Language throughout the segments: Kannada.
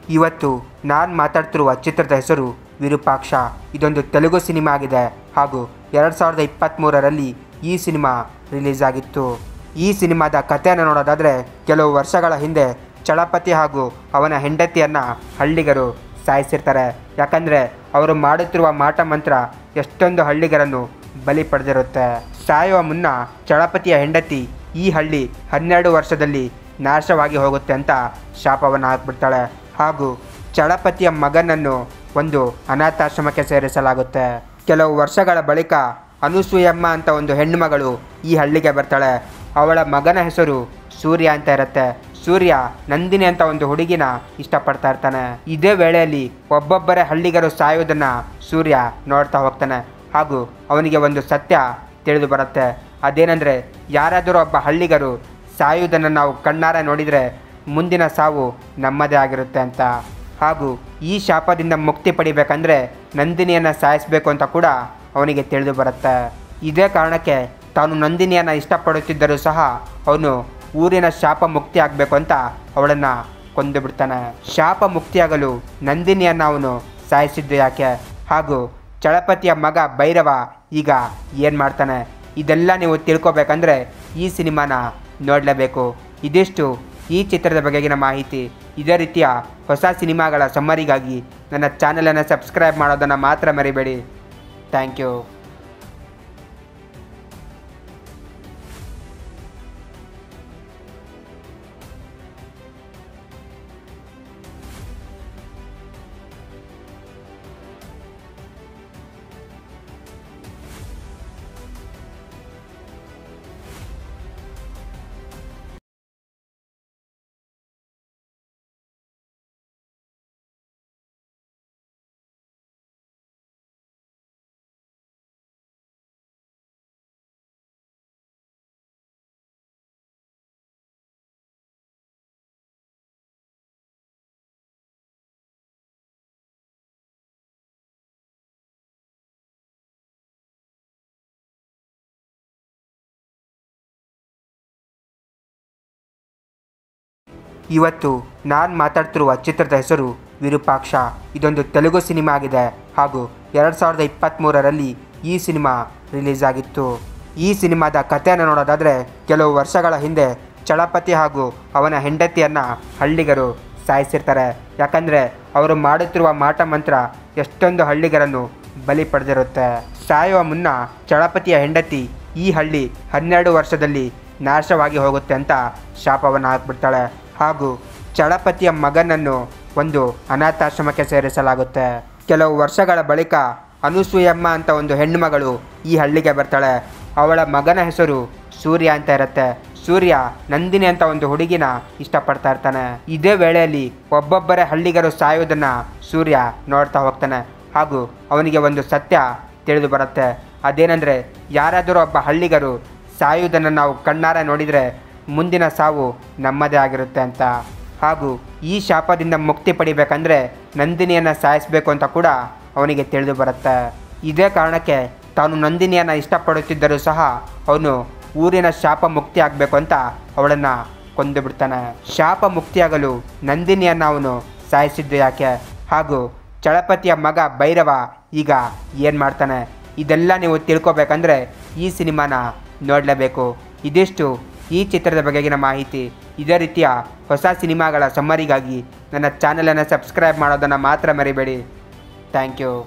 ಇವತ್ತು ನಾನು ಮಾತಾಡ್ತಿರುವ ಚಿತ್ರದ ಹೆಸರು ವಿರೂಪಾಕ್ಷ ಇದೊಂದು ತೆಲುಗು ಸಿನಿಮಾ ಆಗಿದೆ ಹಾಗೂ ಎರಡು ಸಾವಿರದ ಇಪ್ಪತ್ತ್ಮೂರರಲ್ಲಿ ಈ ಸಿನಿಮಾ ರಿಲೀಸ್ ಆಗಿತ್ತು ಈ ಸಿನಿಮಾದ ಕಥೆಯನ್ನು ನೋಡೋದಾದರೆ ಕೆಲವು ವರ್ಷಗಳ ಹಿಂದೆ ಚಳಪತಿ ಹಾಗೂ ಅವನ ಹೆಂಡತಿಯನ್ನು ಹಳ್ಳಿಗರು ಸಾಯಿಸಿರ್ತಾರೆ ಯಾಕಂದರೆ ಅವರು ಮಾಡುತ್ತಿರುವ ಮಾಟ ಮಂತ್ರ ಎಷ್ಟೊಂದು ಹಳ್ಳಿಗರನ್ನು ಬಲಿ ಪಡೆದಿರುತ್ತೆ ಸಾಯುವ ಮುನ್ನ ಚಳಪತಿಯ ಹೆಂಡತಿ ಈ ಹಳ್ಳಿ ಹನ್ನೆರಡು ವರ್ಷದಲ್ಲಿ ನಾಶವಾಗಿ ಹೋಗುತ್ತೆ ಅಂತ ಶಾಪವನ್ನು ಹಾಕ್ಬಿಡ್ತಾಳೆ ಹಾಗೂ ಚಳಪತಿಯ ಮಗನನ್ನು ಒಂದು ಅನಾಥಾಶ್ರಮಕ್ಕೆ ಸೇರಿಸಲಾಗುತ್ತೆ ಕೆಲವು ವರ್ಷಗಳ ಬಳಿಕ ಅನುಸೂಯಮ್ಮ ಅಂತ ಒಂದು ಹೆಣ್ಣು ಮಗಳು ಈ ಹಳ್ಳಿಗೆ ಬರ್ತಾಳೆ ಅವಳ ಮಗನ ಹೆಸರು ಸೂರ್ಯ ಅಂತ ಇರುತ್ತೆ ಸೂರ್ಯ ನಂದಿನಿ ಅಂತ ಒಂದು ಹುಡುಗಿನ ಇಷ್ಟಪಡ್ತಾ ಇರ್ತಾನೆ ಇದೇ ವೇಳೆಯಲ್ಲಿ ಒಬ್ಬೊಬ್ಬರೇ ಹಳ್ಳಿಗರು ಸಾಯೋದನ್ನ ಸೂರ್ಯ ನೋಡ್ತಾ ಹೋಗ್ತಾನೆ ಹಾಗೂ ಅವನಿಗೆ ಒಂದು ಸತ್ಯ ತಿಳಿದು ಬರುತ್ತೆ ಅದೇನೆಂದರೆ ಯಾರಾದರೂ ಒಬ್ಬ ಹಳ್ಳಿಗರು ಸಾಯುವುದನ್ನು ನಾವು ಕಣ್ಣಾರೆ ನೋಡಿದರೆ ಮುಂದಿನ ಸಾವು ನಮ್ಮದೇ ಆಗಿರುತ್ತೆ ಅಂತ ಹಾಗೂ ಈ ಶಾಪದಿಂದ ಮುಕ್ತಿ ಪಡಿಬೇಕಂದ್ರೆ ನಂದಿನಿಯನ್ನು ಸಾಯಿಸಬೇಕು ಅಂತ ಕೂಡ ಅವನಿಗೆ ತಿಳಿದು ಬರುತ್ತೆ ಇದೇ ಕಾರಣಕ್ಕೆ ತಾನು ನಂದಿನಿಯನ್ನು ಇಷ್ಟಪಡುತ್ತಿದ್ದರೂ ಸಹ ಅವನು ಊರಿನ ಶಾಪ ಮುಕ್ತಿ ಆಗಬೇಕು ಅಂತ ಅವಳನ್ನು ಕೊಂದು ಬಿಡ್ತಾನೆ ಶಾಪ ಮುಕ್ತಿಯಾಗಲು ನಂದಿನಿಯನ್ನು ಅವನು ಸಾಯಿಸಿದ್ದು ಯಾಕೆ ಹಾಗೂ ಚಳಪತಿಯ ಮಗ ಭೈರವ ಈಗ ಏನು ಮಾಡ್ತಾನೆ ಇದೆಲ್ಲ ನೀವು ತಿಳ್ಕೊಬೇಕಂದ್ರೆ ಈ ಸಿನಿಮಾನ ನೋಡಲೇಬೇಕು ಇದಿಷ್ಟು ಈ ಚಿತ್ರದ ಬಗೆಗಿನ ಮಾಹಿತಿ ಇದೇ ರೀತಿಯ ಹೊಸ ಸಿನಿಮಾಗಳ ಸಮ್ಮರಿಗಾಗಿ ನನ್ನ ಚಾನಲನ್ನು ಸಬ್ಸ್ಕ್ರೈಬ್ ಮಾಡೋದನ್ನು ಮಾತ್ರ ಮರಿಬೇಡಿ ಥ್ಯಾಂಕ್ ಯು ಇವತ್ತು ನಾನು ಮಾತಾಡ್ತಿರುವ ಚಿತ್ರದ ಹೆಸರು ವಿರೂಪಾಕ್ಷ ಇದೊಂದು ತೆಲುಗು ಸಿನಿಮಾ ಆಗಿದೆ ಹಾಗೂ ಎರಡು ಸಾವಿರದ ಇಪ್ಪತ್ತ್ಮೂರರಲ್ಲಿ ಈ ಸಿನಿಮಾ ರಿಲೀಸ್ ಆಗಿತ್ತು ಈ ಸಿನಿಮಾದ ಕಥೆಯನ್ನು ನೋಡೋದಾದರೆ ಕೆಲವು ವರ್ಷಗಳ ಹಿಂದೆ ಚಳಪತಿ ಹಾಗೂ ಅವನ ಹೆಂಡತಿಯನ್ನು ಹಳ್ಳಿಗರು ಸಾಯಿಸಿರ್ತಾರೆ ಯಾಕಂದರೆ ಅವರು ಮಾಡುತ್ತಿರುವ ಮಾಟ ಮಂತ್ರ ಎಷ್ಟೊಂದು ಹಳ್ಳಿಗರನ್ನು ಬಲಿ ಪಡೆದಿರುತ್ತೆ ಸಾಯುವ ಮುನ್ನ ಚಳಪತಿಯ ಹೆಂಡತಿ ಈ ಹಳ್ಳಿ ಹನ್ನೆರಡು ವರ್ಷದಲ್ಲಿ ನಾಶವಾಗಿ ಹೋಗುತ್ತೆ ಅಂತ ಶಾಪವನ್ನು ಹಾಕ್ಬಿಡ್ತಾಳೆ ಹಾಗೂ ಚಳಪತಿಯ ಮಗನನ್ನು ಒಂದು ಅನಾಥಾಶ್ರಮಕ್ಕೆ ಸೇರಿಸಲಾಗುತ್ತೆ ಕೆಲವು ವರ್ಷಗಳ ಬಳಿಕ ಅನುಸೂಯಮ್ಮ ಅಂತ ಒಂದು ಹೆಣ್ಣು ಮಗಳು ಈ ಹಳ್ಳಿಗೆ ಬರ್ತಾಳೆ ಅವಳ ಮಗನ ಹೆಸರು ಸೂರ್ಯ ಅಂತ ಇರುತ್ತೆ ಸೂರ್ಯ ನಂದಿನಿ ಅಂತ ಒಂದು ಹುಡುಗಿನ ಇಷ್ಟಪಡ್ತಾ ಇರ್ತಾನೆ ಇದೇ ವೇಳೆಯಲ್ಲಿ ಒಬ್ಬೊಬ್ಬರೇ ಹಳ್ಳಿಗರು ಸಾಯೋದನ್ನ ಸೂರ್ಯ ನೋಡ್ತಾ ಹೋಗ್ತಾನೆ ಹಾಗೂ ಅವನಿಗೆ ಒಂದು ಸತ್ಯ ತಿಳಿದು ಬರುತ್ತೆ ಅದೇನೆಂದರೆ ಯಾರಾದರೂ ಒಬ್ಬ ಹಳ್ಳಿಗರು ಸಾಯುವುದನ್ನು ನಾವು ಕಣ್ಣಾರೆ ನೋಡಿದರೆ ಮುಂದಿನ ಸಾವು ನಮ್ಮದೇ ಆಗಿರುತ್ತೆ ಅಂತ ಹಾಗೂ ಈ ಶಾಪದಿಂದ ಮುಕ್ತಿ ಪಡಿಬೇಕಂದ್ರೆ ನಂದಿನಿಯನ್ನು ಸಾಯಿಸಬೇಕು ಅಂತ ಕೂಡ ಅವನಿಗೆ ತಿಳಿದು ಬರುತ್ತೆ ಇದೇ ಕಾರಣಕ್ಕೆ ತಾನು ನಂದಿನಿಯನ್ನು ಇಷ್ಟಪಡುತ್ತಿದ್ದರೂ ಸಹ ಅವನು ಊರಿನ ಶಾಪ ಮುಕ್ತಿ ಆಗಬೇಕು ಅಂತ ಅವಳನ್ನು ಕೊಂದು ಬಿಡ್ತಾನೆ ಶಾಪ ಮುಕ್ತಿಯಾಗಲು ನಂದಿನಿಯನ್ನು ಅವನು ಸಾಯಿಸಿದ್ದು ಯಾಕೆ ಹಾಗೂ ಚಳಪತಿಯ ಮಗ ಭೈರವ ಈಗ ಏನು ಮಾಡ್ತಾನೆ ಇದೆಲ್ಲ ನೀವು ತಿಳ್ಕೊಬೇಕಂದ್ರೆ ಈ ಸಿನಿಮಾನ ನೋಡಲೇಬೇಕು ಇದಿಷ್ಟು ಈ ಚಿತ್ರದ ಬಗೆಗಿನ ಮಾಹಿತಿ ಇದೇ ರೀತಿಯ ಹೊಸ ಸಿನಿಮಾಗಳ ಸಮ್ಮರಿಗಾಗಿ ನನ್ನ ಚಾನಲನ್ನು ಸಬ್ಸ್ಕ್ರೈಬ್ ಮಾಡೋದನ್ನು ಮಾತ್ರ ಮರಿಬೇಡಿ ಥ್ಯಾಂಕ್ ಯು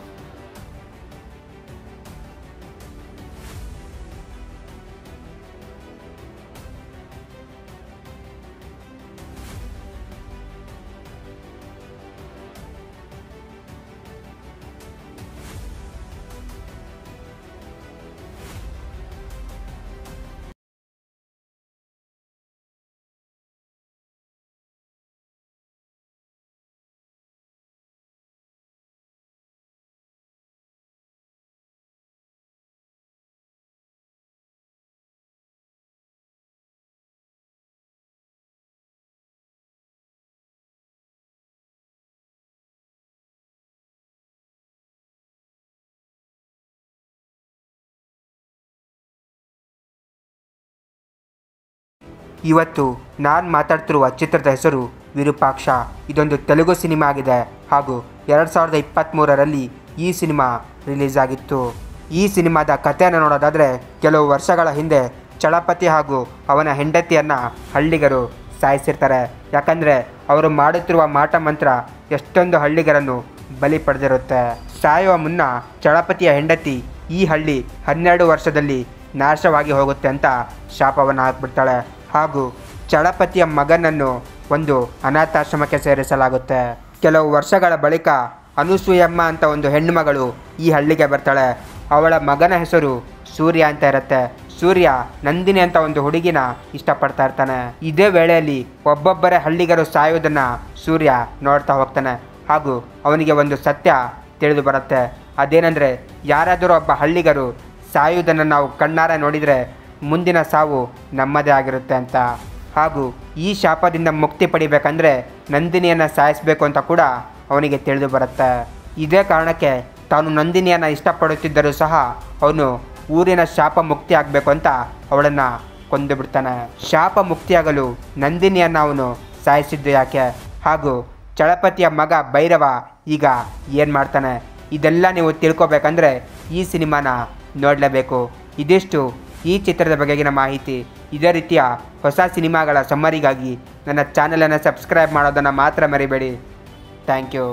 ಇವತ್ತು ನಾನು ಮಾತಾಡ್ತಿರುವ ಚಿತ್ರದ ಹೆಸರು ವಿರೂಪಾಕ್ಷ ಇದೊಂದು ತೆಲುಗು ಸಿನಿಮಾ ಆಗಿದೆ ಹಾಗೂ ಎರಡು ಸಾವಿರದ ಇಪ್ಪತ್ತ್ಮೂರರಲ್ಲಿ ಈ ಸಿನಿಮಾ ರಿಲೀಸ್ ಆಗಿತ್ತು ಈ ಸಿನಿಮಾದ ಕಥೆಯನ್ನು ನೋಡೋದಾದರೆ ಕೆಲವು ವರ್ಷಗಳ ಹಿಂದೆ ಚಳಪತಿ ಹಾಗೂ ಅವನ ಹೆಂಡತಿಯನ್ನು ಹಳ್ಳಿಗರು ಸಾಯಿಸಿರ್ತಾರೆ ಯಾಕಂದರೆ ಅವರು ಮಾಡುತ್ತಿರುವ ಮಾಟ ಮಂತ್ರ ಎಷ್ಟೊಂದು ಹಳ್ಳಿಗರನ್ನು ಬಲಿ ಪಡೆದಿರುತ್ತೆ ಸಾಯುವ ಮುನ್ನ ಚಳಪತಿಯ ಹೆಂಡತಿ ಈ ಹಳ್ಳಿ ಹನ್ನೆರಡು ವರ್ಷದಲ್ಲಿ ನಾಶವಾಗಿ ಹೋಗುತ್ತೆ ಅಂತ ಶಾಪವನ್ನು ಹಾಕ್ಬಿಡ್ತಾಳೆ ಹಾಗೂ ಚಳಪತಿಯ ಮಗನನ್ನು ಒಂದು ಅನಾಥಾಶ್ರಮಕ್ಕೆ ಸೇರಿಸಲಾಗುತ್ತೆ ಕೆಲವು ವರ್ಷಗಳ ಬಳಿಕ ಅನುಸೂಯಮ್ಮ ಅಂತ ಒಂದು ಹೆಣ್ಣುಮಗಳು ಈ ಹಳ್ಳಿಗೆ ಬರ್ತಾಳೆ ಅವಳ ಮಗನ ಹೆಸರು ಸೂರ್ಯ ಅಂತ ಇರುತ್ತೆ ಸೂರ್ಯ ನಂದಿನಿ ಅಂತ ಒಂದು ಹುಡುಗಿನ ಇಷ್ಟಪಡ್ತಾ ಇರ್ತಾನೆ ಇದೇ ವೇಳೆಯಲ್ಲಿ ಒಬ್ಬೊಬ್ಬರೇ ಹಳ್ಳಿಗರು ಸಾಯೋದನ್ನ ಸೂರ್ಯ ನೋಡ್ತಾ ಹೋಗ್ತಾನೆ ಹಾಗೂ ಅವನಿಗೆ ಒಂದು ಸತ್ಯ ತಿಳಿದು ಬರುತ್ತೆ ಅದೇನೆಂದರೆ ಯಾರಾದರೂ ಒಬ್ಬ ಹಳ್ಳಿಗರು ಸಾಯುವುದನ್ನು ನಾವು ಕಣ್ಣಾರೆ ನೋಡಿದರೆ ಮುಂದಿನ ಸಾವು ನಮ್ಮದೇ ಆಗಿರುತ್ತೆ ಅಂತ ಹಾಗೂ ಈ ಶಾಪದಿಂದ ಮುಕ್ತಿ ಪಡಿಬೇಕಂದ್ರೆ ನಂದಿನಿಯನ್ನು ಸಾಯಿಸಬೇಕು ಅಂತ ಕೂಡ ಅವನಿಗೆ ತಿಳಿದು ಬರುತ್ತೆ ಇದೇ ಕಾರಣಕ್ಕೆ ತಾನು ನಂದಿನಿಯನ್ನು ಇಷ್ಟಪಡುತ್ತಿದ್ದರೂ ಸಹ ಅವನು ಊರಿನ ಶಾಪ ಮುಕ್ತಿ ಆಗಬೇಕು ಅಂತ ಅವಳನ್ನು ಕೊಂದು ಬಿಡ್ತಾನೆ ಶಾಪ ಮುಕ್ತಿಯಾಗಲು ನಂದಿನಿಯನ್ನು ಅವನು ಸಾಯಿಸಿದ್ದು ಯಾಕೆ ಹಾಗೂ ಚಳಪತಿಯ ಮಗ ಭೈರವ ಈಗ ಏನು ಮಾಡ್ತಾನೆ ಇದೆಲ್ಲ ನೀವು ತಿಳ್ಕೊಬೇಕಂದ್ರೆ ಈ ಸಿನಿಮಾನ ನೋಡಲೇಬೇಕು ಇದಿಷ್ಟು ಈ ಚಿತ್ರದ ಬಗೆಗಿನ ಮಾಹಿತಿ ಇದೇ ರೀತಿಯ ಹೊಸ ಸಿನಿಮಾಗಳ ಸಮ್ಮರಿಗಾಗಿ ನನ್ನ ಚಾನಲನ್ನು ಸಬ್ಸ್ಕ್ರೈಬ್ ಮಾಡೋದನ್ನು ಮಾತ್ರ ಮರಿಬೇಡಿ ಥ್ಯಾಂಕ್ ಯು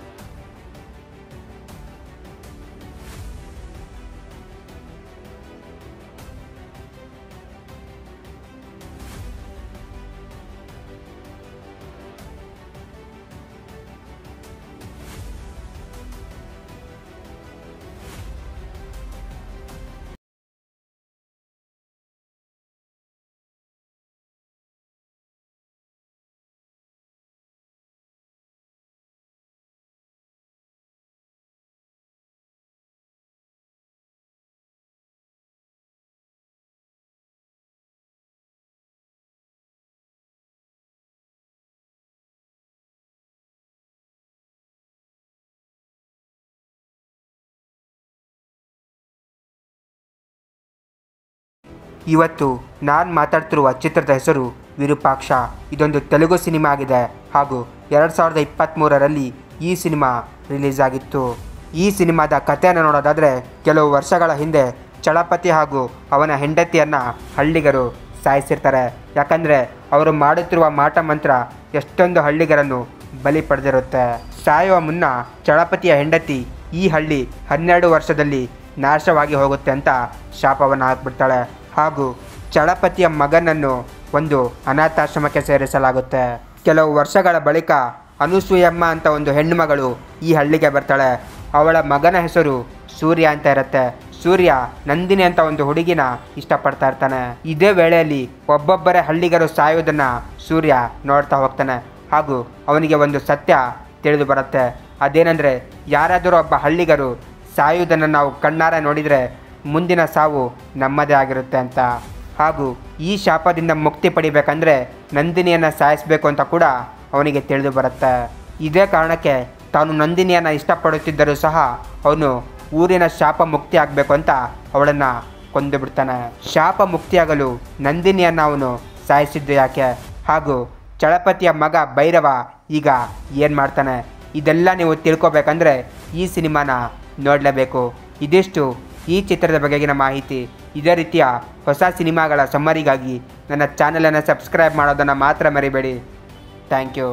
ಇವತ್ತು ನಾನು ಮಾತಾಡ್ತಿರುವ ಚಿತ್ರದ ಹೆಸರು ವಿರೂಪಾಕ್ಷ ಇದೊಂದು ತೆಲುಗು ಸಿನಿಮಾ ಆಗಿದೆ ಹಾಗೂ ಎರಡು ಸಾವಿರದ ಇಪ್ಪತ್ತ್ಮೂರರಲ್ಲಿ ಈ ಸಿನಿಮಾ ರಿಲೀಸ್ ಆಗಿತ್ತು ಈ ಸಿನಿಮಾದ ಕಥೆಯನ್ನು ನೋಡೋದಾದರೆ ಕೆಲವು ವರ್ಷಗಳ ಹಿಂದೆ ಚಳಪತಿ ಹಾಗೂ ಅವನ ಹೆಂಡತಿಯನ್ನು ಹಳ್ಳಿಗರು ಸಾಯಿಸಿರ್ತಾರೆ ಯಾಕಂದರೆ ಅವರು ಮಾಡುತ್ತಿರುವ ಮಾಟ ಮಂತ್ರ ಎಷ್ಟೊಂದು ಹಳ್ಳಿಗರನ್ನು ಬಲಿ ಪಡೆದಿರುತ್ತೆ ಸಾಯುವ ಮುನ್ನ ಚಳಪತಿಯ ಹೆಂಡತಿ ಈ ಹಳ್ಳಿ ಹನ್ನೆರಡು ವರ್ಷದಲ್ಲಿ ನಾಶವಾಗಿ ಹೋಗುತ್ತೆ ಅಂತ ಶಾಪವನ್ನು ಹಾಕ್ಬಿಡ್ತಾಳೆ ಹಾಗೂ ಚಳಪತಿಯ ಮಗನನ್ನು ಒಂದು ಅನಾಥಾಶ್ರಮಕ್ಕೆ ಸೇರಿಸಲಾಗುತ್ತೆ ಕೆಲವು ವರ್ಷಗಳ ಬಳಿಕ ಅನುಸೂಯಮ್ಮ ಅಂತ ಒಂದು ಹೆಣ್ಣುಮಗಳು ಈ ಹಳ್ಳಿಗೆ ಬರ್ತಾಳೆ ಅವಳ ಮಗನ ಹೆಸರು ಸೂರ್ಯ ಅಂತ ಇರುತ್ತೆ ಸೂರ್ಯ ನಂದಿನಿ ಅಂತ ಒಂದು ಹುಡುಗಿನ ಇಷ್ಟಪಡ್ತಾ ಇರ್ತಾನೆ ಇದೇ ವೇಳೆಯಲ್ಲಿ ಒಬ್ಬೊಬ್ಬರೇ ಹಳ್ಳಿಗರು ಸಾಯೋದನ್ನ ಸೂರ್ಯ ನೋಡ್ತಾ ಹೋಗ್ತಾನೆ ಹಾಗೂ ಅವನಿಗೆ ಒಂದು ಸತ್ಯ ತಿಳಿದು ಬರುತ್ತೆ ಅದೇನೆಂದರೆ ಯಾರಾದರೂ ಒಬ್ಬ ಹಳ್ಳಿಗರು ಸಾಯುವುದನ್ನು ನಾವು ಕಣ್ಣಾರೆ ನೋಡಿದರೆ ಮುಂದಿನ ಸಾವು ನಮ್ಮದೇ ಆಗಿರುತ್ತೆ ಅಂತ ಹಾಗೂ ಈ ಶಾಪದಿಂದ ಮುಕ್ತಿ ಪಡಿಬೇಕಂದ್ರೆ ನಂದಿನಿಯನ್ನು ಸಾಯಿಸಬೇಕು ಅಂತ ಕೂಡ ಅವನಿಗೆ ತಿಳಿದು ಬರುತ್ತೆ ಇದೇ ಕಾರಣಕ್ಕೆ ತಾನು ನಂದಿನಿಯನ್ನು ಇಷ್ಟಪಡುತ್ತಿದ್ದರೂ ಸಹ ಅವನು ಊರಿನ ಶಾಪ ಮುಕ್ತಿ ಆಗಬೇಕು ಅಂತ ಅವಳನ್ನು ಕೊಂದು ಬಿಡ್ತಾನೆ ಶಾಪ ಮುಕ್ತಿಯಾಗಲು ನಂದಿನಿಯನ್ನು ಅವನು ಸಾಯಿಸಿದ್ದು ಯಾಕೆ ಹಾಗೂ ಚಳಪತಿಯ ಮಗ ಭೈರವ ಈಗ ಏನು ಮಾಡ್ತಾನೆ ಇದೆಲ್ಲ ನೀವು ತಿಳ್ಕೊಬೇಕಂದ್ರೆ ಈ ಸಿನಿಮಾನ ನೋಡಲೇಬೇಕು ಇದಿಷ್ಟು ಈ ಚಿತ್ರದ ಬಗೆಗಿನ ಮಾಹಿತಿ ಇದೇ ರೀತಿಯ ಹೊಸ ಸಿನಿಮಾಗಳ ಸಮ್ಮರಿಗಾಗಿ ನನ್ನ ಚಾನಲನ್ನು ಸಬ್ಸ್ಕ್ರೈಬ್ ಮಾಡೋದನ್ನು ಮಾತ್ರ ಮರಿಬೇಡಿ ಥ್ಯಾಂಕ್ ಯು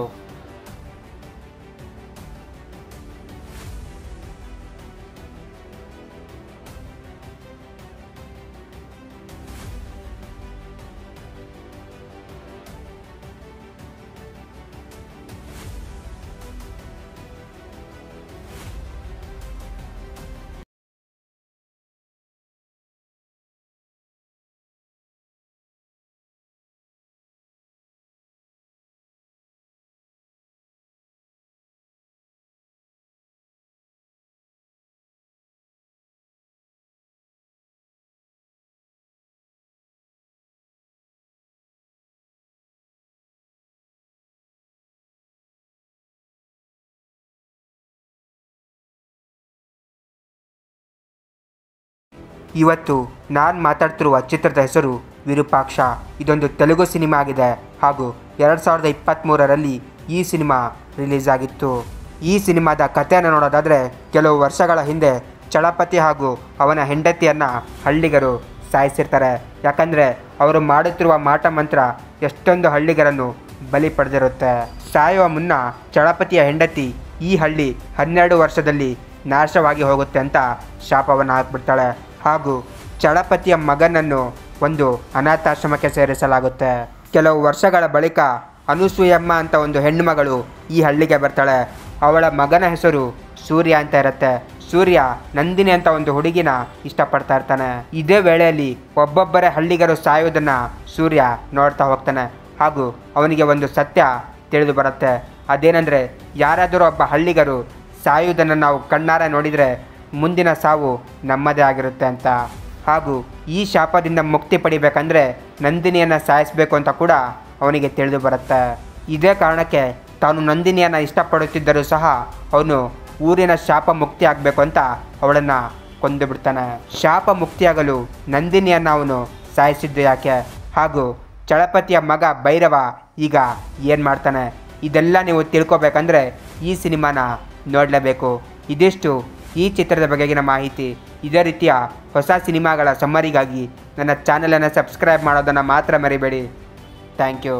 ಇವತ್ತು ನಾನು ಮಾತಾಡ್ತಿರುವ ಚಿತ್ರದ ಹೆಸರು ವಿರೂಪಾಕ್ಷ ಇದೊಂದು ತೆಲುಗು ಸಿನಿಮಾ ಆಗಿದೆ ಹಾಗೂ ಎರಡು ಸಾವಿರದ ಇಪ್ಪತ್ತ್ಮೂರರಲ್ಲಿ ಈ ಸಿನಿಮಾ ರಿಲೀಸ್ ಆಗಿತ್ತು ಈ ಸಿನಿಮಾದ ಕಥೆಯನ್ನು ನೋಡೋದಾದರೆ ಕೆಲವು ವರ್ಷಗಳ ಹಿಂದೆ ಚಳಪತಿ ಹಾಗೂ ಅವನ ಹೆಂಡತಿಯನ್ನು ಹಳ್ಳಿಗರು ಸಾಯಿಸಿರ್ತಾರೆ ಯಾಕಂದರೆ ಅವರು ಮಾಡುತ್ತಿರುವ ಮಾಟ ಮಂತ್ರ ಎಷ್ಟೊಂದು ಹಳ್ಳಿಗರನ್ನು ಬಲಿ ಪಡೆದಿರುತ್ತೆ ಸಾಯುವ ಮುನ್ನ ಚಳಪತಿಯ ಹೆಂಡತಿ ಈ ಹಳ್ಳಿ ಹನ್ನೆರಡು ವರ್ಷದಲ್ಲಿ ನಾಶವಾಗಿ ಹೋಗುತ್ತೆ ಅಂತ ಶಾಪವನ್ನು ಹಾಕ್ಬಿಡ್ತಾಳೆ ಹಾಗೂ ಚಳಪತಿಯ ಮಗನನ್ನು ಒಂದು ಅನಾಥಾಶ್ರಮಕ್ಕೆ ಸೇರಿಸಲಾಗುತ್ತೆ ಕೆಲವು ವರ್ಷಗಳ ಬಳಿಕ ಅನುಸೂಯಮ್ಮ ಅಂತ ಒಂದು ಹೆಣ್ಣುಮಗಳು ಈ ಹಳ್ಳಿಗೆ ಬರ್ತಾಳೆ ಅವಳ ಮಗನ ಹೆಸರು ಸೂರ್ಯ ಅಂತ ಇರುತ್ತೆ ಸೂರ್ಯ ನಂದಿನಿ ಅಂತ ಒಂದು ಹುಡುಗಿನ ಇಷ್ಟಪಡ್ತಾ ಇರ್ತಾನೆ ಇದೇ ವೇಳೆಯಲ್ಲಿ ಒಬ್ಬೊಬ್ಬರೇ ಹಳ್ಳಿಗರು ಸಾಯೋದನ್ನ ಸೂರ್ಯ ನೋಡ್ತಾ ಹೋಗ್ತಾನೆ ಹಾಗೂ ಅವನಿಗೆ ಒಂದು ಸತ್ಯ ತಿಳಿದು ಬರುತ್ತೆ ಅದೇನೆಂದರೆ ಯಾರಾದರೂ ಒಬ್ಬ ಹಳ್ಳಿಗರು ಸಾಯುವುದನ್ನು ನಾವು ಕಣ್ಣಾರೆ ನೋಡಿದರೆ ಮುಂದಿನ ಸಾವು ನಮ್ಮದೇ ಆಗಿರುತ್ತೆ ಅಂತ ಹಾಗೂ ಈ ಶಾಪದಿಂದ ಮುಕ್ತಿ ಪಡಿಬೇಕಂದ್ರೆ ನಂದಿನಿಯನ್ನು ಸಾಯಿಸಬೇಕು ಅಂತ ಕೂಡ ಅವನಿಗೆ ತಿಳಿದು ಬರುತ್ತೆ ಇದೇ ಕಾರಣಕ್ಕೆ ತಾನು ನಂದಿನಿಯನ್ನು ಇಷ್ಟಪಡುತ್ತಿದ್ದರೂ ಸಹ ಅವನು ಊರಿನ ಶಾಪ ಮುಕ್ತಿ ಆಗಬೇಕು ಅಂತ ಅವಳನ್ನು ಕೊಂದು ಬಿಡ್ತಾನೆ ಶಾಪ ಮುಕ್ತಿಯಾಗಲು ನಂದಿನಿಯನ್ನು ಅವನು ಸಾಯಿಸಿದ್ದು ಯಾಕೆ ಹಾಗೂ ಚಳಪತಿಯ ಮಗ ಭೈರವ ಈಗ ಏನು ಮಾಡ್ತಾನೆ ಇದೆಲ್ಲ ನೀವು ತಿಳ್ಕೊಬೇಕಂದ್ರೆ ಈ ಸಿನಿಮಾನ ನೋಡಲೇಬೇಕು ಇದಿಷ್ಟು ಈ ಚಿತ್ರದ ಬಗೆಗಿನ ಮಾಹಿತಿ ಇದೇ ರೀತಿಯ ಹೊಸ ಸಿನಿಮಾಗಳ ಸಮ್ಮರಿಗಾಗಿ ನನ್ನ ಚಾನಲನ್ನು ಸಬ್ಸ್ಕ್ರೈಬ್ ಮಾಡೋದನ್ನು ಮಾತ್ರ ಮರಿಬೇಡಿ ಥ್ಯಾಂಕ್ ಯು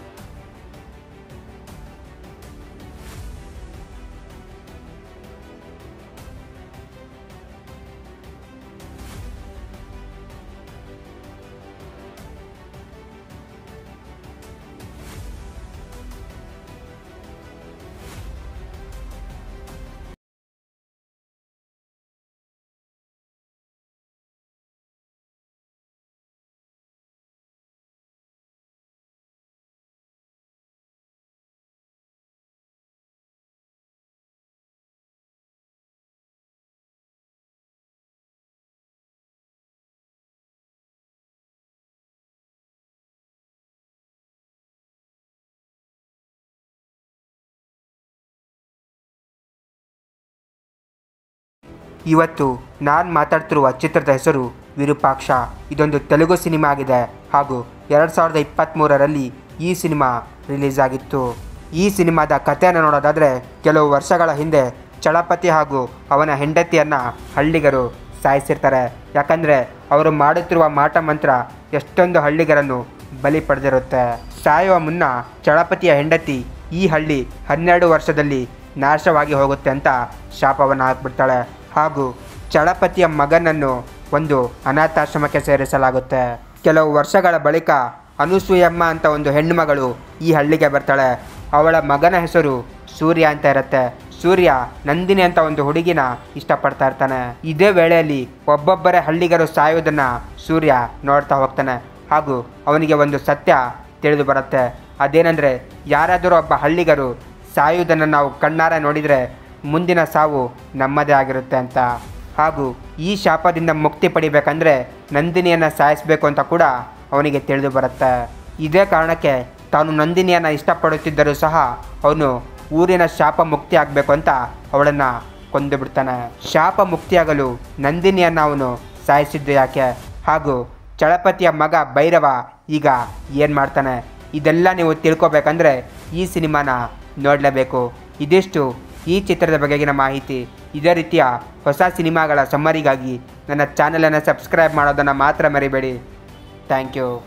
ಇವತ್ತು ನಾನು ಮಾತಾಡ್ತಿರುವ ಚಿತ್ರದ ಹೆಸರು ವಿರೂಪಾಕ್ಷ ಇದೊಂದು ತೆಲುಗು ಸಿನಿಮಾ ಆಗಿದೆ ಹಾಗೂ ಎರಡು ಸಾವಿರದ ಇಪ್ಪತ್ತ್ಮೂರರಲ್ಲಿ ಈ ಸಿನಿಮಾ ರಿಲೀಸ್ ಆಗಿತ್ತು ಈ ಸಿನಿಮಾದ ಕಥೆಯನ್ನು ನೋಡೋದಾದರೆ ಕೆಲವು ವರ್ಷಗಳ ಹಿಂದೆ ಚಳಪತಿ ಹಾಗೂ ಅವನ ಹೆಂಡತಿಯನ್ನು ಹಳ್ಳಿಗರು ಸಾಯಿಸಿರ್ತಾರೆ ಯಾಕಂದರೆ ಅವರು ಮಾಡುತ್ತಿರುವ ಮಾಟ ಮಂತ್ರ ಎಷ್ಟೊಂದು ಹಳ್ಳಿಗರನ್ನು ಬಲಿ ಪಡೆದಿರುತ್ತೆ ಸಾಯುವ ಮುನ್ನ ಚಳಪತಿಯ ಹೆಂಡತಿ ಈ ಹಳ್ಳಿ ಹನ್ನೆರಡು ವರ್ಷದಲ್ಲಿ ನಾಶವಾಗಿ ಹೋಗುತ್ತೆ ಅಂತ ಶಾಪವನ್ನು ಹಾಕ್ಬಿಡ್ತಾಳೆ ಹಾಗೂ ಚಳಪತಿಯ ಮಗನನ್ನು ಒಂದು ಅನಾಥಾಶ್ರಮಕ್ಕೆ ಸೇರಿಸಲಾಗುತ್ತೆ ಕೆಲವು ವರ್ಷಗಳ ಬಳಿಕ ಅನುಸೂಯಮ್ಮ ಅಂತ ಒಂದು ಹೆಣ್ಣುಮಗಳು ಈ ಹಳ್ಳಿಗೆ ಬರ್ತಾಳೆ ಅವಳ ಮಗನ ಹೆಸರು ಸೂರ್ಯ ಅಂತ ಇರುತ್ತೆ ಸೂರ್ಯ ನಂದಿನಿ ಅಂತ ಒಂದು ಹುಡುಗಿನ ಇಷ್ಟಪಡ್ತಾ ಇರ್ತಾನೆ ಇದೇ ವೇಳೆಯಲ್ಲಿ ಒಬ್ಬೊಬ್ಬರೇ ಹಳ್ಳಿಗರು ಸಾಯೋದನ್ನ ಸೂರ್ಯ ನೋಡ್ತಾ ಹೋಗ್ತಾನೆ ಹಾಗೂ ಅವನಿಗೆ ಒಂದು ಸತ್ಯ ತಿಳಿದು ಬರುತ್ತೆ ಅದೇನೆಂದರೆ ಯಾರಾದರೂ ಒಬ್ಬ ಹಳ್ಳಿಗರು ಸಾಯುವುದನ್ನು ನಾವು ಕಣ್ಣಾರೆ ನೋಡಿದರೆ ಮುಂದಿನ ಸಾವು ನಮ್ಮದೇ ಆಗಿರುತ್ತೆ ಅಂತ ಹಾಗೂ ಈ ಶಾಪದಿಂದ ಮುಕ್ತಿ ಪಡಿಬೇಕಂದ್ರೆ ನಂದಿನಿಯನ್ನು ಸಾಯಿಸಬೇಕು ಅಂತ ಕೂಡ ಅವನಿಗೆ ತಿಳಿದು ಬರುತ್ತೆ ಇದೇ ಕಾರಣಕ್ಕೆ ತಾನು ನಂದಿನಿಯನ್ನು ಇಷ್ಟಪಡುತ್ತಿದ್ದರೂ ಸಹ ಅವನು ಊರಿನ ಶಾಪ ಮುಕ್ತಿ ಆಗಬೇಕು ಅಂತ ಅವಳನ್ನು ಕೊಂದು ಬಿಡ್ತಾನೆ ಶಾಪ ಮುಕ್ತಿಯಾಗಲು ನಂದಿನಿಯನ್ನು ಅವನು ಸಾಯಿಸಿದ್ದು ಯಾಕೆ ಹಾಗೂ ಚಳಪತಿಯ ಮಗ ಭೈರವ ಈಗ ಏನು ಮಾಡ್ತಾನೆ ಇದೆಲ್ಲ ನೀವು ತಿಳ್ಕೊಬೇಕಂದ್ರೆ ಈ ಸಿನಿಮಾನ ನೋಡಲೇಬೇಕು ಇದಿಷ್ಟು ಈ ಚಿತ್ರದ ಬಗೆಗಿನ ಮಾಹಿತಿ ಇದೇ ರೀತಿಯ ಹೊಸ ಸಿನಿಮಾಗಳ ಸಮ್ಮರಿಗಾಗಿ ನನ್ನ ಚಾನಲನ್ನು ಸಬ್ಸ್ಕ್ರೈಬ್ ಮಾಡೋದನ್ನು ಮಾತ್ರ ಮರಿಬೇಡಿ ಥ್ಯಾಂಕ್ ಯು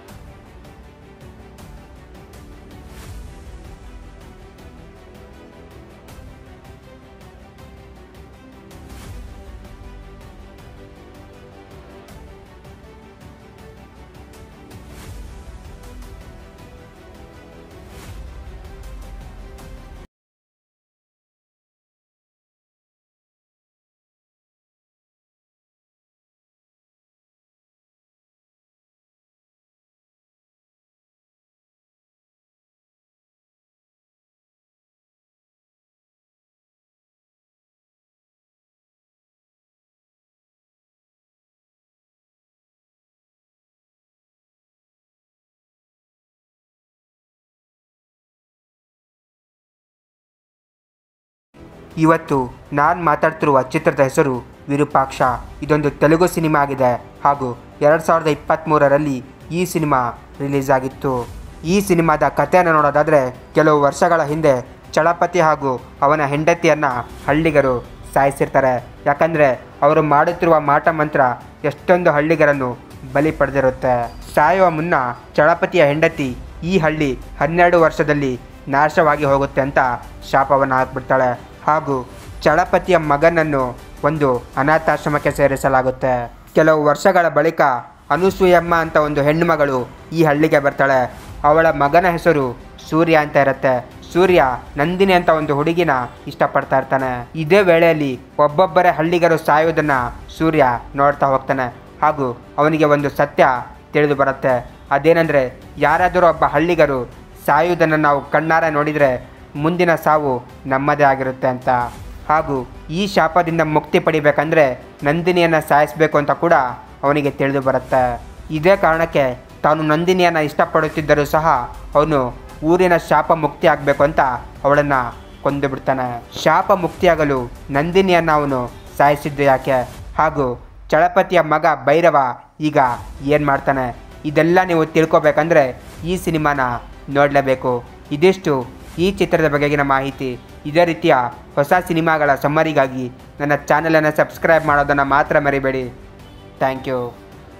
ಇವತ್ತು ನಾನು ಮಾತಾಡ್ತಿರುವ ಚಿತ್ರದ ಹೆಸರು ವಿರೂಪಾಕ್ಷ ಇದೊಂದು ತೆಲುಗು ಸಿನಿಮಾ ಆಗಿದೆ ಹಾಗೂ ಎರಡು ಸಾವಿರದ ಇಪ್ಪತ್ತ್ಮೂರರಲ್ಲಿ ಈ ಸಿನಿಮಾ ರಿಲೀಸ್ ಆಗಿತ್ತು ಈ ಸಿನಿಮಾದ ಕಥೆಯನ್ನು ನೋಡೋದಾದರೆ ಕೆಲವು ವರ್ಷಗಳ ಹಿಂದೆ ಚಳಪತಿ ಹಾಗೂ ಅವನ ಹೆಂಡತಿಯನ್ನು ಹಳ್ಳಿಗರು ಸಾಯಿಸಿರ್ತಾರೆ ಯಾಕಂದರೆ ಅವರು ಮಾಡುತ್ತಿರುವ ಮಾಟ ಮಂತ್ರ ಎಷ್ಟೊಂದು ಹಳ್ಳಿಗರನ್ನು ಬಲಿ ಪಡೆದಿರುತ್ತೆ ಸಾಯುವ ಮುನ್ನ ಚಳಪತಿಯ ಹೆಂಡತಿ ಈ ಹಳ್ಳಿ ಹನ್ನೆರಡು ವರ್ಷದಲ್ಲಿ ನಾಶವಾಗಿ ಹೋಗುತ್ತೆ ಅಂತ ಶಾಪವನ್ನು ಹಾಕ್ಬಿಡ್ತಾಳೆ ಹಾಗೂ ಚಳಪತಿಯ ಮಗನನ್ನು ಒಂದು ಅನಾಥಾಶ್ರಮಕ್ಕೆ ಸೇರಿಸಲಾಗುತ್ತೆ ಕೆಲವು ವರ್ಷಗಳ ಬಳಿಕ ಅನುಸೂಯಮ್ಮ ಅಂತ ಒಂದು ಹೆಣ್ಣುಮಗಳು ಈ ಹಳ್ಳಿಗೆ ಬರ್ತಾಳೆ ಅವಳ ಮಗನ ಹೆಸರು ಸೂರ್ಯ ಅಂತ ಇರುತ್ತೆ ಸೂರ್ಯ ನಂದಿನಿ ಅಂತ ಒಂದು ಹುಡುಗಿನ ಇಷ್ಟಪಡ್ತಾ ಇರ್ತಾನೆ ಇದೇ ವೇಳೆಯಲ್ಲಿ ಒಬ್ಬೊಬ್ಬರೇ ಹಳ್ಳಿಗರು ಸಾಯೋದನ್ನ ಸೂರ್ಯ ನೋಡ್ತಾ ಹೋಗ್ತಾನೆ ಹಾಗೂ ಅವನಿಗೆ ಒಂದು ಸತ್ಯ ತಿಳಿದು ಬರುತ್ತೆ ಅದೇನೆಂದರೆ ಯಾರಾದರೂ ಒಬ್ಬ ಹಳ್ಳಿಗರು ಸಾಯುವುದನ್ನು ನಾವು ಕಣ್ಣಾರೆ ನೋಡಿದರೆ ಮುಂದಿನ ಸಾವು ನಮ್ಮದೇ ಆಗಿರುತ್ತೆ ಅಂತ ಹಾಗೂ ಈ ಶಾಪದಿಂದ ಮುಕ್ತಿ ಪಡಿಬೇಕಂದ್ರೆ ನಂದಿನಿಯನ್ನು ಸಾಯಿಸಬೇಕು ಅಂತ ಕೂಡ ಅವನಿಗೆ ತಿಳಿದು ಬರುತ್ತೆ ಇದೇ ಕಾರಣಕ್ಕೆ ತಾನು ನಂದಿನಿಯನ್ನು ಇಷ್ಟಪಡುತ್ತಿದ್ದರೂ ಸಹ ಅವನು ಊರಿನ ಶಾಪ ಮುಕ್ತಿ ಆಗಬೇಕು ಅಂತ ಅವಳನ್ನು ಕೊಂದು ಬಿಡ್ತಾನೆ ಶಾಪ ಮುಕ್ತಿಯಾಗಲು ನಂದಿನಿಯನ್ನು ಅವನು ಸಾಯಿಸಿದ್ದು ಯಾಕೆ ಹಾಗೂ ಚಳಪತಿಯ ಮಗ ಭೈರವ ಈಗ ಏನು ಮಾಡ್ತಾನೆ ಇದೆಲ್ಲ ನೀವು ತಿಳ್ಕೊಬೇಕಂದ್ರೆ ಈ ಸಿನಿಮಾನ ನೋಡಲೇಬೇಕು ಇದಿಷ್ಟು ಈ ಚಿತ್ರದ ಬಗೆಗಿನ ಮಾಹಿತಿ ಇದೇ ರೀತಿಯ ಹೊಸ ಸಿನಿಮಾಗಳ ಸಮ್ಮರಿಗಾಗಿ ನನ್ನ ಚಾನಲನ್ನು ಸಬ್ಸ್ಕ್ರೈಬ್ ಮಾಡೋದನ್ನು ಮಾತ್ರ ಮರಿಬೇಡಿ ಥ್ಯಾಂಕ್ ಯು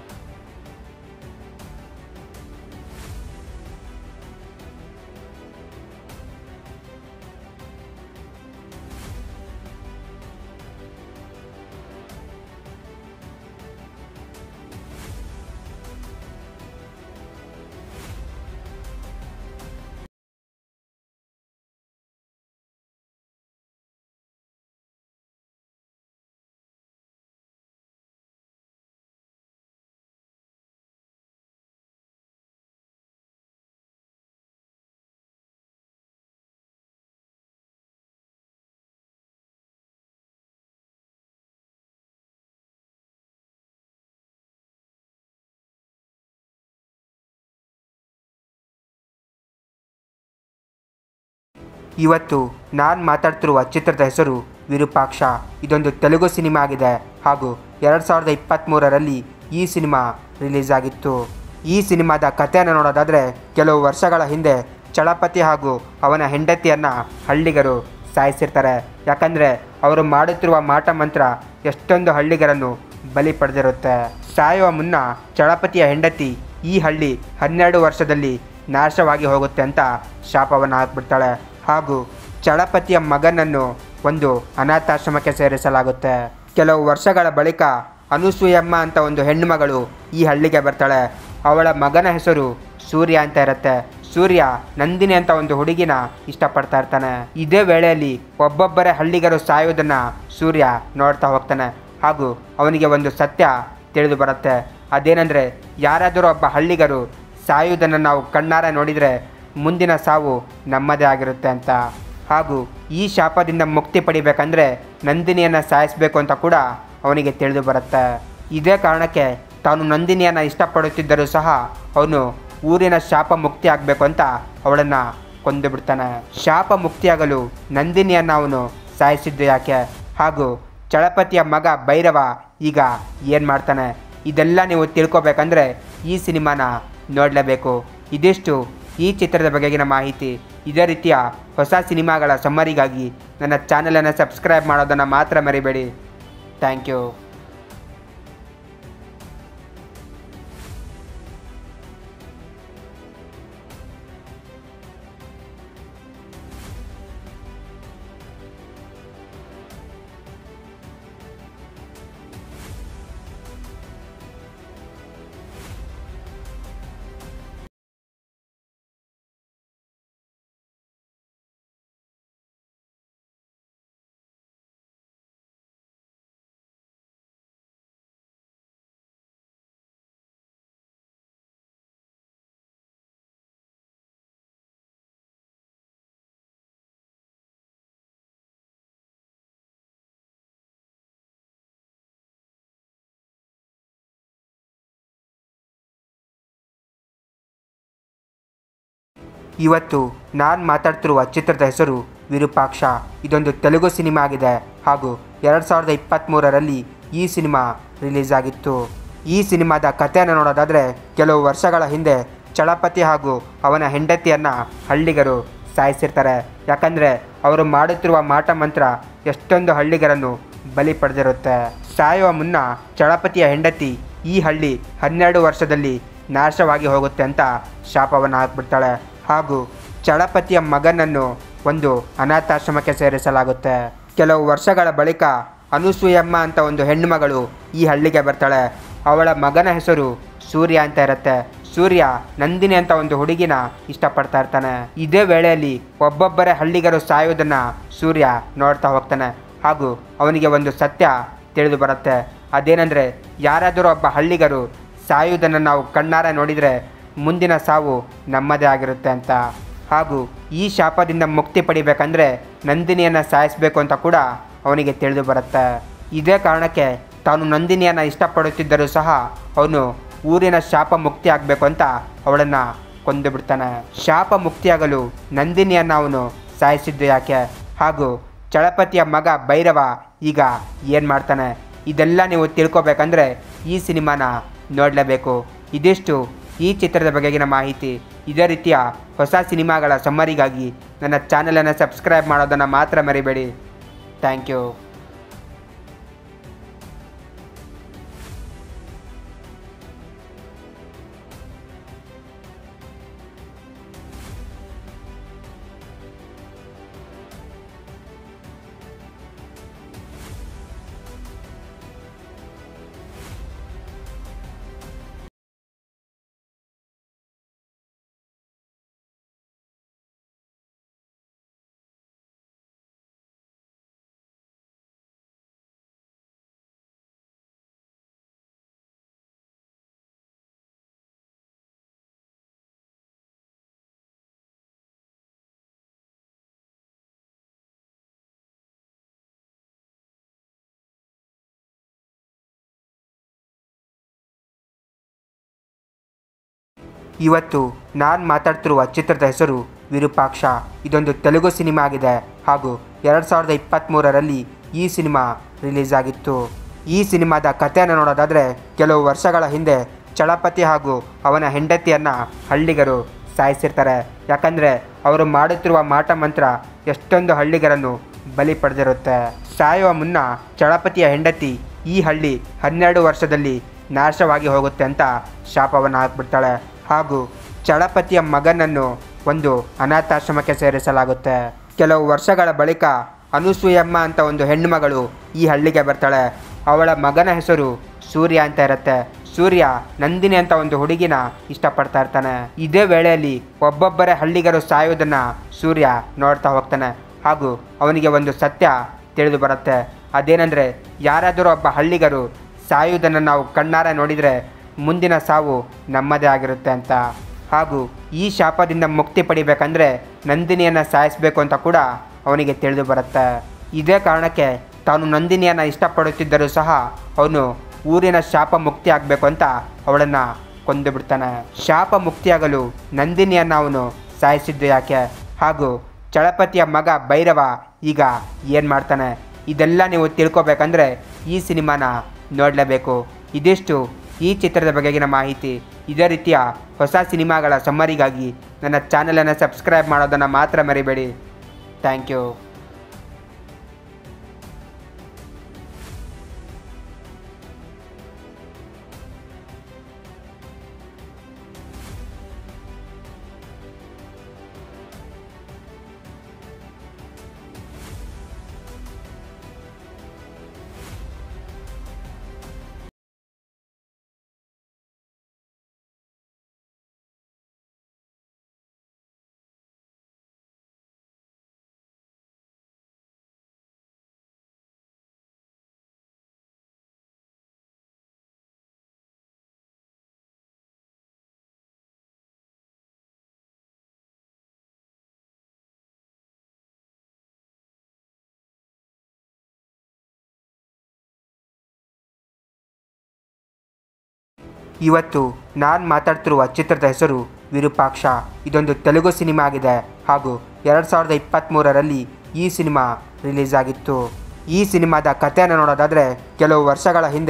ಇವತ್ತು ನಾನು ಮಾತಾಡ್ತಿರುವ ಚಿತ್ರದ ಹೆಸರು ವಿರೂಪಾಕ್ಷ ಇದೊಂದು ತೆಲುಗು ಸಿನಿಮಾ ಆಗಿದೆ ಹಾಗೂ ಎರಡು ಸಾವಿರದ ಇಪ್ಪತ್ತ್ಮೂರರಲ್ಲಿ ಈ ಸಿನಿಮಾ ರಿಲೀಸ್ ಆಗಿತ್ತು ಈ ಸಿನಿಮಾದ ಕಥೆಯನ್ನು ನೋಡೋದಾದರೆ ಕೆಲವು ವರ್ಷಗಳ ಹಿಂದೆ ಚಳಪತಿ ಹಾಗೂ ಅವನ ಹೆಂಡತಿಯನ್ನು ಹಳ್ಳಿಗರು ಸಾಯಿಸಿರ್ತಾರೆ ಯಾಕಂದರೆ ಅವರು ಮಾಡುತ್ತಿರುವ ಮಾಟ ಮಂತ್ರ ಎಷ್ಟೊಂದು ಹಳ್ಳಿಗರನ್ನು ಬಲಿ ಪಡೆದಿರುತ್ತೆ ಸಾಯುವ ಮುನ್ನ ಚಳಪತಿಯ ಹೆಂಡತಿ ಈ ಹಳ್ಳಿ ಹನ್ನೆರಡು ವರ್ಷದಲ್ಲಿ ನಾಶವಾಗಿ ಹೋಗುತ್ತೆ ಅಂತ ಶಾಪವನ್ನು ಹಾಕ್ಬಿಡ್ತಾಳೆ ಹಾಗೂ ಚಳಪತಿಯ ಮಗನನ್ನು ಒಂದು ಅನಾಥಾಶ್ರಮಕ್ಕೆ ಸೇರಿಸಲಾಗುತ್ತೆ ಕೆಲವು ವರ್ಷಗಳ ಬಳಿಕ ಅನುಸೂಯಮ್ಮ ಅಂತ ಒಂದು ಹೆಣ್ಣುಮಗಳು ಈ ಹಳ್ಳಿಗೆ ಬರ್ತಾಳೆ ಅವಳ ಮಗನ ಹೆಸರು ಸೂರ್ಯ ಅಂತ ಇರುತ್ತೆ ಸೂರ್ಯ ನಂದಿನಿ ಅಂತ ಒಂದು ಹುಡುಗಿನ ಇಷ್ಟಪಡ್ತಾ ಇರ್ತಾನೆ ಇದೇ ವೇಳೆಯಲ್ಲಿ ಒಬ್ಬೊಬ್ಬರೇ ಹಳ್ಳಿಗರು ಸಾಯೋದನ್ನ ಸೂರ್ಯ ನೋಡ್ತಾ ಹೋಗ್ತಾನೆ ಹಾಗೂ ಅವನಿಗೆ ಒಂದು ಸತ್ಯ ತಿಳಿದು ಬರುತ್ತೆ ಅದೇನೆಂದರೆ ಯಾರಾದರೂ ಒಬ್ಬ ಹಳ್ಳಿಗರು ಸಾಯುವುದನ್ನು ನಾವು ಕಣ್ಣಾರೆ ನೋಡಿದರೆ ಮುಂದಿನ ಸಾವು ನಮ್ಮದೇ ಆಗಿರುತ್ತೆ ಅಂತ ಹಾಗೂ ಈ ಶಾಪದಿಂದ ಮುಕ್ತಿ ಪಡಿಬೇಕಂದ್ರೆ ನಂದಿನಿಯನ್ನು ಸಾಯಿಸಬೇಕು ಅಂತ ಕೂಡ ಅವನಿಗೆ ತಿಳಿದು ಬರುತ್ತೆ ಇದೇ ಕಾರಣಕ್ಕೆ ತಾನು ನಂದಿನಿಯನ್ನು ಇಷ್ಟಪಡುತ್ತಿದ್ದರೂ ಸಹ ಅವನು ಊರಿನ ಶಾಪ ಮುಕ್ತಿ ಆಗಬೇಕು ಅಂತ ಅವಳನ್ನು ಕೊಂದು ಬಿಡ್ತಾನೆ ಶಾಪ ಮುಕ್ತಿಯಾಗಲು ನಂದಿನಿಯನ್ನು ಅವನು ಸಾಯಿಸಿದ್ದು ಯಾಕೆ ಹಾಗೂ ಚಳಪತಿಯ ಮಗ ಭೈರವ ಈಗ ಏನು ಮಾಡ್ತಾನೆ ಇದೆಲ್ಲ ನೀವು ತಿಳ್ಕೊಬೇಕಂದ್ರೆ ಈ ಸಿನಿಮಾನ ನೋಡಲೇಬೇಕು ಇದಿಷ್ಟು ಈ ಚಿತ್ರದ ಬಗೆಗಿನ ಮಾಹಿತಿ ಇದೇ ರೀತಿಯ ಹೊಸ ಸಿನಿಮಾಗಳ ಸಮ್ಮರಿಗಾಗಿ ನನ್ನ ಚಾನಲನ್ನು ಸಬ್ಸ್ಕ್ರೈಬ್ ಮಾಡೋದನ್ನು ಮಾತ್ರ ಮರಿಬೇಡಿ ಥ್ಯಾಂಕ್ ಯು ಇವತ್ತು ನಾನು ಮಾತಾಡ್ತಿರುವ ಚಿತ್ರದ ಹೆಸರು ವಿರೂಪಾಕ್ಷ ಇದೊಂದು ತೆಲುಗು ಸಿನಿಮಾ ಆಗಿದೆ ಹಾಗೂ ಎರಡು ಸಾವಿರದ ಇಪ್ಪತ್ತ್ಮೂರರಲ್ಲಿ ಈ ಸಿನಿಮಾ ರಿಲೀಸ್ ಆಗಿತ್ತು ಈ ಸಿನಿಮಾದ ಕಥೆಯನ್ನು ನೋಡೋದಾದರೆ ಕೆಲವು ವರ್ಷಗಳ ಹಿಂದೆ ಚಳಪತಿ ಹಾಗೂ ಅವನ ಹೆಂಡತಿಯನ್ನು ಹಳ್ಳಿಗರು ಸಾಯಿಸಿರ್ತಾರೆ ಯಾಕಂದರೆ ಅವರು ಮಾಡುತ್ತಿರುವ ಮಾಟ ಮಂತ್ರ ಎಷ್ಟೊಂದು ಹಳ್ಳಿಗರನ್ನು ಬಲಿ ಪಡೆದಿರುತ್ತೆ ಸಾಯುವ ಮುನ್ನ ಚಳಪತಿಯ ಹೆಂಡತಿ ಈ ಹಳ್ಳಿ ಹನ್ನೆರಡು ವರ್ಷದಲ್ಲಿ ನಾಶವಾಗಿ ಹೋಗುತ್ತೆ ಅಂತ ಶಾಪವನ್ನು ಹಾಕ್ಬಿಡ್ತಾಳೆ ಹಾಗೂ ಚಳಪತಿಯ ಮಗನನ್ನು ಒಂದು ಅನಾಥಾಶ್ರಮಕ್ಕೆ ಸೇರಿಸಲಾಗುತ್ತೆ ಕೆಲವು ವರ್ಷಗಳ ಬಳಿಕ ಅನುಸೂಯಮ್ಮ ಅಂತ ಒಂದು ಹೆಣ್ಣು ಮಗಳು ಈ ಹಳ್ಳಿಗೆ ಬರ್ತಾಳೆ ಅವಳ ಮಗನ ಹೆಸರು ಸೂರ್ಯ ಅಂತ ಇರುತ್ತೆ ಸೂರ್ಯ ನಂದಿನಿ ಅಂತ ಒಂದು ಹುಡುಗಿನ ಇಷ್ಟಪಡ್ತಾ ಇರ್ತಾನೆ ಇದೇ ವೇಳೆಯಲ್ಲಿ ಒಬ್ಬೊಬ್ಬರೇ ಹಳ್ಳಿಗರು ಸಾಯೋದನ್ನ ಸೂರ್ಯ ನೋಡ್ತಾ ಹೋಗ್ತಾನೆ ಹಾಗೂ ಅವನಿಗೆ ಒಂದು ಸತ್ಯ ತಿಳಿದು ಬರುತ್ತೆ ಅದೇನೆಂದರೆ ಯಾರಾದರೂ ಒಬ್ಬ ಹಳ್ಳಿಗರು ಸಾಯುವುದನ್ನು ನಾವು ಕಣ್ಣಾರೆ ನೋಡಿದರೆ ಮುಂದಿನ ಸಾವು ನಮ್ಮದೇ ಆಗಿರುತ್ತೆ ಅಂತ ಹಾಗೂ ಈ ಶಾಪದಿಂದ ಮುಕ್ತಿ ಪಡಿಬೇಕಂದ್ರೆ ನಂದಿನಿಯನ್ನು ಸಾಯಿಸಬೇಕು ಅಂತ ಕೂಡ ಅವನಿಗೆ ತಿಳಿದು ಬರುತ್ತೆ ಇದೇ ಕಾರಣಕ್ಕೆ ತಾನು ನಂದಿನಿಯನ್ನು ಇಷ್ಟಪಡುತ್ತಿದ್ದರೂ ಸಹ ಅವನು ಊರಿನ ಶಾಪ ಮುಕ್ತಿ ಆಗಬೇಕು ಅಂತ ಅವಳನ್ನು ಕೊಂದು ಬಿಡ್ತಾನೆ ಶಾಪ ಮುಕ್ತಿಯಾಗಲು ನಂದಿನಿಯನ್ನು ಅವನು ಸಾಯಿಸಿದ್ದು ಯಾಕೆ ಹಾಗೂ ಚಳಪತಿಯ ಮಗ ಭೈರವ ಈಗ ಏನು ಮಾಡ್ತಾನೆ ಇದೆಲ್ಲ ನೀವು ತಿಳ್ಕೊಬೇಕಂದ್ರೆ ಈ ಸಿನಿಮಾನ ನೋಡಲೇಬೇಕು ಇದಿಷ್ಟು ಈ ಚಿತ್ರದ ಬಗೆಗಿನ ಮಾಹಿತಿ ಇದೇ ರೀತಿಯ ಹೊಸ ಸಿನಿಮಾಗಳ ಸಮ್ಮರಿಗಾಗಿ ನನ್ನ ಚಾನಲನ್ನು ಸಬ್ಸ್ಕ್ರೈಬ್ ಮಾಡೋದನ್ನು ಮಾತ್ರ ಮರಿಬೇಡಿ ಥ್ಯಾಂಕ್ ಯು ಇವತ್ತು ನಾನು ಮಾತಾಡ್ತಿರುವ ಚಿತ್ರದ ಹೆಸರು ವಿರೂಪಾಕ್ಷ ಇದೊಂದು ತೆಲುಗು ಸಿನಿಮಾ ಆಗಿದೆ ಹಾಗೂ ಎರಡು ಸಾವಿರದ ಇಪ್ಪತ್ತ್ಮೂರರಲ್ಲಿ ಈ ಸಿನಿಮಾ ರಿಲೀಸ್ ಆಗಿತ್ತು ಈ ಸಿನಿಮಾದ ಕಥೆಯನ್ನು ನೋಡೋದಾದರೆ ಕೆಲವು ವರ್ಷಗಳ ಹಿಂದೆ ಚಳಪತಿ ಹಾಗೂ ಅವನ ಹೆಂಡತಿಯನ್ನು ಹಳ್ಳಿಗರು ಸಾಯಿಸಿರ್ತಾರೆ ಯಾಕಂದರೆ ಅವರು ಮಾಡುತ್ತಿರುವ ಮಾಟ ಮಂತ್ರ ಎಷ್ಟೊಂದು ಹಳ್ಳಿಗರನ್ನು ಬಲಿ ಪಡೆದಿರುತ್ತೆ ಸಾಯುವ ಮುನ್ನ ಚಳಪತಿಯ ಹೆಂಡತಿ ಈ ಹಳ್ಳಿ ಹನ್ನೆರಡು ವರ್ಷದಲ್ಲಿ ನಾಶವಾಗಿ ಹೋಗುತ್ತೆ ಅಂತ ಶಾಪವನ್ನು ಹಾಕ್ಬಿಡ್ತಾಳೆ ಹಾಗೂ ಚಳಪತಿಯ ಮಗನನ್ನು ಒಂದು ಅನಾಥಾಶ್ರಮಕ್ಕೆ ಸೇರಿಸಲಾಗುತ್ತೆ ಕೆಲವು ವರ್ಷಗಳ ಬಳಿಕ ಅನುಸೂಯಮ್ಮ ಅಂತ ಒಂದು ಹೆಣ್ಣು ಮಗಳು ಈ ಹಳ್ಳಿಗೆ ಬರ್ತಾಳೆ ಅವಳ ಮಗನ ಹೆಸರು ಸೂರ್ಯ ಅಂತ ಇರುತ್ತೆ ಸೂರ್ಯ ನಂದಿನಿ ಅಂತ ಒಂದು ಹುಡುಗಿನ ಇಷ್ಟಪಡ್ತಾ ಇರ್ತಾನೆ ಇದೇ ವೇಳೆಯಲ್ಲಿ ಒಬ್ಬೊಬ್ಬರೇ ಹಳ್ಳಿಗರು ಸಾಯೋದನ್ನ ಸೂರ್ಯ ನೋಡ್ತಾ ಹೋಗ್ತಾನೆ ಹಾಗೂ ಅವನಿಗೆ ಒಂದು ಸತ್ಯ ತಿಳಿದು ಬರುತ್ತೆ ಅದೇನೆಂದರೆ ಯಾರಾದರೂ ಒಬ್ಬ ಹಳ್ಳಿಗರು ಸಾಯುವುದನ್ನು ನಾವು ಕಣ್ಣಾರೆ ನೋಡಿದರೆ ಮುಂದಿನ ಸಾವು ನಮ್ಮದೇ ಆಗಿರುತ್ತೆ ಅಂತ ಹಾಗೂ ಈ ಶಾಪದಿಂದ ಮುಕ್ತಿ ಪಡಿಬೇಕಂದ್ರೆ ನಂದಿನಿಯನ್ನು ಸಾಯಿಸಬೇಕು ಅಂತ ಕೂಡ ಅವನಿಗೆ ತಿಳಿದು ಬರುತ್ತೆ ಇದೇ ಕಾರಣಕ್ಕೆ ತಾನು ನಂದಿನಿಯನ್ನು ಇಷ್ಟಪಡುತ್ತಿದ್ದರೂ ಸಹ ಅವನು ಊರಿನ ಶಾಪ ಮುಕ್ತಿ ಆಗಬೇಕು ಅಂತ ಅವಳನ್ನು ಕೊಂದು ಬಿಡ್ತಾನೆ ಶಾಪ ಮುಕ್ತಿಯಾಗಲು ನಂದಿನಿಯನ್ನು ಅವನು ಸಾಯಿಸಿದ್ದು ಯಾಕೆ ಹಾಗೂ ಚಳಪತಿಯ ಮಗ ಭೈರವ ಈಗ ಏನು ಮಾಡ್ತಾನೆ ಇದೆಲ್ಲ ನೀವು ತಿಳ್ಕೊಬೇಕಂದ್ರೆ ಈ ಸಿನಿಮಾನ ನೋಡಲೇಬೇಕು ಇದಿಷ್ಟು ಈ ಚಿತ್ರದ ಬಗೆಗಿನ ಮಾಹಿತಿ ಇದೇ ರೀತಿಯ ಹೊಸ ಸಿನಿಮಾಗಳ ಸಮ್ಮರಿಗಾಗಿ ನನ್ನ ಚಾನಲನ್ನು ಸಬ್ಸ್ಕ್ರೈಬ್ ಮಾಡೋದನ್ನು ಮಾತ್ರ ಮರಿಬೇಡಿ ಥ್ಯಾಂಕ್ ಯು ಇವತ್ತು ನಾನು ಮಾತಾಡ್ತಿರುವ ಚಿತ್ರದ ಹೆಸರು ವಿರೂಪಾಕ್ಷ ಇದೊಂದು ತೆಲುಗು ಸಿನಿಮಾ ಆಗಿದೆ ಹಾಗೂ ಎರಡು ಸಾವಿರದ ಇಪ್ಪತ್ತ್ಮೂರರಲ್ಲಿ ಈ ಸಿನಿಮಾ ರಿಲೀಸ್ ಆಗಿತ್ತು ಈ ಸಿನಿಮಾದ ಕಥೆಯನ್ನು ನೋಡೋದಾದರೆ ಕೆಲವು ವರ್ಷಗಳ ಹಿಂದೆ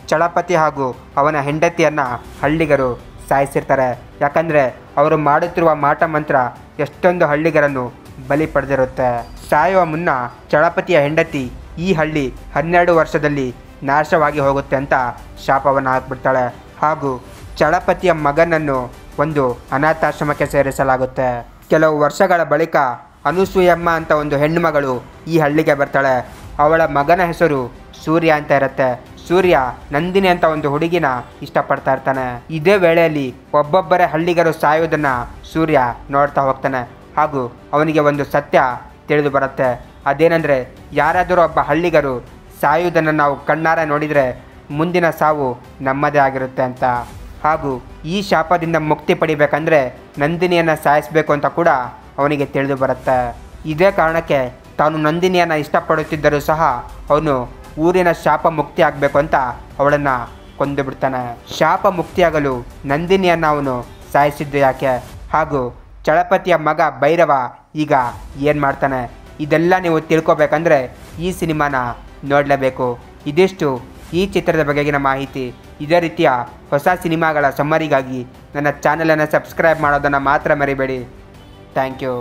ಚಳಪತಿ ಹಾಗೂ ಅವನ ಹೆಂಡತಿಯನ್ನು ಹಳ್ಳಿಗರು ಸಾಯಿಸಿರ್ತಾರೆ ಯಾಕಂದರೆ ಅವರು ಮಾಡುತ್ತಿರುವ ಮಾಟ ಮಂತ್ರ ಎಷ್ಟೊಂದು ಹಳ್ಳಿಗರನ್ನು ಬಲಿ ಪಡೆದಿರುತ್ತೆ ಸಾಯುವ ಮುನ್ನ ಚಳಪತಿಯ ಹೆಂಡತಿ ಈ ಹಳ್ಳಿ ಹನ್ನೆರಡು ವರ್ಷದಲ್ಲಿ ನಾಶವಾಗಿ ಹೋಗುತ್ತೆ ಅಂತ ಶಾಪವನ್ನು ಹಾಕ್ಬಿಡ್ತಾಳೆ ಹಾಗೂ ಚಳಪತಿಯ ಮಗನನ್ನು ಒಂದು ಅನಾಥಾಶ್ರಮಕ್ಕೆ ಸೇರಿಸಲಾಗುತ್ತೆ ಕೆಲವು ವರ್ಷಗಳ ಬಳಿಕ ಅನುಸೂಯಮ್ಮ ಅಂತ ಒಂದು ಹೆಣ್ಣು ಮಗಳು ಈ ಹಳ್ಳಿಗೆ ಬರ್ತಾಳೆ ಅವಳ ಮಗನ ಹೆಸರು ಸೂರ್ಯ ಅಂತ ಇರುತ್ತೆ ಸೂರ್ಯ ನಂದಿನಿ ಅಂತ ಒಂದು ಹುಡುಗಿನ ಇಷ್ಟಪಡ್ತಾ ಇರ್ತಾನೆ ಇದೇ ವೇಳೆಯಲ್ಲಿ ಒಬ್ಬೊಬ್ಬರೇ ಹಳ್ಳಿಗರು ಸಾಯೋದನ್ನ ಸೂರ್ಯ ನೋಡ್ತಾ ಹೋಗ್ತಾನೆ ಹಾಗೂ ಅವನಿಗೆ ಒಂದು ಸತ್ಯ ತಿಳಿದು ಬರುತ್ತೆ ಅದೇನೆಂದರೆ ಯಾರಾದರೂ ಒಬ್ಬ ಹಳ್ಳಿಗರು ಸಾಯುವುದನ್ನು ನಾವು ಕಣ್ಣಾರೆ ನೋಡಿದರೆ ಮುಂದಿನ ಸಾವು ನಮ್ಮದೇ ಆಗಿರುತ್ತೆ ಅಂತ ಹಾಗೂ ಈ ಶಾಪದಿಂದ ಮುಕ್ತಿ ಪಡಿಬೇಕಂದ್ರೆ ನಂದಿನಿಯನ್ನು ಸಾಯಿಸಬೇಕು ಅಂತ ಕೂಡ ಅವನಿಗೆ ತಿಳಿದು ಬರುತ್ತೆ ಇದೇ ಕಾರಣಕ್ಕೆ ತಾನು ನಂದಿನಿಯನ್ನು ಇಷ್ಟಪಡುತ್ತಿದ್ದರೂ ಸಹ ಅವನು ಊರಿನ ಶಾಪ ಮುಕ್ತಿ ಆಗಬೇಕು ಅಂತ ಅವಳನ್ನು ಕೊಂದು ಬಿಡ್ತಾನೆ ಶಾಪ ಮುಕ್ತಿಯಾಗಲು ನಂದಿನಿಯನ್ನು ಅವನು ಸಾಯಿಸಿದ್ದು ಯಾಕೆ ಹಾಗೂ ಚಳಪತಿಯ ಮಗ ಭೈರವ ಈಗ ಏನು ಮಾಡ್ತಾನೆ ಇದೆಲ್ಲ ನೀವು ತಿಳ್ಕೊಬೇಕಂದ್ರೆ ಈ ಸಿನಿಮಾನ ನೋಡಲೇಬೇಕು ಇದಿಷ್ಟು ಈ ಚಿತ್ರದ ಬಗೆಗಿನ ಮಾಹಿತಿ ಇದೇ ರೀತಿಯ ಹೊಸ ಸಿನಿಮಾಗಳ ಸಮ್ಮರಿಗಾಗಿ ನನ್ನ ಚಾನಲನ್ನು ಸಬ್ಸ್ಕ್ರೈಬ್ ಮಾಡೋದನ್ನು ಮಾತ್ರ ಮರಿಬೇಡಿ ಥ್ಯಾಂಕ್ ಯು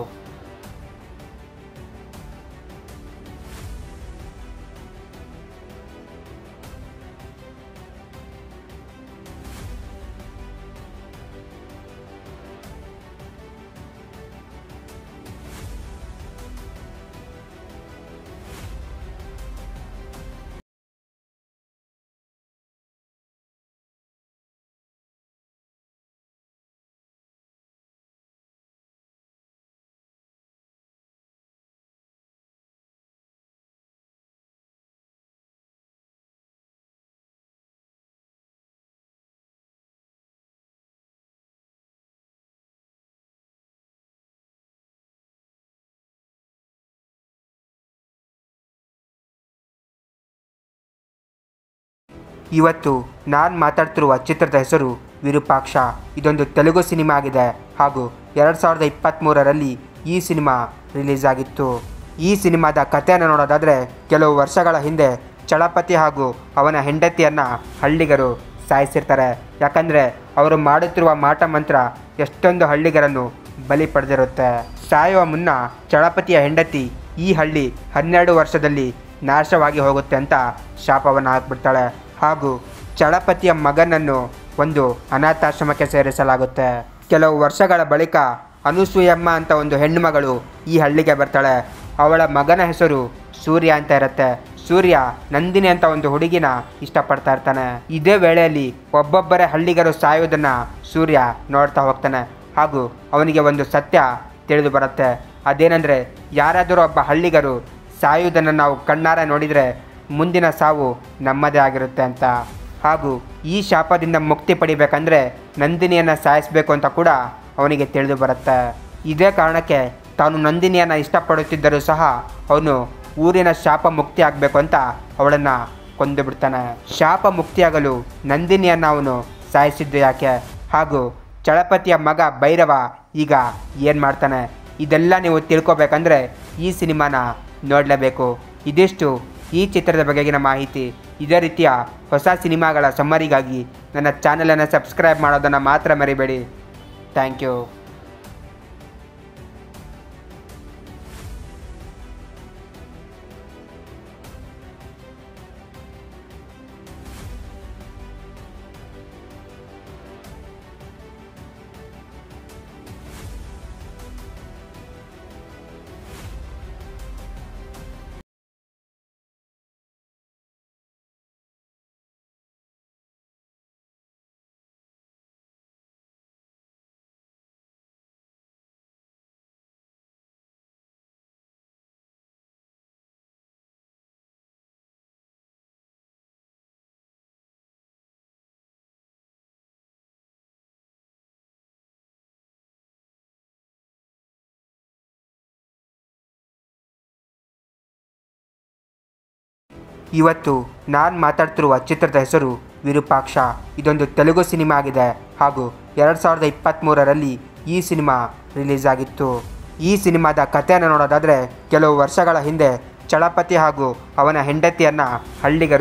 ಇವತ್ತು ನಾನು ಮಾತಾಡ್ತಿರುವ ಚಿತ್ರದ ಹೆಸರು ವಿರೂಪಾಕ್ಷ ಇದೊಂದು ತೆಲುಗು ಸಿನಿಮಾ ಆಗಿದೆ ಹಾಗೂ ಎರಡು ಸಾವಿರದ ಇಪ್ಪತ್ತ್ಮೂರರಲ್ಲಿ ಈ ಸಿನಿಮಾ ರಿಲೀಸ್ ಆಗಿತ್ತು ಈ ಸಿನಿಮಾದ ಕಥೆಯನ್ನು ನೋಡೋದಾದರೆ ಕೆಲವು ವರ್ಷಗಳ ಹಿಂದೆ ಚಳಪತಿ ಹಾಗೂ ಅವನ ಹೆಂಡತಿಯನ್ನು ಹಳ್ಳಿಗರು ಸಾಯಿಸಿರ್ತಾರೆ ಯಾಕಂದರೆ ಅವರು ಮಾಡುತ್ತಿರುವ ಮಾಟ ಮಂತ್ರ ಎಷ್ಟೊಂದು ಹಳ್ಳಿಗರನ್ನು ಬಲಿ ಪಡೆದಿರುತ್ತೆ ಸಾಯುವ ಮುನ್ನ ಚಳಪತಿಯ ಹೆಂಡತಿ ಈ ಹಳ್ಳಿ ಹನ್ನೆರಡು ವರ್ಷದಲ್ಲಿ ನಾಶವಾಗಿ ಹೋಗುತ್ತೆ ಅಂತ ಶಾಪವನ್ನು ಹಾಕ್ಬಿಡ್ತಾಳೆ ಹಾಗೂ ಚಳಪತಿಯ ಮಗನನ್ನು ಒಂದು ಅನಾಥಾಶ್ರಮಕ್ಕೆ ಸೇರಿಸಲಾಗುತ್ತೆ ಕೆಲವು ವರ್ಷಗಳ ಬಳಿಕ ಅನುಸೂಯಮ್ಮ ಅಂತ ಒಂದು ಹೆಣ್ಣು ಮಗಳು ಈ ಹಳ್ಳಿಗೆ ಬರ್ತಾಳೆ ಅವಳ ಮಗನ ಹೆಸರು ಸೂರ್ಯ ಅಂತ ಇರುತ್ತೆ ಸೂರ್ಯ ನಂದಿನಿ ಅಂತ ಒಂದು ಹುಡುಗಿನ ಇಷ್ಟಪಡ್ತಾ ಇರ್ತಾನೆ ಇದೇ ವೇಳೆಯಲ್ಲಿ ಒಬ್ಬೊಬ್ಬರೇ ಹಳ್ಳಿಗರು ಸಾಯೋದನ್ನ ಸೂರ್ಯ ನೋಡ್ತಾ ಹೋಗ್ತಾನೆ ಹಾಗೂ ಅವನಿಗೆ ಒಂದು ಸತ್ಯ ತಿಳಿದು ಬರುತ್ತೆ ಅದೇನೆಂದರೆ ಯಾರಾದರೂ ಒಬ್ಬ ಹಳ್ಳಿಗರು ಸಾಯುವುದನ್ನು ನಾವು ಕಣ್ಣಾರೆ ನೋಡಿದರೆ ಮುಂದಿನ ಸಾವು ನಮ್ಮದೇ ಆಗಿರುತ್ತೆ ಅಂತ ಹಾಗೂ ಈ ಶಾಪದಿಂದ ಮುಕ್ತಿ ಪಡಿಬೇಕಂದ್ರೆ ನಂದಿನಿಯನ್ನು ಸಾಯಿಸಬೇಕು ಅಂತ ಕೂಡ ಅವನಿಗೆ ತಿಳಿದು ಬರುತ್ತೆ ಇದೇ ಕಾರಣಕ್ಕೆ ತಾನು ನಂದಿನಿಯನ್ನು ಇಷ್ಟಪಡುತ್ತಿದ್ದರೂ ಸಹ ಅವನು ಊರಿನ ಶಾಪ ಮುಕ್ತಿ ಆಗಬೇಕು ಅಂತ ಅವಳನ್ನು ಕೊಂದು ಬಿಡ್ತಾನೆ ಶಾಪ ಮುಕ್ತಿಯಾಗಲು ನಂದಿನಿಯನ್ನು ಅವನು ಸಾಯಿಸಿದ್ದು ಯಾಕೆ ಹಾಗೂ ಚಳಪತಿಯ ಮಗ ಭೈರವ ಈಗ ಏನು ಮಾಡ್ತಾನೆ ಇದೆಲ್ಲ ನೀವು ತಿಳ್ಕೊಬೇಕಂದ್ರೆ ಈ ಸಿನಿಮಾನ ನೋಡಲೇಬೇಕು ಇದಿಷ್ಟು ಈ ಚಿತ್ರದ ಬಗೆಗಿನ ಮಾಹಿತಿ ಇದೇ ರೀತಿಯ ಹೊಸ ಸಿನಿಮಾಗಳ ಸಮ್ಮರಿಗಾಗಿ ನನ್ನ ಚಾನಲನ್ನು ಸಬ್ಸ್ಕ್ರೈಬ್ ಮಾಡೋದನ್ನು ಮಾತ್ರ ಮರಿಬೇಡಿ ಥ್ಯಾಂಕ್ ಯು ಇವತ್ತು ನಾನು ಮಾತಾಡ್ತಿರುವ ಚಿತ್ರದ ಹೆಸರು ವಿರೂಪಾಕ್ಷ ಇದೊಂದು ತೆಲುಗು ಸಿನಿಮಾ ಆಗಿದೆ ಹಾಗೂ ಎರಡು ಸಾವಿರದ ಇಪ್ಪತ್ತ್ಮೂರರಲ್ಲಿ ಈ ಸಿನಿಮಾ ರಿಲೀಸ್ ಆಗಿತ್ತು ಈ ಸಿನಿಮಾದ ಕಥೆಯನ್ನು ನೋಡೋದಾದರೆ ಕೆಲವು ವರ್ಷಗಳ ಹಿಂದೆ ಚಳಪತಿ ಹಾಗೂ ಅವನ ಹೆಂಡತಿಯನ್ನು ಹಳ್ಳಿಗರು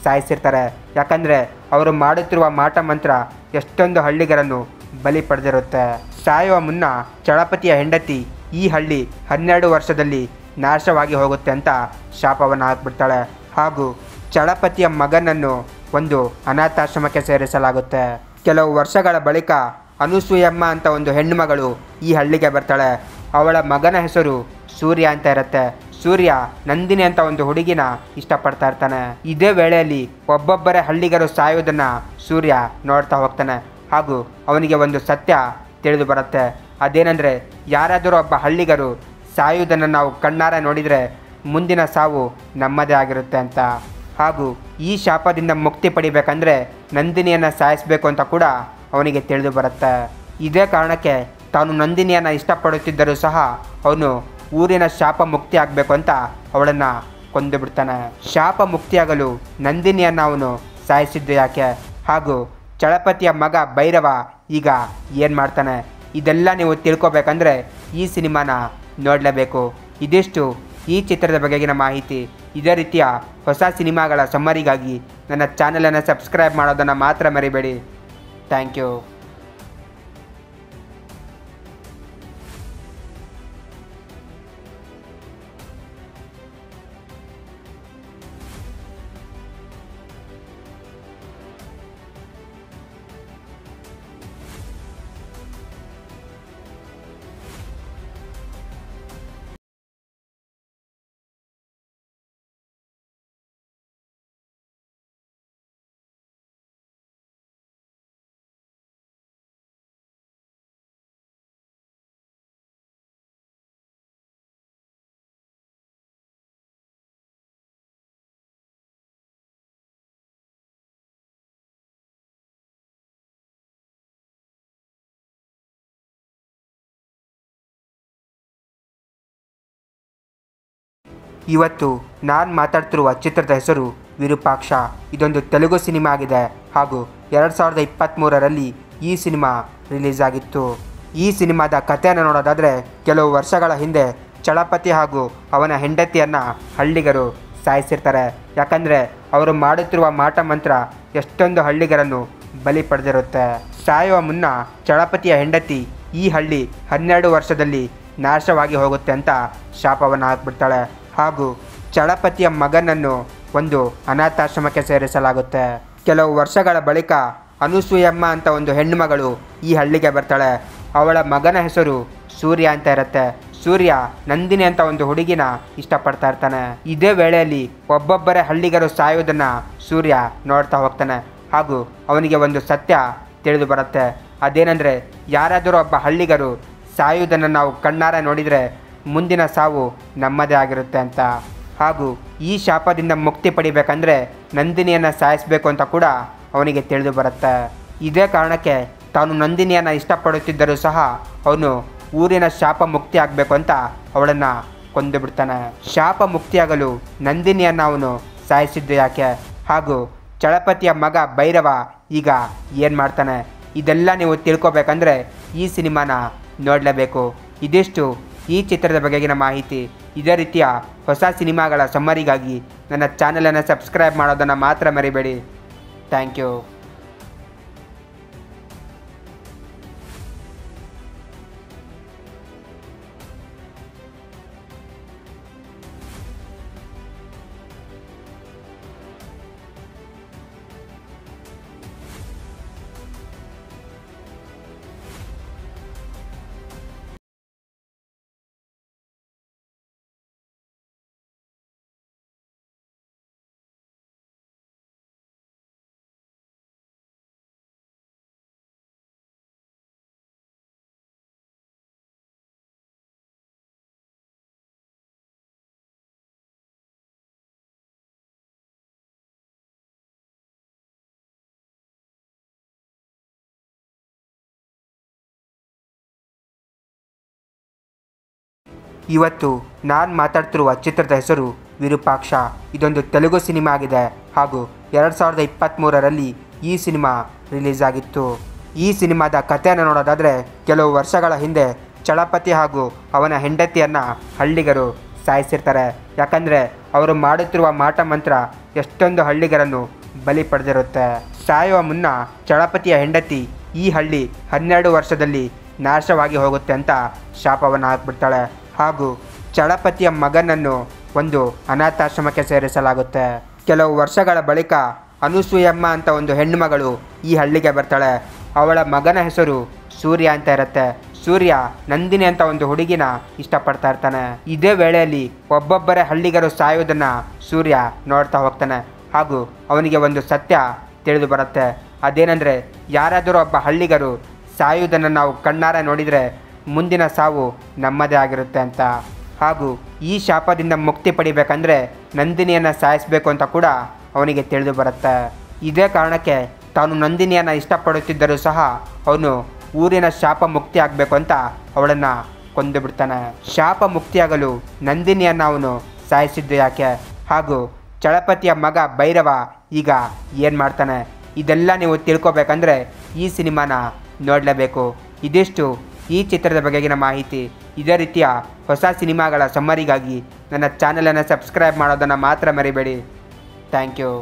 ಸಾಯಿಸಿರ್ತಾರೆ ಯಾಕಂದರೆ ಅವರು ಮಾಡುತ್ತಿರುವ ಮಾಟ ಮಂತ್ರ ಎಷ್ಟೊಂದು ಹಳ್ಳಿಗರನ್ನು ಬಲಿ ಪಡೆದಿರುತ್ತೆ ಸಾಯುವ ಮುನ್ನ ಚಳಪತಿಯ ಹೆಂಡತಿ ಈ ಹಳ್ಳಿ ಹನ್ನೆರಡು ವರ್ಷದಲ್ಲಿ ನಾಶವಾಗಿ ಹೋಗುತ್ತೆ ಅಂತ ಶಾಪವನ್ನು ಹಾಕ್ಬಿಡ್ತಾಳೆ ಹಾಗೂ ಚಳಪತಿಯ ಮಗನನ್ನು ಒಂದು ಅನಾಥಾಶ್ರಮಕ್ಕೆ ಸೇರಿಸಲಾಗುತ್ತೆ ಕೆಲವು ವರ್ಷಗಳ ಬಳಿಕ ಅನುಸೂಯಮ್ಮ ಅಂತ ಒಂದು ಹೆಣ್ಣುಮಗಳು ಈ ಹಳ್ಳಿಗೆ ಬರ್ತಾಳೆ ಅವಳ ಮಗನ ಹೆಸರು ಸೂರ್ಯ ಅಂತ ಇರುತ್ತೆ ಸೂರ್ಯ ನಂದಿನಿ ಅಂತ ಒಂದು ಹುಡುಗಿನ ಇಷ್ಟಪಡ್ತಾ ಇರ್ತಾನೆ ಇದೇ ವೇಳೆಯಲ್ಲಿ ಒಬ್ಬೊಬ್ಬರೇ ಹಳ್ಳಿಗರು ಸಾಯೋದನ್ನ ಸೂರ್ಯ ನೋಡ್ತಾ ಹೋಗ್ತಾನೆ ಹಾಗೂ ಅವನಿಗೆ ಒಂದು ಸತ್ಯ ತಿಳಿದು ಬರುತ್ತೆ ಅದೇನೆಂದರೆ ಯಾರಾದರೂ ಒಬ್ಬ ಹಳ್ಳಿಗರು ಸಾಯುವುದನ್ನು ನಾವು ಕಣ್ಣಾರೆ ನೋಡಿದರೆ ಮುಂದಿನ ಸಾವು ನಮ್ಮದೇ ಆಗಿರುತ್ತೆ ಅಂತ ಹಾಗೂ ಈ ಶಾಪದಿಂದ ಮುಕ್ತಿ ಪಡಿಬೇಕಂದ್ರೆ ನಂದಿನಿಯನ್ನು ಸಾಯಿಸಬೇಕು ಅಂತ ಕೂಡ ಅವನಿಗೆ ತಿಳಿದು ಬರುತ್ತೆ ಇದೇ ಕಾರಣಕ್ಕೆ ತಾನು ನಂದಿನಿಯನ್ನು ಇಷ್ಟಪಡುತ್ತಿದ್ದರೂ ಸಹ ಅವನು ಊರಿನ ಶಾಪ ಮುಕ್ತಿ ಆಗಬೇಕು ಅಂತ ಅವಳನ್ನು ಕೊಂದು ಬಿಡ್ತಾನೆ ಶಾಪ ಮುಕ್ತಿಯಾಗಲು ನಂದಿನಿಯನ್ನು ಅವನು ಸಾಯಿಸಿದ್ದು ಯಾಕೆ ಹಾಗೂ ಚಳಪತಿಯ ಮಗ ಭೈರವ ಈಗ ಏನು ಮಾಡ್ತಾನೆ ಇದೆಲ್ಲ ನೀವು ತಿಳ್ಕೊಬೇಕಂದ್ರೆ ಈ ಸಿನಿಮಾನ ನೋಡಲೇಬೇಕು ಇದಿಷ್ಟು ಈ ಚಿತ್ರದ ಬಗೆಗಿನ ಮಾಹಿತಿ ಇದೇ ರೀತಿಯ ಹೊಸ ಸಿನಿಮಾಗಳ ಸಮ್ಮರಿಗಾಗಿ ನನ್ನ ಚಾನಲನ್ನು ಸಬ್ಸ್ಕ್ರೈಬ್ ಮಾಡೋದನ್ನು ಮಾತ್ರ ಮರಿಬೇಡಿ ಥ್ಯಾಂಕ್ ಯು ಇವತ್ತು ನಾನು ಮಾತಾಡ್ತಿರುವ ಚಿತ್ರದ ಹೆಸರು ವಿರೂಪಾಕ್ಷ ಇದೊಂದು ತೆಲುಗು ಸಿನಿಮಾ ಆಗಿದೆ ಹಾಗೂ ಎರಡು ಸಾವಿರದ ಇಪ್ಪತ್ತ್ಮೂರರಲ್ಲಿ ಈ ಸಿನಿಮಾ ರಿಲೀಸ್ ಆಗಿತ್ತು ಈ ಸಿನಿಮಾದ ಕಥೆಯನ್ನು ನೋಡೋದಾದರೆ ಕೆಲವು ವರ್ಷಗಳ ಹಿಂದೆ ಚಳಪತಿ ಹಾಗೂ ಅವನ ಹೆಂಡತಿಯನ್ನು ಹಳ್ಳಿಗರು ಸಾಯಿಸಿರ್ತಾರೆ ಯಾಕಂದರೆ ಅವರು ಮಾಡುತ್ತಿರುವ ಮಾಟ ಮಂತ್ರ ಎಷ್ಟೊಂದು ಹಳ್ಳಿಗರನ್ನು ಬಲಿ ಪಡೆದಿರುತ್ತೆ ಸಾಯುವ ಮುನ್ನ ಚಳಪತಿಯ ಹೆಂಡತಿ ಈ ಹಳ್ಳಿ ಹನ್ನೆರಡು ವರ್ಷದಲ್ಲಿ ನಾಶವಾಗಿ ಹೋಗುತ್ತೆ ಅಂತ ಶಾಪವನ್ನು ಹಾಕ್ಬಿಡ್ತಾಳೆ ಹಾಗೂ ಚಳಪತಿಯ ಮಗನನ್ನು ಒಂದು ಅನಾಥಾಶ್ರಮಕ್ಕೆ ಸೇರಿಸಲಾಗುತ್ತೆ ಕೆಲವು ವರ್ಷಗಳ ಬಳಿಕ ಅನುಸೂಯಮ್ಮ ಅಂತ ಒಂದು ಹೆಣ್ಣುಮಗಳು ಈ ಹಳ್ಳಿಗೆ ಬರ್ತಾಳೆ ಅವಳ ಮಗನ ಹೆಸರು ಸೂರ್ಯ ಅಂತ ಇರುತ್ತೆ ಸೂರ್ಯ ನಂದಿನಿ ಅಂತ ಒಂದು ಹುಡುಗಿನ ಇಷ್ಟಪಡ್ತಾ ಇರ್ತಾನೆ ಇದೇ ವೇಳೆಯಲ್ಲಿ ಒಬ್ಬೊಬ್ಬರೇ ಹಳ್ಳಿಗರು ಸಾಯೋದನ್ನ ಸೂರ್ಯ ನೋಡ್ತಾ ಹೋಗ್ತಾನೆ ಹಾಗೂ ಅವನಿಗೆ ಒಂದು ಸತ್ಯ ತಿಳಿದು ಬರುತ್ತೆ ಅದೇನೆಂದರೆ ಯಾರಾದರೂ ಒಬ್ಬ ಹಳ್ಳಿಗರು ಸಾಯುವುದನ್ನು ನಾವು ಕಣ್ಣಾರೆ ನೋಡಿದರೆ ಮುಂದಿನ ಸಾವು ನಮ್ಮದೇ ಆಗಿರುತ್ತೆ ಅಂತ ಹಾಗೂ ಈ ಶಾಪದಿಂದ ಮುಕ್ತಿ ಪಡಿಬೇಕಂದ್ರೆ ನಂದಿನಿಯನ್ನು ಸಾಯಿಸಬೇಕು ಅಂತ ಕೂಡ ಅವನಿಗೆ ತಿಳಿದು ಬರುತ್ತೆ ಇದೇ ಕಾರಣಕ್ಕೆ ತಾನು ನಂದಿನಿಯನ್ನು ಇಷ್ಟಪಡುತ್ತಿದ್ದರೂ ಸಹ ಅವನು ಊರಿನ ಶಾಪ ಮುಕ್ತಿ ಆಗಬೇಕು ಅಂತ ಅವಳನ್ನು ಕೊಂದು ಬಿಡ್ತಾನೆ ಶಾಪ ಮುಕ್ತಿಯಾಗಲು ನಂದಿನಿಯನ್ನು ಅವನು ಸಾಯಿಸಿದ್ದು ಯಾಕೆ ಹಾಗೂ ಚಳಪತಿಯ ಮಗ ಭೈರವ ಈಗ ಏನು ಮಾಡ್ತಾನೆ ಇದೆಲ್ಲ ನೀವು ತಿಳ್ಕೊಬೇಕಂದ್ರೆ ಈ ಸಿನಿಮಾನ ನೋಡಲೇಬೇಕು ಇದಿಷ್ಟು ಈ ಚಿತ್ರದ ಬಗೆಗಿನ ಮಾಹಿತಿ ಇದೇ ರೀತಿಯ ಹೊಸ ಸಿನಿಮಾಗಳ ಸಮ್ಮರಿಗಾಗಿ ನನ್ನ ಚಾನಲನ್ನು ಸಬ್ಸ್ಕ್ರೈಬ್ ಮಾಡೋದನ್ನು ಮಾತ್ರ ಮರಿಬೇಡಿ ಥ್ಯಾಂಕ್ ಯು ಇವತ್ತು ನಾನು ಮಾತಾಡ್ತಿರುವ ಚಿತ್ರದ ಹೆಸರು ವಿರೂಪಾಕ್ಷ ಇದೊಂದು ತೆಲುಗು ಸಿನಿಮಾ ಆಗಿದೆ ಹಾಗೂ ಎರಡು ಸಾವಿರದ ಇಪ್ಪತ್ತ್ಮೂರರಲ್ಲಿ ಈ ಸಿನಿಮಾ ರಿಲೀಸ್ ಆಗಿತ್ತು ಈ ಸಿನಿಮಾದ ಕಥೆಯನ್ನು ನೋಡೋದಾದರೆ ಕೆಲವು ವರ್ಷಗಳ ಹಿಂದೆ ಚಳಪತಿ ಹಾಗೂ ಅವನ ಹೆಂಡತಿಯನ್ನು ಹಳ್ಳಿಗರು ಸಾಯಿಸಿರ್ತಾರೆ ಯಾಕಂದರೆ ಅವರು ಮಾಡುತ್ತಿರುವ ಮಾಟ ಮಂತ್ರ ಎಷ್ಟೊಂದು ಹಳ್ಳಿಗರನ್ನು ಬಲಿ ಪಡೆದಿರುತ್ತೆ ಸಾಯುವ ಮುನ್ನ ಚಳಪತಿಯ ಹೆಂಡತಿ ಈ ಹಳ್ಳಿ ಹನ್ನೆರಡು ವರ್ಷದಲ್ಲಿ ನಾಶವಾಗಿ ಹೋಗುತ್ತೆ ಅಂತ ಶಾಪವನ್ನು ಹಾಕ್ಬಿಡ್ತಾಳೆ ಹಾಗೂ ಚಳಪತಿಯ ಮಗನನ್ನು ಒಂದು ಅನಾಥಾಶ್ರಮಕ್ಕೆ ಸೇರಿಸಲಾಗುತ್ತೆ ಕೆಲವು ವರ್ಷಗಳ ಬಳಿಕ ಅನುಸೂಯಮ್ಮ ಅಂತ ಒಂದು ಹೆಣ್ಣುಮಗಳು ಈ ಹಳ್ಳಿಗೆ ಬರ್ತಾಳೆ ಅವಳ ಮಗನ ಹೆಸರು ಸೂರ್ಯ ಅಂತ ಇರುತ್ತೆ ಸೂರ್ಯ ನಂದಿನಿ ಅಂತ ಒಂದು ಹುಡುಗಿನ ಇಷ್ಟಪಡ್ತಾ ಇರ್ತಾನೆ ಇದೇ ವೇಳೆಯಲ್ಲಿ ಒಬ್ಬೊಬ್ಬರೇ ಹಳ್ಳಿಗರು ಸಾಯೋದನ್ನ ಸೂರ್ಯ ನೋಡ್ತಾ ಹೋಗ್ತಾನೆ ಹಾಗೂ ಅವನಿಗೆ ಒಂದು ಸತ್ಯ ತಿಳಿದು ಬರುತ್ತೆ ಅದೇನೆಂದರೆ ಯಾರಾದರೂ ಒಬ್ಬ ಹಳ್ಳಿಗರು ಸಾಯುವುದನ್ನು ನಾವು ಕಣ್ಣಾರೆ ನೋಡಿದರೆ ಮುಂದಿನ ಸಾವು ನಮ್ಮದೇ ಆಗಿರುತ್ತೆ ಅಂತ ಹಾಗೂ ಈ ಶಾಪದಿಂದ ಮುಕ್ತಿ ಪಡಿಬೇಕಂದ್ರೆ ನಂದಿನಿಯನ್ನು ಸಾಯಿಸಬೇಕು ಅಂತ ಕೂಡ ಅವನಿಗೆ ತಿಳಿದು ಬರುತ್ತೆ ಇದೇ ಕಾರಣಕ್ಕೆ ತಾನು ನಂದಿನಿಯನ್ನು ಇಷ್ಟಪಡುತ್ತಿದ್ದರೂ ಸಹ ಅವನು ಊರಿನ ಶಾಪ ಮುಕ್ತಿ ಆಗಬೇಕು ಅಂತ ಅವಳನ್ನು ಕೊಂದು ಬಿಡ್ತಾನೆ ಶಾಪ ಮುಕ್ತಿಯಾಗಲು ನಂದಿನಿಯನ್ನು ಅವನು ಸಾಯಿಸಿದ್ದು ಯಾಕೆ ಹಾಗೂ ಚಳಪತಿಯ ಮಗ ಭೈರವ ಈಗ ಏನು ಮಾಡ್ತಾನೆ ಇದೆಲ್ಲ ನೀವು ತಿಳ್ಕೊಬೇಕಂದ್ರೆ ಈ ಸಿನಿಮಾನ ನೋಡಲೇಬೇಕು ಇದಿಷ್ಟು ಈ ಚಿತ್ರದ ಬಗೆಗಿನ ಮಾಹಿತಿ ಇದೇ ರೀತಿಯ ಹೊಸ ಸಿನಿಮಾಗಳ ಸಮ್ಮರಿಗಾಗಿ ನನ್ನ ಚಾನಲನ್ನು ಸಬ್ಸ್ಕ್ರೈಬ್ ಮಾಡೋದನ್ನು ಮಾತ್ರ ಮರಿಬೇಡಿ ಥ್ಯಾಂಕ್ ಯು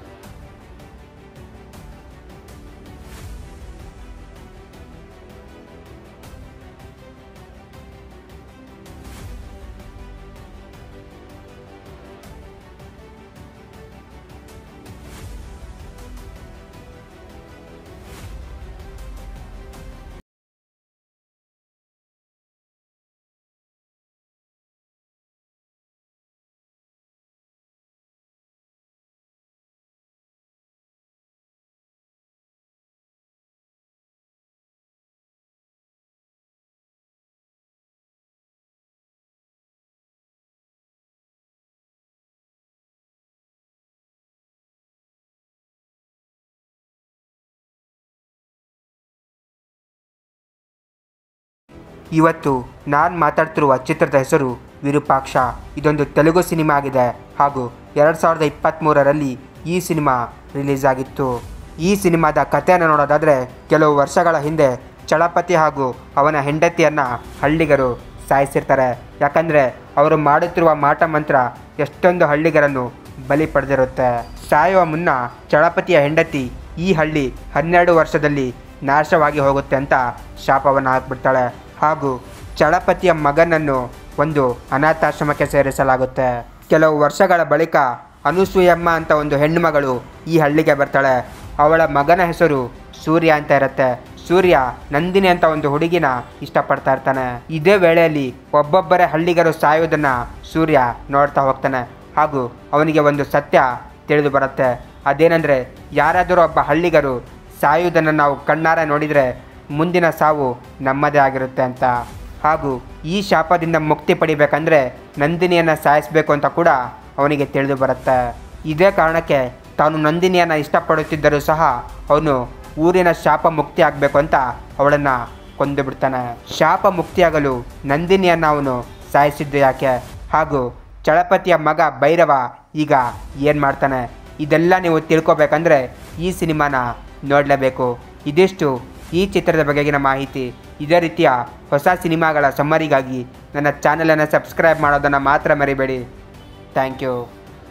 ಇವತ್ತು ನಾನು ಮಾತಾಡ್ತಿರುವ ಚಿತ್ರದ ಹೆಸರು ವಿರೂಪಾಕ್ಷ ಇದೊಂದು ತೆಲುಗು ಸಿನಿಮಾ ಆಗಿದೆ ಹಾಗೂ ಎರಡು ಸಾವಿರದ ಇಪ್ಪತ್ತ್ಮೂರರಲ್ಲಿ ಈ ಸಿನಿಮಾ ರಿಲೀಸ್ ಆಗಿತ್ತು ಈ ಸಿನಿಮಾದ ಕಥೆಯನ್ನು ನೋಡೋದಾದರೆ ಕೆಲವು ವರ್ಷಗಳ ಹಿಂದೆ ಚಳಪತಿ ಹಾಗೂ ಅವನ ಹೆಂಡತಿಯನ್ನು ಹಳ್ಳಿಗರು ಸಾಯಿಸಿರ್ತಾರೆ ಯಾಕಂದರೆ ಅವರು ಮಾಡುತ್ತಿರುವ ಮಾಟ ಮಂತ್ರ ಎಷ್ಟೊಂದು ಹಳ್ಳಿಗರನ್ನು ಬಲಿ ಪಡೆದಿರುತ್ತೆ ಸಾಯುವ ಮುನ್ನ ಚಳಪತಿಯ ಹೆಂಡತಿ ಈ ಹಳ್ಳಿ ಹನ್ನೆರಡು ವರ್ಷದಲ್ಲಿ ನಾಶವಾಗಿ ಹೋಗುತ್ತೆ ಅಂತ ಶಾಪವನ್ನು ಹಾಕ್ಬಿಡ್ತಾಳೆ ಹಾಗೂ ಚಳಪತಿಯ ಮಗನನ್ನು ಒಂದು ಅನಾಥಾಶ್ರಮಕ್ಕೆ ಸೇರಿಸಲಾಗುತ್ತೆ ಕೆಲವು ವರ್ಷಗಳ ಬಳಿಕ ಅನುಸೂಯಮ್ಮ ಅಂತ ಒಂದು ಹೆಣ್ಣುಮಗಳು ಈ ಹಳ್ಳಿಗೆ ಬರ್ತಾಳೆ ಅವಳ ಮಗನ ಹೆಸರು ಸೂರ್ಯ ಅಂತ ಇರುತ್ತೆ ಸೂರ್ಯ ನಂದಿನಿ ಅಂತ ಒಂದು ಹುಡುಗಿನ ಇಷ್ಟಪಡ್ತಾ ಇರ್ತಾನೆ ಇದೇ ವೇಳೆಯಲ್ಲಿ ಒಬ್ಬೊಬ್ಬರೇ ಹಳ್ಳಿಗರು ಸಾಯೋದನ್ನ ಸೂರ್ಯ ನೋಡ್ತಾ ಹೋಗ್ತಾನೆ ಹಾಗೂ ಅವನಿಗೆ ಒಂದು ಸತ್ಯ ತಿಳಿದು ಬರುತ್ತೆ ಅದೇನೆಂದರೆ ಯಾರಾದರೂ ಒಬ್ಬ ಹಳ್ಳಿಗರು ಸಾಯುವುದನ್ನು ನಾವು ಕಣ್ಣಾರೆ ನೋಡಿದರೆ ಮುಂದಿನ ಸಾವು ನಮ್ಮದೇ ಆಗಿರುತ್ತೆ ಅಂತ ಹಾಗೂ ಈ ಶಾಪದಿಂದ ಮುಕ್ತಿ ಪಡಿಬೇಕಂದ್ರೆ ನಂದಿನಿಯನ್ನು ಸಾಯಿಸಬೇಕು ಅಂತ ಕೂಡ ಅವನಿಗೆ ತಿಳಿದು ಬರುತ್ತೆ ಇದೇ ಕಾರಣಕ್ಕೆ ತಾನು ನಂದಿನಿಯನ್ನು ಇಷ್ಟಪಡುತ್ತಿದ್ದರೂ ಸಹ ಅವನು ಊರಿನ ಶಾಪ ಮುಕ್ತಿ ಆಗಬೇಕು ಅಂತ ಅವಳನ್ನು ಕೊಂದು ಬಿಡ್ತಾನೆ ಶಾಪ ಮುಕ್ತಿಯಾಗಲು ನಂದಿನಿಯನ್ನು ಅವನು ಸಾಯಿಸಿದ್ದು ಯಾಕೆ ಹಾಗೂ ಚಳಪತಿಯ ಮಗ ಭೈರವ ಈಗ ಏನು ಮಾಡ್ತಾನೆ ಇದೆಲ್ಲ ನೀವು ತಿಳ್ಕೊಬೇಕಂದ್ರೆ ಈ ಸಿನಿಮಾನ ನೋಡಲೇಬೇಕು ಇದಿಷ್ಟು ಈ ಚಿತ್ರದ ಬಗೆಗಿನ ಮಾಹಿತಿ ಇದೇ ರೀತಿಯ ಹೊಸ ಸಿನಿಮಾಗಳ ಸಮ್ಮರಿಗಾಗಿ ನನ್ನ ಚಾನಲನ್ನು ಸಬ್ಸ್ಕ್ರೈಬ್ ಮಾಡೋದನ್ನು ಮಾತ್ರ ಮರಿಬೇಡಿ ಥ್ಯಾಂಕ್ ಯು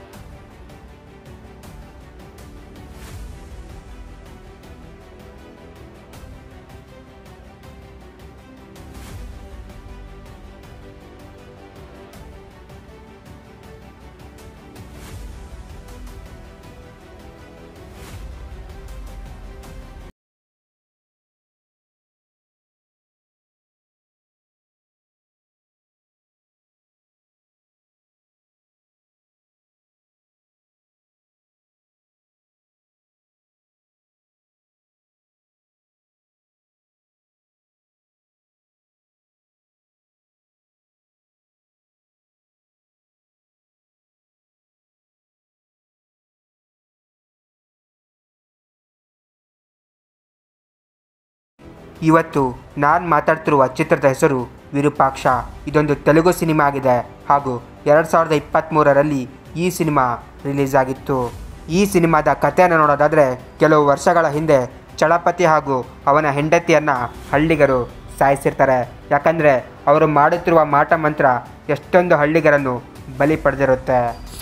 ಇವತ್ತು ನಾನು ಮಾತಾಡ್ತಿರುವ ಚಿತ್ರದ ಹೆಸರು ವಿರೂಪಾಕ್ಷ ಇದೊಂದು ತೆಲುಗು ಸಿನಿಮಾ ಆಗಿದೆ ಹಾಗೂ ಎರಡು ಸಾವಿರದ ಇಪ್ಪತ್ತ್ಮೂರರಲ್ಲಿ ಈ ಸಿನಿಮಾ ರಿಲೀಸ್ ಆಗಿತ್ತು ಈ ಸಿನಿಮಾದ ಕಥೆಯನ್ನು ನೋಡೋದಾದರೆ ಕೆಲವು ವರ್ಷಗಳ ಹಿಂದೆ ಚಳಪತಿ ಹಾಗೂ ಅವನ ಹೆಂಡತಿಯನ್ನು ಹಳ್ಳಿಗರು ಸಾಯಿಸಿರ್ತಾರೆ ಯಾಕಂದರೆ ಅವರು ಮಾಡುತ್ತಿರುವ ಮಾಟ ಮಂತ್ರ ಎಷ್ಟೊಂದು ಹಳ್ಳಿಗರನ್ನು ಬಲಿ ಪಡೆದಿರುತ್ತೆ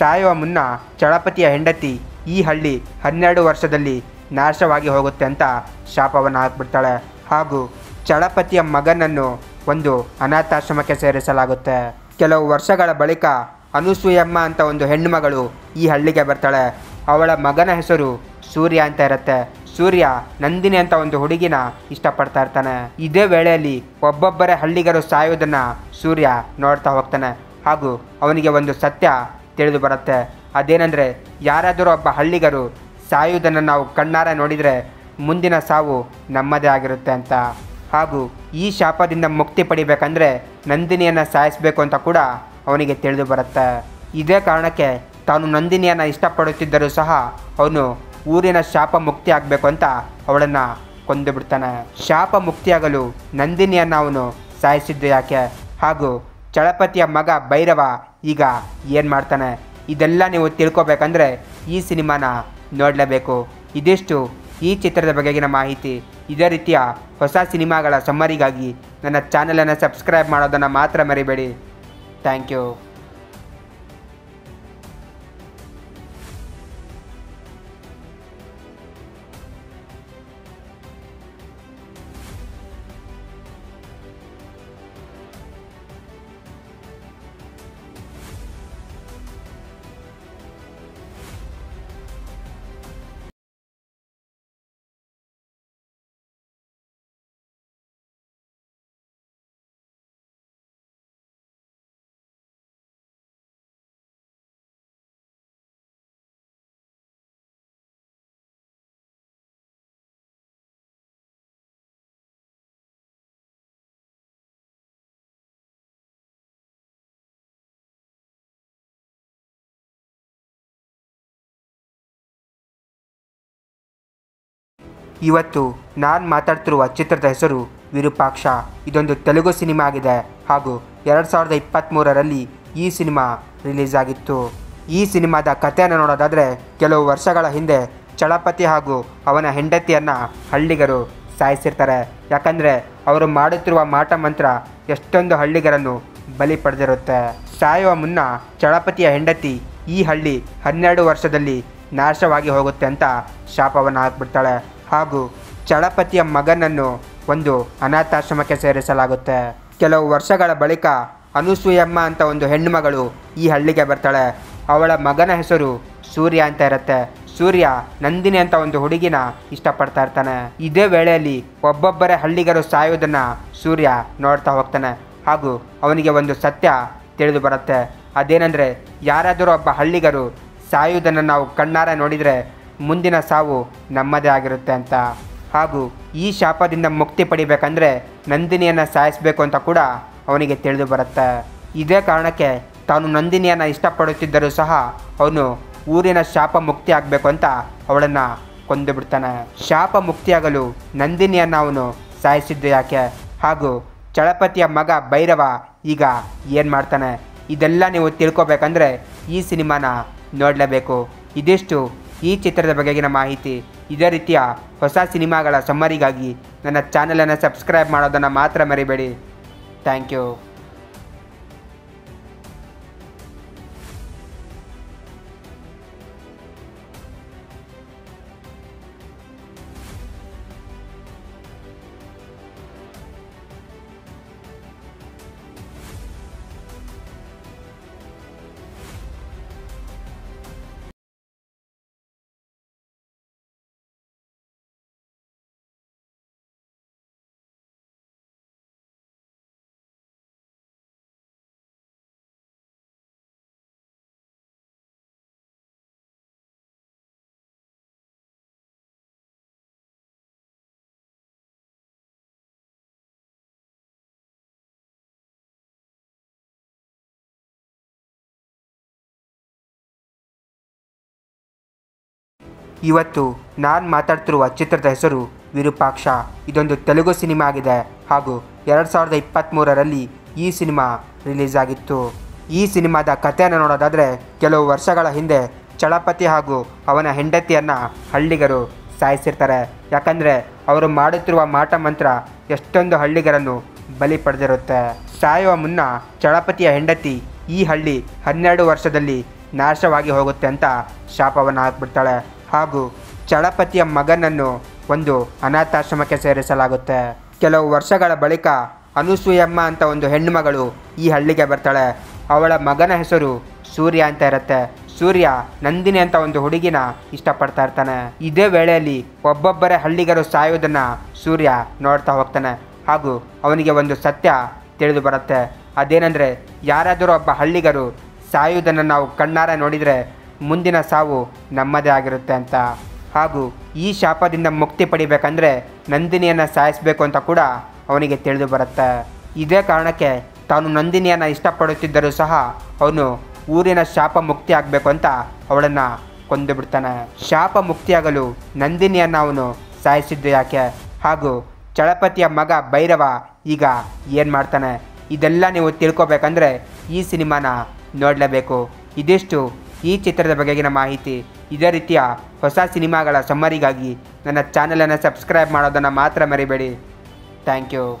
ಸಾಯುವ ಮುನ್ನ ಚಳಪತಿಯ ಹೆಂಡತಿ ಈ ಹಳ್ಳಿ ಹನ್ನೆರಡು ವರ್ಷದಲ್ಲಿ ನಾಶವಾಗಿ ಹೋಗುತ್ತೆ ಅಂತ ಶಾಪವನ್ನು ಹಾಕ್ಬಿಡ್ತಾಳೆ ಹಾಗೂ ಚಳಪತಿಯ ಮಗನನ್ನು ಒಂದು ಅನಾಥಾಶ್ರಮಕ್ಕೆ ಸೇರಿಸಲಾಗುತ್ತೆ ಕೆಲವು ವರ್ಷಗಳ ಬಳಿಕ ಅನುಸೂಯಮ್ಮ ಅಂತ ಒಂದು ಹೆಣ್ಣುಮಗಳು ಈ ಹಳ್ಳಿಗೆ ಬರ್ತಾಳೆ ಅವಳ ಮಗನ ಹೆಸರು ಸೂರ್ಯ ಅಂತ ಇರುತ್ತೆ ಸೂರ್ಯ ನಂದಿನಿ ಅಂತ ಒಂದು ಹುಡುಗಿನ ಇಷ್ಟಪಡ್ತಾ ಇರ್ತಾನೆ ಇದೇ ವೇಳೆಯಲ್ಲಿ ಒಬ್ಬೊಬ್ಬರೇ ಹಳ್ಳಿಗರು ಸಾಯೋದನ್ನ ಸೂರ್ಯ ನೋಡ್ತಾ ಹೋಗ್ತಾನೆ ಹಾಗೂ ಅವನಿಗೆ ಒಂದು ಸತ್ಯ ತಿಳಿದು ಬರುತ್ತೆ ಅದೇನೆಂದರೆ ಯಾರಾದರೂ ಒಬ್ಬ ಹಳ್ಳಿಗರು ಸಾಯುವುದನ್ನು ನಾವು ಕಣ್ಣಾರೆ ನೋಡಿದರೆ ಮುಂದಿನ ಸಾವು ನಮ್ಮದೇ ಆಗಿರುತ್ತೆ ಅಂತ ಹಾಗೂ ಈ ಶಾಪದಿಂದ ಮುಕ್ತಿ ಪಡಿಬೇಕಂದ್ರೆ ನಂದಿನಿಯನ್ನು ಸಾಯಿಸಬೇಕು ಅಂತ ಕೂಡ ಅವನಿಗೆ ತಿಳಿದು ಬರುತ್ತೆ ಇದೇ ಕಾರಣಕ್ಕೆ ತಾನು ನಂದಿನಿಯನ್ನು ಇಷ್ಟಪಡುತ್ತಿದ್ದರೂ ಸಹ ಅವನು ಊರಿನ ಶಾಪ ಮುಕ್ತಿ ಆಗಬೇಕು ಅಂತ ಅವಳನ್ನು ಕೊಂದು ಬಿಡ್ತಾನೆ ಶಾಪ ಮುಕ್ತಿಯಾಗಲು ನಂದಿನಿಯನ್ನು ಅವನು ಸಾಯಿಸಿದ್ದು ಯಾಕೆ ಹಾಗೂ ಚಳಪತಿಯ ಮಗ ಭೈರವ ಈಗ ಏನು ಮಾಡ್ತಾನೆ ಇದೆಲ್ಲ ನೀವು ತಿಳ್ಕೊಬೇಕಂದ್ರೆ ಈ ಸಿನಿಮಾನ ನೋಡಲೇಬೇಕು ಇದಿಷ್ಟು ಈ ಚಿತ್ರದ ಬಗೆಗಿನ ಮಾಹಿತಿ ಇದೇ ರೀತಿಯ ಹೊಸ ಸಿನಿಮಾಗಳ ಸಮ್ಮರಿಗಾಗಿ ನನ್ನ ಚಾನಲನ್ನು ಸಬ್ಸ್ಕ್ರೈಬ್ ಮಾಡೋದನ್ನು ಮಾತ್ರ ಮರಿಬೇಡಿ ಥ್ಯಾಂಕ್ ಯು ಇವತ್ತು ನಾನು ಮಾತಾಡ್ತಿರುವ ಚಿತ್ರದ ಹೆಸರು ವಿರೂಪಾಕ್ಷ ಇದೊಂದು ತೆಲುಗು ಸಿನಿಮಾ ಆಗಿದೆ ಹಾಗೂ ಎರಡು ಸಾವಿರದ ಇಪ್ಪತ್ತ್ಮೂರರಲ್ಲಿ ಈ ಸಿನಿಮಾ ರಿಲೀಸ್ ಆಗಿತ್ತು ಈ ಸಿನಿಮಾದ ಕಥೆಯನ್ನು ನೋಡೋದಾದರೆ ಕೆಲವು ವರ್ಷಗಳ ಹಿಂದೆ ಚಳಪತಿ ಹಾಗೂ ಅವನ ಹೆಂಡತಿಯನ್ನು ಹಳ್ಳಿಗರು ಸಾಯಿಸಿರ್ತಾರೆ ಯಾಕಂದರೆ ಅವರು ಮಾಡುತ್ತಿರುವ ಮಾಟ ಮಂತ್ರ ಎಷ್ಟೊಂದು ಹಳ್ಳಿಗರನ್ನು ಬಲಿ ಪಡೆದಿರುತ್ತೆ ಸಾಯುವ ಮುನ್ನ ಚಳಪತಿಯ ಹೆಂಡತಿ ಈ ಹಳ್ಳಿ ಹನ್ನೆರಡು ವರ್ಷದಲ್ಲಿ ನಾಶವಾಗಿ ಹೋಗುತ್ತೆ ಅಂತ ಶಾಪವನ್ನು ಹಾಕ್ಬಿಡ್ತಾಳೆ ಹಾಗೂ ಚಳಪತಿಯ ಮಗನನ್ನು ಒಂದು ಅನಾಥಾಶ್ರಮಕ್ಕೆ ಸೇರಿಸಲಾಗುತ್ತೆ ಕೆಲವು ವರ್ಷಗಳ ಬಳಿಕ ಅನುಸೂಯಮ್ಮ ಅಂತ ಒಂದು ಹೆಣ್ಣುಮಗಳು ಈ ಹಳ್ಳಿಗೆ ಬರ್ತಾಳೆ ಅವಳ ಮಗನ ಹೆಸರು ಸೂರ್ಯ ಅಂತ ಇರುತ್ತೆ ಸೂರ್ಯ ನಂದಿನಿ ಅಂತ ಒಂದು ಹುಡುಗಿನ ಇಷ್ಟಪಡ್ತಾ ಇರ್ತಾನೆ ಇದೇ ವೇಳೆಯಲ್ಲಿ ಒಬ್ಬೊಬ್ಬರೇ ಹಳ್ಳಿಗರು ಸಾಯೋದನ್ನ ಸೂರ್ಯ ನೋಡ್ತಾ ಹೋಗ್ತಾನೆ ಹಾಗೂ ಅವನಿಗೆ ಒಂದು ಸತ್ಯ ತಿಳಿದು ಬರುತ್ತೆ ಅದೇನೆಂದರೆ ಯಾರಾದರೂ ಒಬ್ಬ ಹಳ್ಳಿಗರು ಸಾಯುವುದನ್ನು ನಾವು ಕಣ್ಣಾರೆ ನೋಡಿದರೆ ಮುಂದಿನ ಸಾವು ನಮ್ಮದೇ ಆಗಿರುತ್ತೆ ಅಂತ ಹಾಗೂ ಈ ಶಾಪದಿಂದ ಮುಕ್ತಿ ಪಡಿಬೇಕಂದ್ರೆ ನಂದಿನಿಯನ್ನು ಸಾಯಿಸಬೇಕು ಅಂತ ಕೂಡ ಅವನಿಗೆ ತಿಳಿದು ಬರುತ್ತೆ ಇದೇ ಕಾರಣಕ್ಕೆ ತಾನು ನಂದಿನಿಯನ್ನು ಇಷ್ಟಪಡುತ್ತಿದ್ದರೂ ಸಹ ಅವನು ಊರಿನ ಶಾಪ ಮುಕ್ತಿ ಆಗಬೇಕು ಅಂತ ಅವಳನ್ನು ಕೊಂದು ಬಿಡ್ತಾನೆ ಶಾಪ ಮುಕ್ತಿಯಾಗಲು ನಂದಿನಿಯನ್ನು ಅವನು ಸಾಯಿಸಿದ್ದು ಯಾಕೆ ಹಾಗೂ ಚಳಪತಿಯ ಮಗ ಭೈರವ ಈಗ ಏನು ಮಾಡ್ತಾನೆ ಇದೆಲ್ಲ ನೀವು ತಿಳ್ಕೊಬೇಕಂದ್ರೆ ಈ ಸಿನಿಮಾನ ನೋಡಲೇಬೇಕು ಇದಿಷ್ಟು ಈ ಚಿತ್ರದ ಬಗೆಗಿನ ಮಾಹಿತಿ ಇದೇ ರೀತಿಯ ಹೊಸ ಸಿನಿಮಾಗಳ ಸಮ್ಮರಿಗಾಗಿ ನನ್ನ ಚಾನಲನ್ನು ಸಬ್ಸ್ಕ್ರೈಬ್ ಮಾಡೋದನ್ನು ಮಾತ್ರ ಮರಿಬೇಡಿ ಥ್ಯಾಂಕ್ ಯು ಇವತ್ತು ನಾನು ಮಾತಾಡ್ತಿರುವ ಚಿತ್ರದ ಹೆಸರು ವಿರೂಪಾಕ್ಷ ಇದೊಂದು ತೆಲುಗು ಸಿನಿಮಾ ಆಗಿದೆ ಹಾಗೂ ಎರಡು ಸಾವಿರದ ಇಪ್ಪತ್ತ್ಮೂರರಲ್ಲಿ ಈ ಸಿನಿಮಾ ರಿಲೀಸ್ ಆಗಿತ್ತು ಈ ಸಿನಿಮಾದ ಕಥೆಯನ್ನು ನೋಡೋದಾದರೆ ಕೆಲವು ವರ್ಷಗಳ ಹಿಂದೆ ಚಳಪತಿ ಹಾಗೂ ಅವನ ಹೆಂಡತಿಯನ್ನು ಹಳ್ಳಿಗರು ಸಾಯಿಸಿರ್ತಾರೆ ಯಾಕಂದರೆ ಅವರು ಮಾಡುತ್ತಿರುವ ಮಾಟ ಮಂತ್ರ ಎಷ್ಟೊಂದು ಹಳ್ಳಿಗರನ್ನು ಬಲಿ ಪಡೆದಿರುತ್ತೆ ಸಾಯುವ ಮುನ್ನ ಚಳಪತಿಯ ಹೆಂಡತಿ ಈ ಹಳ್ಳಿ ಹನ್ನೆರಡು ವರ್ಷದಲ್ಲಿ ನಾಶವಾಗಿ ಹೋಗುತ್ತೆ ಅಂತ ಶಾಪವನ್ನು ಹಾಕ್ಬಿಡ್ತಾಳೆ ಹಾಗೂ ಚಳಪತಿಯ ಮಗನನ್ನು ಒಂದು ಅನಾಥಾಶ್ರಮಕ್ಕೆ ಸೇರಿಸಲಾಗುತ್ತೆ ಕೆಲವು ವರ್ಷಗಳ ಬಳಿಕ ಅನುಸೂಯಮ್ಮ ಅಂತ ಒಂದು ಹೆಣ್ಣು ಮಗಳು ಈ ಹಳ್ಳಿಗೆ ಬರ್ತಾಳೆ ಅವಳ ಮಗನ ಹೆಸರು ಸೂರ್ಯ ಅಂತ ಇರುತ್ತೆ ಸೂರ್ಯ ನಂದಿನಿ ಅಂತ ಒಂದು ಹುಡುಗಿನ ಇಷ್ಟಪಡ್ತಾ ಇರ್ತಾನೆ ಇದೇ ವೇಳೆಯಲ್ಲಿ ಒಬ್ಬೊಬ್ಬರೇ ಹಳ್ಳಿಗರು ಸಾಯೋದನ್ನ ಸೂರ್ಯ ನೋಡ್ತಾ ಹೋಗ್ತಾನೆ ಹಾಗೂ ಅವನಿಗೆ ಒಂದು ಸತ್ಯ ತಿಳಿದು ಬರುತ್ತೆ ಅದೇನೆಂದರೆ ಯಾರಾದರೂ ಒಬ್ಬ ಹಳ್ಳಿಗರು ಸಾಯುವುದನ್ನು ನಾವು ಕಣ್ಣಾರೆ ನೋಡಿದರೆ ಮುಂದಿನ ಸಾವು ನಮ್ಮದೇ ಆಗಿರುತ್ತೆ ಅಂತ ಹಾಗೂ ಈ ಶಾಪದಿಂದ ಮುಕ್ತಿ ಪಡಿಬೇಕಂದ್ರೆ ನಂದಿನಿಯನ್ನು ಸಾಯಿಸಬೇಕು ಅಂತ ಕೂಡ ಅವನಿಗೆ ತಿಳಿದು ಬರುತ್ತೆ ಇದೇ ಕಾರಣಕ್ಕೆ ತಾನು ನಂದಿನಿಯನ್ನು ಇಷ್ಟಪಡುತ್ತಿದ್ದರೂ ಸಹ ಅವನು ಊರಿನ ಶಾಪ ಮುಕ್ತಿ ಆಗಬೇಕು ಅಂತ ಅವಳನ್ನು ಕೊಂದು ಬಿಡ್ತಾನೆ ಶಾಪ ಮುಕ್ತಿಯಾಗಲು ನಂದಿನಿಯನ್ನು ಅವನು ಸಾಯಿಸಿದ್ದು ಯಾಕೆ ಹಾಗೂ ಚಳಪತಿಯ ಮಗ ಭೈರವ ಈಗ ಏನು ಮಾಡ್ತಾನೆ ಇದೆಲ್ಲ ನೀವು ತಿಳ್ಕೊಬೇಕಂದ್ರೆ ಈ ಸಿನಿಮಾನ ನೋಡಲೇಬೇಕು ಇದಿಷ್ಟು ಈ ಚಿತ್ರದ ಬಗೆಗಿನ ಮಾಹಿತಿ ಇದೇ ರೀತಿಯ ಹೊಸ ಸಿನಿಮಾಗಳ ಸಮ್ಮರಿಗಾಗಿ ನನ್ನ ಚಾನಲನ್ನು ಸಬ್ಸ್ಕ್ರೈಬ್ ಮಾಡೋದನ್ನು ಮಾತ್ರ ಮರಿಬೇಡಿ ಥ್ಯಾಂಕ್ ಯು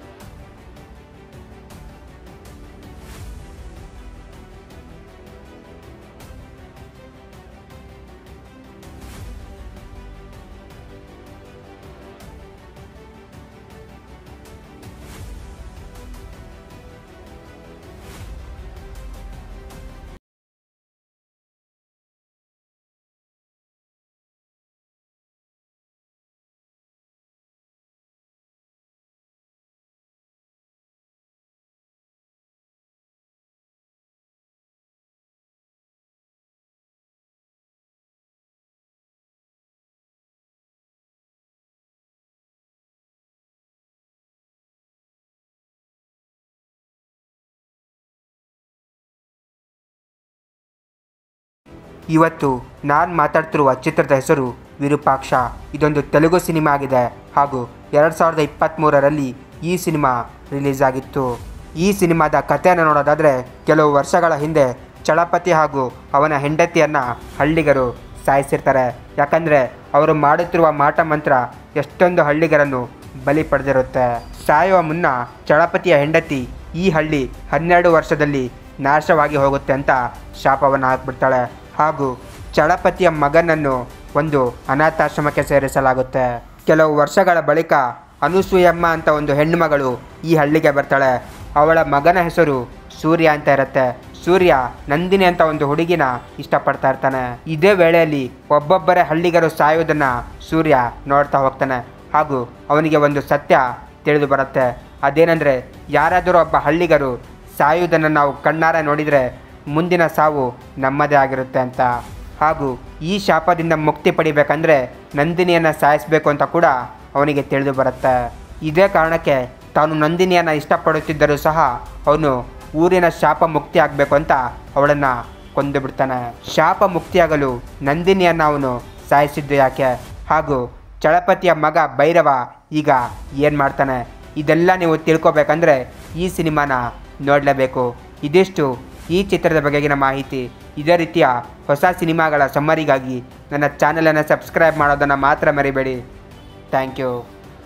ಇವತ್ತು ನಾನು ಮಾತಾಡ್ತಿರುವ ಚಿತ್ರದ ಹೆಸರು ವಿರೂಪಾಕ್ಷ ಇದೊಂದು ತೆಲುಗು ಸಿನಿಮಾ ಆಗಿದೆ ಹಾಗೂ ಎರಡು ಸಾವಿರದ ಇಪ್ಪತ್ತ್ಮೂರರಲ್ಲಿ ಈ ಸಿನಿಮಾ ರಿಲೀಸ್ ಆಗಿತ್ತು ಈ ಸಿನಿಮಾದ ಕಥೆಯನ್ನು ನೋಡೋದಾದರೆ ಕೆಲವು ವರ್ಷಗಳ ಹಿಂದೆ ಚಳಪತಿ ಹಾಗೂ ಅವನ ಹೆಂಡತಿಯನ್ನು ಹಳ್ಳಿಗರು ಸಾಯಿಸಿರ್ತಾರೆ ಯಾಕಂದರೆ ಅವರು ಮಾಡುತ್ತಿರುವ ಮಾಟ ಮಂತ್ರ ಎಷ್ಟೊಂದು ಹಳ್ಳಿಗರನ್ನು ಬಲಿ ಪಡೆದಿರುತ್ತೆ ಸಾಯುವ ಮುನ್ನ ಚಳಪತಿಯ ಹೆಂಡತಿ ಈ ಹಳ್ಳಿ ಹನ್ನೆರಡು ವರ್ಷದಲ್ಲಿ ನಾಶವಾಗಿ ಹೋಗುತ್ತೆ ಅಂತ ಶಾಪವನ್ನು ಹಾಕ್ಬಿಡ್ತಾಳೆ ಹಾಗೂ ಚಳಪತಿಯ ಮಗನನ್ನು ಒಂದು ಅನಾಥಾಶ್ರಮಕ್ಕೆ ಸೇರಿಸಲಾಗುತ್ತೆ ಕೆಲವು ವರ್ಷಗಳ ಬಳಿಕ ಅನುಸೂಯಮ್ಮ ಅಂತ ಒಂದು ಹೆಣ್ಣು ಮಗಳು ಈ ಹಳ್ಳಿಗೆ ಬರ್ತಾಳೆ ಅವಳ ಮಗನ ಹೆಸರು ಸೂರ್ಯ ಅಂತ ಇರುತ್ತೆ ಸೂರ್ಯ ನಂದಿನಿ ಅಂತ ಒಂದು ಹುಡುಗಿನ ಇಷ್ಟಪಡ್ತಾ ಇರ್ತಾನೆ ಇದೇ ವೇಳೆಯಲ್ಲಿ ಒಬ್ಬೊಬ್ಬರೇ ಹಳ್ಳಿಗರು ಸಾಯೋದನ್ನ ಸೂರ್ಯ ನೋಡ್ತಾ ಹೋಗ್ತಾನೆ ಹಾಗೂ ಅವನಿಗೆ ಒಂದು ಸತ್ಯ ತಿಳಿದು ಬರುತ್ತೆ ಅದೇನೆಂದರೆ ಯಾರಾದರೂ ಒಬ್ಬ ಹಳ್ಳಿಗರು ಸಾಯುವುದನ್ನು ನಾವು ಕಣ್ಣಾರೆ ನೋಡಿದರೆ ಮುಂದಿನ ಸಾವು ನಮ್ಮದೇ ಆಗಿರುತ್ತೆ ಅಂತ ಹಾಗೂ ಈ ಶಾಪದಿಂದ ಮುಕ್ತಿ ಪಡಿಬೇಕಂದ್ರೆ ನಂದಿನಿಯನ್ನು ಸಾಯಿಸಬೇಕು ಅಂತ ಕೂಡ ಅವನಿಗೆ ತಿಳಿದು ಬರುತ್ತೆ ಇದೇ ಕಾರಣಕ್ಕೆ ತಾನು ನಂದಿನಿಯನ್ನು ಇಷ್ಟಪಡುತ್ತಿದ್ದರೂ ಸಹ ಅವನು ಊರಿನ ಶಾಪ ಮುಕ್ತಿ ಆಗಬೇಕು ಅಂತ ಅವಳನ್ನು ಕೊಂದು ಬಿಡ್ತಾನೆ ಶಾಪ ಮುಕ್ತಿಯಾಗಲು ನಂದಿನಿಯನ್ನು ಅವನು ಸಾಯಿಸಿದ್ದು ಯಾಕೆ ಹಾಗೂ ಚಳಪತಿಯ ಮಗ ಭೈರವ ಈಗ ಏನು ಮಾಡ್ತಾನೆ ಇದೆಲ್ಲ ನೀವು ತಿಳ್ಕೊಬೇಕಂದ್ರೆ ಈ ಸಿನಿಮಾನ ನೋಡಲೇಬೇಕು ಇದಿಷ್ಟು ಈ ಚಿತ್ರದ ಬಗೆಗಿನ ಮಾಹಿತಿ ಇದೇ ರೀತಿಯ ಹೊಸ ಸಿನಿಮಾಗಳ ಸಮ್ಮರಿಗಾಗಿ ನನ್ನ ಚಾನಲನ್ನು ಸಬ್ಸ್ಕ್ರೈಬ್ ಮಾಡೋದನ್ನು ಮಾತ್ರ ಮರಿಬೇಡಿ ಥ್ಯಾಂಕ್ ಯು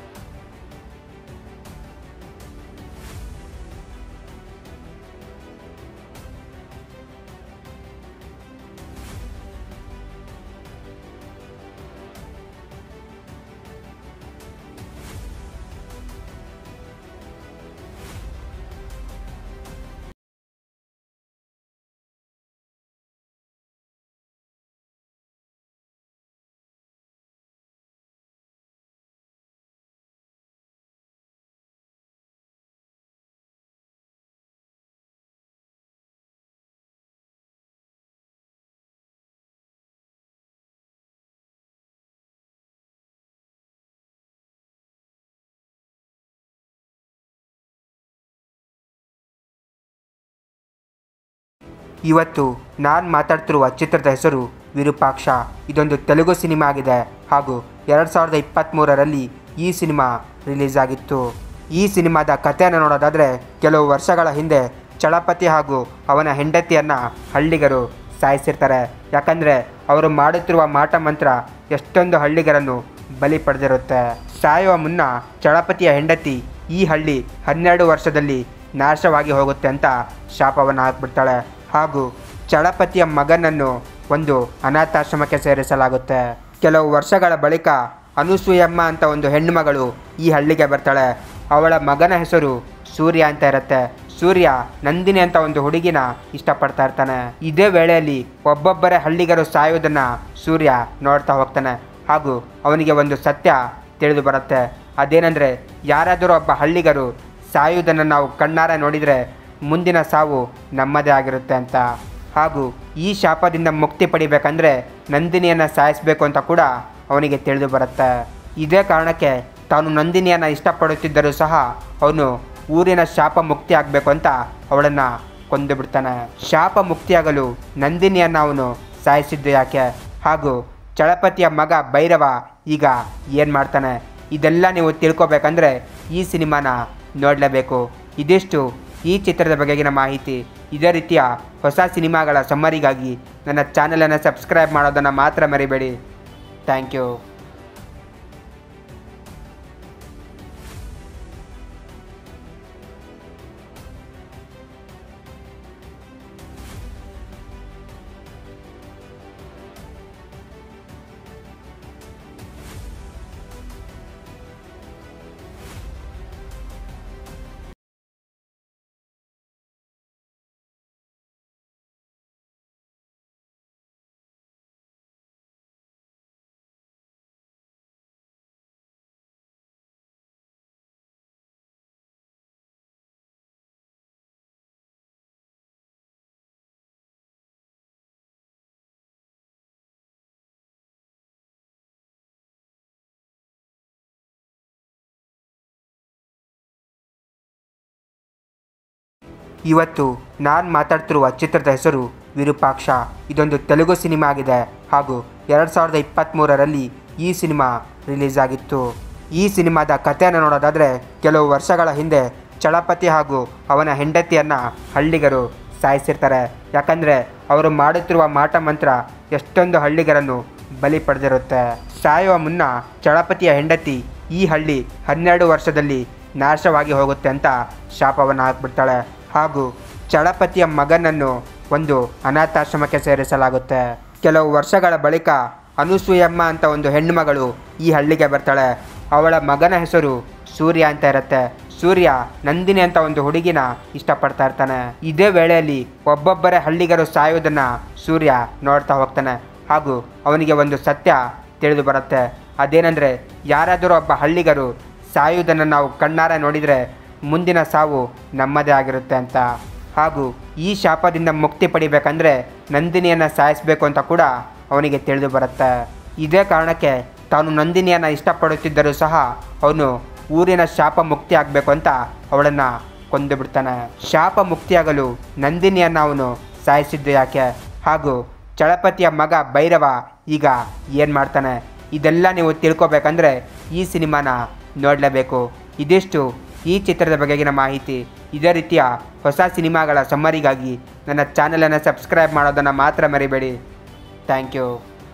ಇವತ್ತು ನಾನು ಮಾತಾಡ್ತಿರುವ ಚಿತ್ರದ ಹೆಸರು ವಿರೂಪಾಕ್ಷ ಇದೊಂದು ತೆಲುಗು ಸಿನಿಮಾ ಆಗಿದೆ ಹಾಗೂ ಎರಡು ಸಾವಿರದ ಇಪ್ಪತ್ತ್ಮೂರರಲ್ಲಿ ಈ ಸಿನಿಮಾ ರಿಲೀಸ್ ಆಗಿತ್ತು ಈ ಸಿನಿಮಾದ ಕಥೆಯನ್ನು ನೋಡೋದಾದರೆ ಕೆಲವು ವರ್ಷಗಳ ಹಿಂದೆ ಚಳಪತಿ ಹಾಗೂ ಅವನ ಹೆಂಡತಿಯನ್ನು ಹಳ್ಳಿಗರು ಸಾಯಿಸಿರ್ತಾರೆ ಯಾಕಂದರೆ ಅವರು ಮಾಡುತ್ತಿರುವ ಮಾಟ ಮಂತ್ರ ಎಷ್ಟೊಂದು ಹಳ್ಳಿಗರನ್ನು ಬಲಿ ಪಡೆದಿರುತ್ತೆ ಸಾಯುವ ಮುನ್ನ ಚಳಪತಿಯ ಹೆಂಡತಿ ಈ ಹಳ್ಳಿ ಹನ್ನೆರಡು ವರ್ಷದಲ್ಲಿ ನಾಶವಾಗಿ ಹೋಗುತ್ತೆ ಅಂತ ಶಾಪವನ್ನು ಹಾಕ್ಬಿಡ್ತಾಳೆ ಹಾಗೂ ಚಳಪತಿಯ ಮಗನನ್ನು ಒಂದು ಅನಾಥಾಶ್ರಮಕ್ಕೆ ಸೇರಿಸಲಾಗುತ್ತೆ ಕೆಲವು ವರ್ಷಗಳ ಬಳಿಕ ಅನುಸೂಯಮ್ಮ ಅಂತ ಒಂದು ಹೆಣ್ಣುಮಗಳು ಈ ಹಳ್ಳಿಗೆ ಬರ್ತಾಳೆ ಅವಳ ಮಗನ ಹೆಸರು ಸೂರ್ಯ ಅಂತ ಇರುತ್ತೆ ಸೂರ್ಯ ನಂದಿನಿ ಅಂತ ಒಂದು ಹುಡುಗಿನ ಇಷ್ಟಪಡ್ತಾ ಇರ್ತಾನೆ ಇದೇ ವೇಳೆಯಲ್ಲಿ ಒಬ್ಬೊಬ್ಬರೇ ಹಳ್ಳಿಗರು ಸಾಯೋದನ್ನ ಸೂರ್ಯ ನೋಡ್ತಾ ಹೋಗ್ತಾನೆ ಹಾಗೂ ಅವನಿಗೆ ಒಂದು ಸತ್ಯ ತಿಳಿದು ಬರುತ್ತೆ ಅದೇನೆಂದರೆ ಯಾರಾದರೂ ಒಬ್ಬ ಹಳ್ಳಿಗರು ಸಾಯುವುದನ್ನು ನಾವು ಕಣ್ಣಾರೆ ನೋಡಿದರೆ ಮುಂದಿನ ಸಾವು ನಮ್ಮದೇ ಆಗಿರುತ್ತೆ ಅಂತ ಹಾಗೂ ಈ ಶಾಪದಿಂದ ಮುಕ್ತಿ ಪಡಿಬೇಕಂದ್ರೆ ನಂದಿನಿಯನ್ನು ಸಾಯಿಸಬೇಕು ಅಂತ ಕೂಡ ಅವನಿಗೆ ತಿಳಿದು ಬರುತ್ತೆ ಇದೇ ಕಾರಣಕ್ಕೆ ತಾನು ನಂದಿನಿಯನ್ನು ಇಷ್ಟಪಡುತ್ತಿದ್ದರೂ ಸಹ ಅವನು ಊರಿನ ಶಾಪ ಮುಕ್ತಿ ಆಗಬೇಕು ಅಂತ ಅವಳನ್ನು ಕೊಂದು ಬಿಡ್ತಾನೆ ಶಾಪ ಮುಕ್ತಿಯಾಗಲು ನಂದಿನಿಯನ್ನು ಅವನು ಸಾಯಿಸಿದ್ದು ಯಾಕೆ ಹಾಗೂ ಚಳಪತಿಯ ಮಗ ಭೈರವ ಈಗ ಏನು ಮಾಡ್ತಾನೆ ಇದೆಲ್ಲ ನೀವು ತಿಳ್ಕೊಬೇಕಂದ್ರೆ ಈ ಸಿನಿಮಾನ ನೋಡಲೇಬೇಕು ಇದಿಷ್ಟು ಈ ಚಿತ್ರದ ಬಗೆಗಿನ ಮಾಹಿತಿ ಇದೇ ರೀತಿಯ ಹೊಸ ಸಿನಿಮಾಗಳ ಸಮ್ಮರಿಗಾಗಿ ನನ್ನ ಚಾನಲನ್ನು ಸಬ್ಸ್ಕ್ರೈಬ್ ಮಾಡೋದನ್ನು ಮಾತ್ರ ಮರಿಬೇಡಿ ಥ್ಯಾಂಕ್ ಯು ಇವತ್ತು ನಾನು ಮಾತಾಡ್ತಿರುವ ಚಿತ್ರದ ಹೆಸರು ವಿರೂಪಾಕ್ಷ ಇದೊಂದು ತೆಲುಗು ಸಿನಿಮಾ ಆಗಿದೆ ಹಾಗೂ ಎರಡು ಸಾವಿರದ ಇಪ್ಪತ್ತ್ಮೂರರಲ್ಲಿ ಈ ಸಿನಿಮಾ ರಿಲೀಸ್ ಆಗಿತ್ತು ಈ ಸಿನಿಮಾದ ಕಥೆಯನ್ನು ನೋಡೋದಾದರೆ ಕೆಲವು ವರ್ಷಗಳ ಹಿಂದೆ ಚಳಪತಿ ಹಾಗೂ ಅವನ ಹೆಂಡತಿಯನ್ನು ಹಳ್ಳಿಗರು ಸಾಯಿಸಿರ್ತಾರೆ ಯಾಕಂದರೆ ಅವರು ಮಾಡುತ್ತಿರುವ ಮಾಟ ಮಂತ್ರ ಎಷ್ಟೊಂದು ಹಳ್ಳಿಗರನ್ನು ಬಲಿ ಪಡೆದಿರುತ್ತೆ ಸಾಯುವ ಮುನ್ನ ಚಳಪತಿಯ ಹೆಂಡತಿ ಈ ಹಳ್ಳಿ ಹನ್ನೆರಡು ವರ್ಷದಲ್ಲಿ ನಾಶವಾಗಿ ಹೋಗುತ್ತೆ ಅಂತ ಶಾಪವನ್ನು ಹಾಕ್ಬಿಡ್ತಾಳೆ ಹಾಗೂ ಚಳಪತಿಯ ಮಗನನ್ನು ಒಂದು ಅನಾಥಾಶ್ರಮಕ್ಕೆ ಸೇರಿಸಲಾಗುತ್ತೆ ಕೆಲವು ವರ್ಷಗಳ ಬಳಿಕ ಅನುಸೂಯಮ್ಮ ಅಂತ ಒಂದು ಹೆಣ್ಣುಮಗಳು ಈ ಹಳ್ಳಿಗೆ ಬರ್ತಾಳೆ ಅವಳ ಮಗನ ಹೆಸರು ಸೂರ್ಯ ಅಂತ ಇರುತ್ತೆ ಸೂರ್ಯ ನಂದಿನಿ ಅಂತ ಒಂದು ಹುಡುಗಿನ ಇಷ್ಟಪಡ್ತಾ ಇರ್ತಾನೆ ಇದೇ ವೇಳೆಯಲ್ಲಿ ಒಬ್ಬೊಬ್ಬರೇ ಹಳ್ಳಿಗರು ಸಾಯೋದನ್ನ ಸೂರ್ಯ ನೋಡ್ತಾ ಹೋಗ್ತಾನೆ ಹಾಗೂ ಅವನಿಗೆ ಒಂದು ಸತ್ಯ ತಿಳಿದು ಬರುತ್ತೆ ಅದೇನೆಂದರೆ ಯಾರಾದರೂ ಒಬ್ಬ ಹಳ್ಳಿಗರು ಸಾಯುವುದನ್ನು ನಾವು ಕಣ್ಣಾರೆ ನೋಡಿದರೆ ಮುಂದಿನ ಸಾವು ನಮ್ಮದೇ ಆಗಿರುತ್ತೆ ಅಂತ ಹಾಗೂ ಈ ಶಾಪದಿಂದ ಮುಕ್ತಿ ಪಡಿಬೇಕಂದ್ರೆ ನಂದಿನಿಯನ್ನು ಸಾಯಿಸಬೇಕು ಅಂತ ಕೂಡ ಅವನಿಗೆ ತಿಳಿದು ಬರುತ್ತೆ ಇದೇ ಕಾರಣಕ್ಕೆ ತಾನು ನಂದಿನಿಯನ್ನು ಇಷ್ಟಪಡುತ್ತಿದ್ದರೂ ಸಹ ಅವನು ಊರಿನ ಶಾಪ ಮುಕ್ತಿ ಆಗಬೇಕು ಅಂತ ಅವಳನ್ನು ಕೊಂದು ಬಿಡ್ತಾನೆ ಶಾಪ ಮುಕ್ತಿಯಾಗಲು ನಂದಿನಿಯನ್ನು ಅವನು ಸಾಯಿಸಿದ್ದು ಯಾಕೆ ಹಾಗೂ ಚಳಪತಿಯ ಮಗ ಭೈರವ ಈಗ ಏನು ಮಾಡ್ತಾನೆ ಇದೆಲ್ಲ ನೀವು ತಿಳ್ಕೊಬೇಕಂದ್ರೆ ಈ ಸಿನಿಮಾನ ನೋಡಲೇಬೇಕು ಇದಿಷ್ಟು ಈ ಚಿತ್ರದ ಬಗೆಗಿನ ಮಾಹಿತಿ ಇದೇ ರೀತಿಯ ಹೊಸ ಸಿನಿಮಾಗಳ ಸಮ್ಮರಿಗಾಗಿ ನನ್ನ ಚಾನಲನ್ನು ಸಬ್ಸ್ಕ್ರೈಬ್ ಮಾಡೋದನ್ನು ಮಾತ್ರ ಮರಿಬೇಡಿ ಥ್ಯಾಂಕ್ ಯು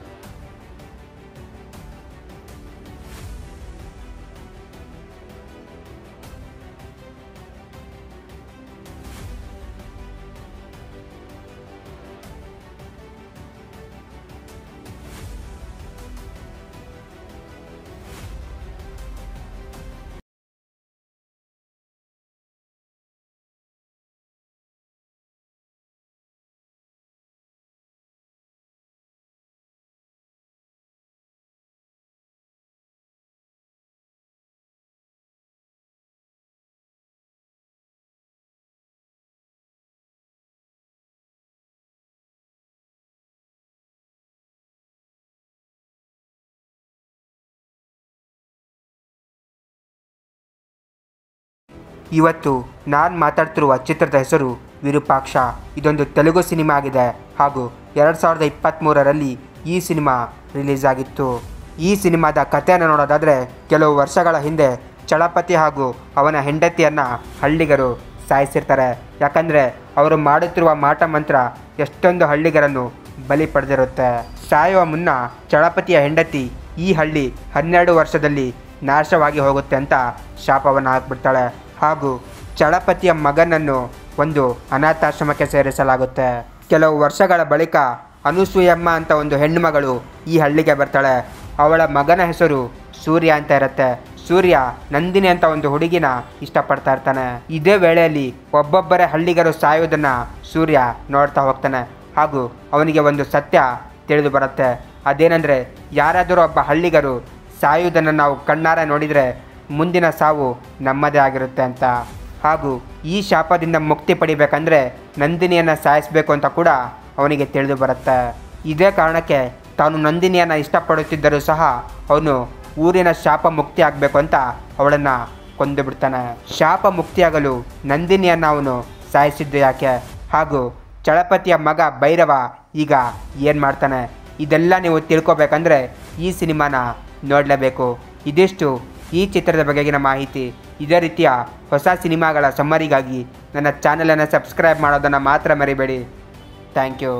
ಇವತ್ತು ನಾನು ಮಾತಾಡ್ತಿರುವ ಚಿತ್ರದ ಹೆಸರು ವಿರೂಪಾಕ್ಷ ಇದೊಂದು ತೆಲುಗು ಸಿನಿಮಾ ಆಗಿದೆ ಹಾಗೂ ಎರಡು ಸಾವಿರದ ಇಪ್ಪತ್ತ್ಮೂರರಲ್ಲಿ ಈ ಸಿನಿಮಾ ರಿಲೀಸ್ ಆಗಿತ್ತು ಈ ಸಿನಿಮಾದ ಕಥೆಯನ್ನು ನೋಡೋದಾದರೆ ಕೆಲವು ವರ್ಷಗಳ ಹಿಂದೆ ಚಳಪತಿ ಹಾಗೂ ಅವನ ಹೆಂಡತಿಯನ್ನು ಹಳ್ಳಿಗರು ಸಾಯಿಸಿರ್ತಾರೆ ಯಾಕಂದರೆ ಅವರು ಮಾಡುತ್ತಿರುವ ಮಾಟ ಮಂತ್ರ ಎಷ್ಟೊಂದು ಹಳ್ಳಿಗರನ್ನು ಬಲಿ ಪಡೆದಿರುತ್ತೆ ಸಾಯುವ ಮುನ್ನ ಚಳಪತಿಯ ಹೆಂಡತಿ ಈ ಹಳ್ಳಿ ಹನ್ನೆರಡು ವರ್ಷದಲ್ಲಿ ನಾಶವಾಗಿ ಹೋಗುತ್ತೆ ಅಂತ ಶಾಪವನ್ನು ಹಾಕ್ಬಿಡ್ತಾಳೆ ಹಾಗೂ ಚಳಪತಿಯ ಮಗನನ್ನು ಒಂದು ಅನಾಥಾಶ್ರಮಕ್ಕೆ ಸೇರಿಸಲಾಗುತ್ತೆ ಕೆಲವು ವರ್ಷಗಳ ಬಳಿಕ ಅನುಸೂಯಮ್ಮ ಅಂತ ಒಂದು ಹೆಣ್ಣುಮಗಳು ಈ ಹಳ್ಳಿಗೆ ಬರ್ತಾಳೆ ಅವಳ ಮಗನ ಹೆಸರು ಸೂರ್ಯ ಅಂತ ಇರುತ್ತೆ ಸೂರ್ಯ ನಂದಿನಿ ಅಂತ ಒಂದು ಹುಡುಗಿನ ಇಷ್ಟಪಡ್ತಾ ಇರ್ತಾನೆ ಇದೇ ವೇಳೆಯಲ್ಲಿ ಒಬ್ಬೊಬ್ಬರೇ ಹಳ್ಳಿಗರು ಸಾಯೋದನ್ನ ಸೂರ್ಯ ನೋಡ್ತಾ ಹೋಗ್ತಾನೆ ಹಾಗೂ ಅವನಿಗೆ ಒಂದು ಸತ್ಯ ತಿಳಿದು ಬರುತ್ತೆ ಅದೇನೆಂದರೆ ಯಾರಾದರೂ ಒಬ್ಬ ಹಳ್ಳಿಗರು ಸಾಯುವುದನ್ನು ನಾವು ಕಣ್ಣಾರೆ ನೋಡಿದರೆ ಮುಂದಿನ ಸಾವು ನಮ್ಮದೇ ಆಗಿರುತ್ತೆ ಅಂತ ಹಾಗೂ ಈ ಶಾಪದಿಂದ ಮುಕ್ತಿ ಪಡಿಬೇಕಂದ್ರೆ ನಂದಿನಿಯನ್ನು ಸಾಯಿಸಬೇಕು ಅಂತ ಕೂಡ ಅವನಿಗೆ ತಿಳಿದು ಬರುತ್ತೆ ಇದೇ ಕಾರಣಕ್ಕೆ ತಾನು ನಂದಿನಿಯನ್ನು ಇಷ್ಟಪಡುತ್ತಿದ್ದರೂ ಸಹ ಅವನು ಊರಿನ ಶಾಪ ಮುಕ್ತಿ ಆಗಬೇಕು ಅಂತ ಅವಳನ್ನು ಕೊಂದು ಬಿಡ್ತಾನೆ ಶಾಪ ಮುಕ್ತಿಯಾಗಲು ನಂದಿನಿಯನ್ನು ಅವನು ಸಾಯಿಸಿದ್ದು ಯಾಕೆ ಹಾಗೂ ಚಳಪತಿಯ ಮಗ ಭೈರವ ಈಗ ಏನು ಮಾಡ್ತಾನೆ ಇದೆಲ್ಲ ನೀವು ತಿಳ್ಕೊಬೇಕಂದ್ರೆ ಈ ಸಿನಿಮಾನ ನೋಡಲೇಬೇಕು ಇದಿಷ್ಟು ಈ ಚಿತ್ರದ ಬಗೆಗಿನ ಮಾಹಿತಿ ಇದೇ ರೀತಿಯ ಹೊಸ ಸಿನಿಮಾಗಳ ಸಮ್ಮರಿಗಾಗಿ ನನ್ನ ಚಾನಲನ್ನು ಸಬ್ಸ್ಕ್ರೈಬ್ ಮಾಡೋದನ್ನು ಮಾತ್ರ ಮರಿಬೇಡಿ ಥ್ಯಾಂಕ್ ಯು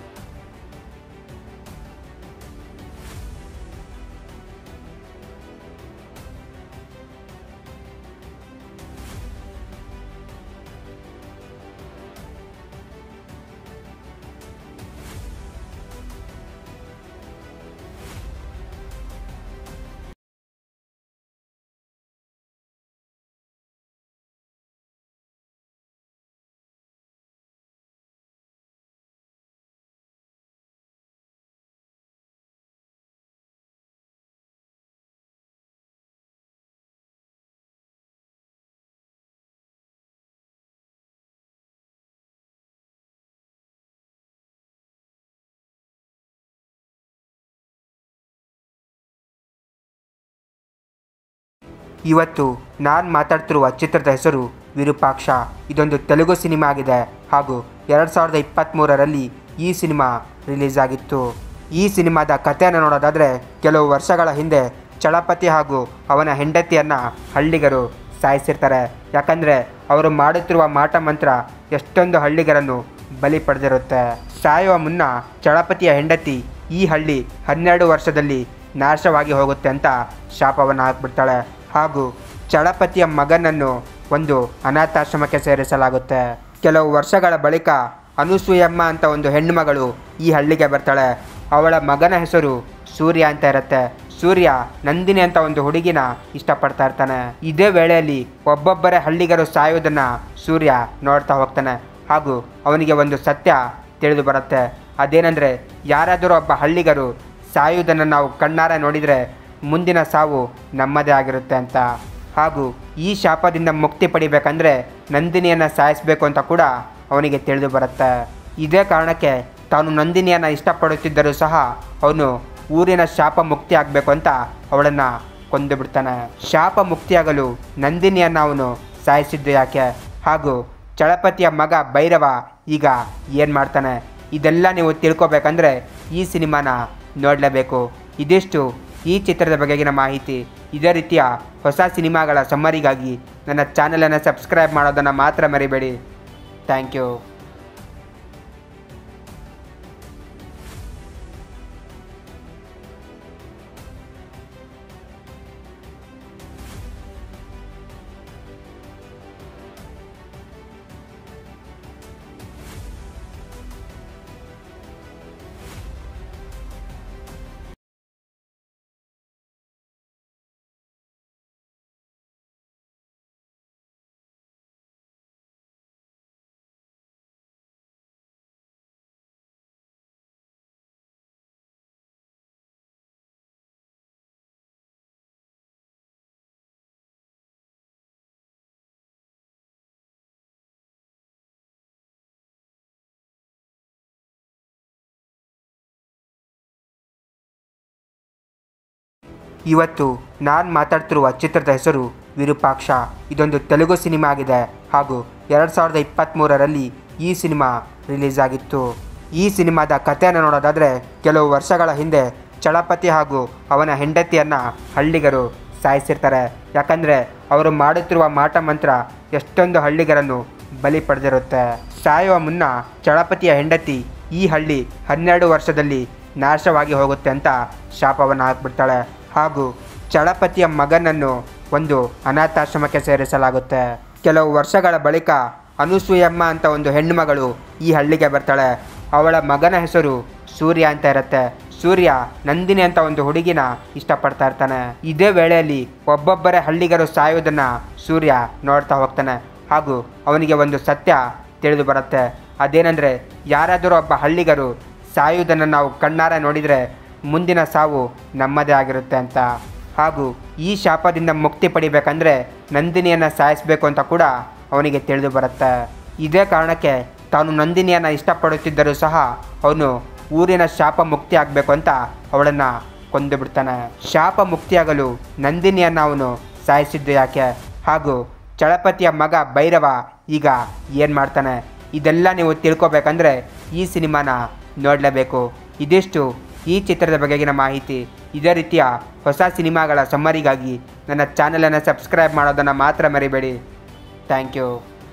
ಇವತ್ತು ನಾನು ಮಾತಾಡ್ತಿರುವ ಚಿತ್ರದ ಹೆಸರು ವಿರೂಪಾಕ್ಷ ಇದೊಂದು ತೆಲುಗು ಸಿನಿಮಾ ಆಗಿದೆ ಹಾಗೂ ಎರಡು ಸಾವಿರದ ಇಪ್ಪತ್ತ್ಮೂರರಲ್ಲಿ ಈ ಸಿನಿಮಾ ರಿಲೀಸ್ ಆಗಿತ್ತು ಈ ಸಿನಿಮಾದ ಕಥೆಯನ್ನು ನೋಡೋದಾದರೆ ಕೆಲವು ವರ್ಷಗಳ ಹಿಂದೆ ಚಳಪತಿ ಹಾಗೂ ಅವನ ಹೆಂಡತಿಯನ್ನು ಹಳ್ಳಿಗರು ಸಾಯಿಸಿರ್ತಾರೆ ಯಾಕಂದರೆ ಅವರು ಮಾಡುತ್ತಿರುವ ಮಾಟ ಮಂತ್ರ ಎಷ್ಟೊಂದು ಹಳ್ಳಿಗರನ್ನು ಬಲಿ ಪಡೆದಿರುತ್ತೆ ಸಾಯುವ ಮುನ್ನ ಚಳಪತಿಯ ಹೆಂಡತಿ ಈ ಹಳ್ಳಿ ಹನ್ನೆರಡು ವರ್ಷದಲ್ಲಿ ನಾಶವಾಗಿ ಹೋಗುತ್ತೆ ಅಂತ ಶಾಪವನ್ನು ಹಾಕ್ಬಿಡ್ತಾಳೆ ಹಾಗೂ ಚಳಪತಿಯ ಮಗನನ್ನು ಒಂದು ಅನಾಥಾಶ್ರಮಕ್ಕೆ ಸೇರಿಸಲಾಗುತ್ತೆ ಕೆಲವು ವರ್ಷಗಳ ಬಳಿಕ ಅನುಸೂಯಮ್ಮ ಅಂತ ಒಂದು ಹೆಣ್ಣುಮಗಳು ಈ ಹಳ್ಳಿಗೆ ಬರ್ತಾಳೆ ಅವಳ ಮಗನ ಹೆಸರು ಸೂರ್ಯ ಅಂತ ಇರುತ್ತೆ ಸೂರ್ಯ ನಂದಿನಿ ಅಂತ ಒಂದು ಹುಡುಗಿನ ಇಷ್ಟಪಡ್ತಾ ಇರ್ತಾನೆ ಇದೇ ವೇಳೆಯಲ್ಲಿ ಒಬ್ಬೊಬ್ಬರೇ ಹಳ್ಳಿಗರು ಸಾಯೋದನ್ನ ಸೂರ್ಯ ನೋಡ್ತಾ ಹೋಗ್ತಾನೆ ಹಾಗೂ ಅವನಿಗೆ ಒಂದು ಸತ್ಯ ತಿಳಿದು ಬರುತ್ತೆ ಅದೇನೆಂದರೆ ಯಾರಾದರೂ ಒಬ್ಬ ಹಳ್ಳಿಗರು ಸಾಯುವುದನ್ನು ನಾವು ಕಣ್ಣಾರೆ ನೋಡಿದರೆ ಮುಂದಿನ ಸಾವು ನಮ್ಮದೇ ಆಗಿರುತ್ತೆ ಅಂತ ಹಾಗೂ ಈ ಶಾಪದಿಂದ ಮುಕ್ತಿ ಪಡಿಬೇಕಂದ್ರೆ ನಂದಿನಿಯನ್ನು ಸಾಯಿಸಬೇಕು ಅಂತ ಕೂಡ ಅವನಿಗೆ ತಿಳಿದು ಬರುತ್ತೆ ಇದೇ ಕಾರಣಕ್ಕೆ ತಾನು ನಂದಿನಿಯನ್ನು ಇಷ್ಟಪಡುತ್ತಿದ್ದರೂ ಸಹ ಅವನು ಊರಿನ ಶಾಪ ಮುಕ್ತಿ ಆಗಬೇಕು ಅಂತ ಅವಳನ್ನು ಕೊಂದು ಬಿಡ್ತಾನೆ ಶಾಪ ಮುಕ್ತಿಯಾಗಲು ನಂದಿನಿಯನ್ನು ಅವನು ಸಾಯಿಸಿದ್ದು ಯಾಕೆ ಹಾಗೂ ಚಳಪತಿಯ ಮಗ ಭೈರವ ಈಗ ಏನು ಮಾಡ್ತಾನೆ ಇದೆಲ್ಲ ನೀವು ತಿಳ್ಕೊಬೇಕಂದ್ರೆ ಈ ಸಿನಿಮಾನ ನೋಡಲೇಬೇಕು ಇದಿಷ್ಟು ಈ ಚಿತ್ರದ ಬಗೆಗಿನ ಮಾಹಿತಿ ಇದೇ ರೀತಿಯ ಹೊಸ ಸಿನಿಮಾಗಳ ಸಮ್ಮರಿಗಾಗಿ ನನ್ನ ಚಾನಲನ್ನು ಸಬ್ಸ್ಕ್ರೈಬ್ ಮಾಡೋದನ್ನು ಮಾತ್ರ ಮರಿಬೇಡಿ ಥ್ಯಾಂಕ್ ಯು ಇವತ್ತು ನಾನು ಮಾತಾಡ್ತಿರುವ ಚಿತ್ರದ ಹೆಸರು ವಿರೂಪಾಕ್ಷ ಇದೊಂದು ತೆಲುಗು ಸಿನಿಮಾ ಆಗಿದೆ ಹಾಗೂ ಎರಡು ಸಾವಿರದ ಇಪ್ಪತ್ತ್ಮೂರರಲ್ಲಿ ಈ ಸಿನಿಮಾ ರಿಲೀಸ್ ಆಗಿತ್ತು ಈ ಸಿನಿಮಾದ ಕಥೆಯನ್ನು ನೋಡೋದಾದರೆ ಕೆಲವು ವರ್ಷಗಳ ಹಿಂದೆ ಚಳಪತಿ ಹಾಗೂ ಅವನ ಹೆಂಡತಿಯನ್ನು ಹಳ್ಳಿಗರು ಸಾಯಿಸಿರ್ತಾರೆ ಯಾಕಂದರೆ ಅವರು ಮಾಡುತ್ತಿರುವ ಮಾಟ ಮಂತ್ರ ಎಷ್ಟೊಂದು ಹಳ್ಳಿಗರನ್ನು ಬಲಿ ಪಡೆದಿರುತ್ತೆ ಸಾಯುವ ಮುನ್ನ ಚಳಪತಿಯ ಹೆಂಡತಿ ಈ ಹಳ್ಳಿ ಹನ್ನೆರಡು ವರ್ಷದಲ್ಲಿ ನಾಶವಾಗಿ ಹೋಗುತ್ತೆ ಅಂತ ಶಾಪವನ್ನು ಹಾಕ್ಬಿಡ್ತಾಳೆ ಹಾಗೂ ಚಳಪತಿಯ ಮಗನನ್ನು ಒಂದು ಅನಾಥಾಶ್ರಮಕ್ಕೆ ಸೇರಿಸಲಾಗುತ್ತೆ ಕೆಲವು ವರ್ಷಗಳ ಬಳಿಕ ಅನುಸೂಯಮ್ಮ ಅಂತ ಒಂದು ಹೆಣ್ಣುಮಗಳು ಈ ಹಳ್ಳಿಗೆ ಬರ್ತಾಳೆ ಅವಳ ಮಗನ ಹೆಸರು ಸೂರ್ಯ ಅಂತ ಇರುತ್ತೆ ಸೂರ್ಯ ನಂದಿನಿ ಅಂತ ಒಂದು ಹುಡುಗಿನ ಇಷ್ಟಪಡ್ತಾ ಇರ್ತಾನೆ ಇದೇ ವೇಳೆಯಲ್ಲಿ ಒಬ್ಬೊಬ್ಬರೇ ಹಳ್ಳಿಗರು ಸಾಯೋದನ್ನ ಸೂರ್ಯ ನೋಡ್ತಾ ಹೋಗ್ತಾನೆ ಹಾಗೂ ಅವನಿಗೆ ಒಂದು ಸತ್ಯ ತಿಳಿದು ಬರುತ್ತೆ ಅದೇನೆಂದರೆ ಯಾರಾದರೂ ಒಬ್ಬ ಹಳ್ಳಿಗರು ಸಾಯುವುದನ್ನು ನಾವು ಕಣ್ಣಾರೆ ನೋಡಿದರೆ ಮುಂದಿನ ಸಾವು ನಮ್ಮದೇ ಆಗಿರುತ್ತೆ ಅಂತ ಹಾಗೂ ಈ ಶಾಪದಿಂದ ಮುಕ್ತಿ ಪಡಿಬೇಕಂದ್ರೆ ನಂದಿನಿಯನ್ನು ಸಾಯಿಸಬೇಕು ಅಂತ ಕೂಡ ಅವನಿಗೆ ತಿಳಿದು ಬರುತ್ತೆ ಇದೇ ಕಾರಣಕ್ಕೆ ತಾನು ನಂದಿನಿಯನ್ನು ಇಷ್ಟಪಡುತ್ತಿದ್ದರೂ ಸಹ ಅವನು ಊರಿನ ಶಾಪ ಮುಕ್ತಿ ಆಗಬೇಕು ಅಂತ ಅವಳನ್ನು ಕೊಂದು ಬಿಡ್ತಾನೆ ಶಾಪ ಮುಕ್ತಿಯಾಗಲು ನಂದಿನಿಯನ್ನು ಅವನು ಸಾಯಿಸಿದ್ದು ಯಾಕೆ ಹಾಗೂ ಚಳಪತಿಯ ಮಗ ಭೈರವ ಈಗ ಏನು ಮಾಡ್ತಾನೆ ಇದೆಲ್ಲ ನೀವು ತಿಳ್ಕೊಬೇಕಂದ್ರೆ ಈ ಸಿನಿಮಾನ ನೋಡಲೇಬೇಕು ಇದಿಷ್ಟು ಈ ಚಿತ್ರದ ಬಗೆಗಿನ ಮಾಹಿತಿ ಇದೇ ರೀತಿಯ ಹೊಸ ಸಿನಿಮಾಗಳ ಸಮ್ಮರಿಗಾಗಿ ನನ್ನ ಚಾನಲನ್ನು ಸಬ್ಸ್ಕ್ರೈಬ್ ಮಾಡೋದನ್ನು ಮಾತ್ರ ಮರಿಬೇಡಿ ಥ್ಯಾಂಕ್ ಯು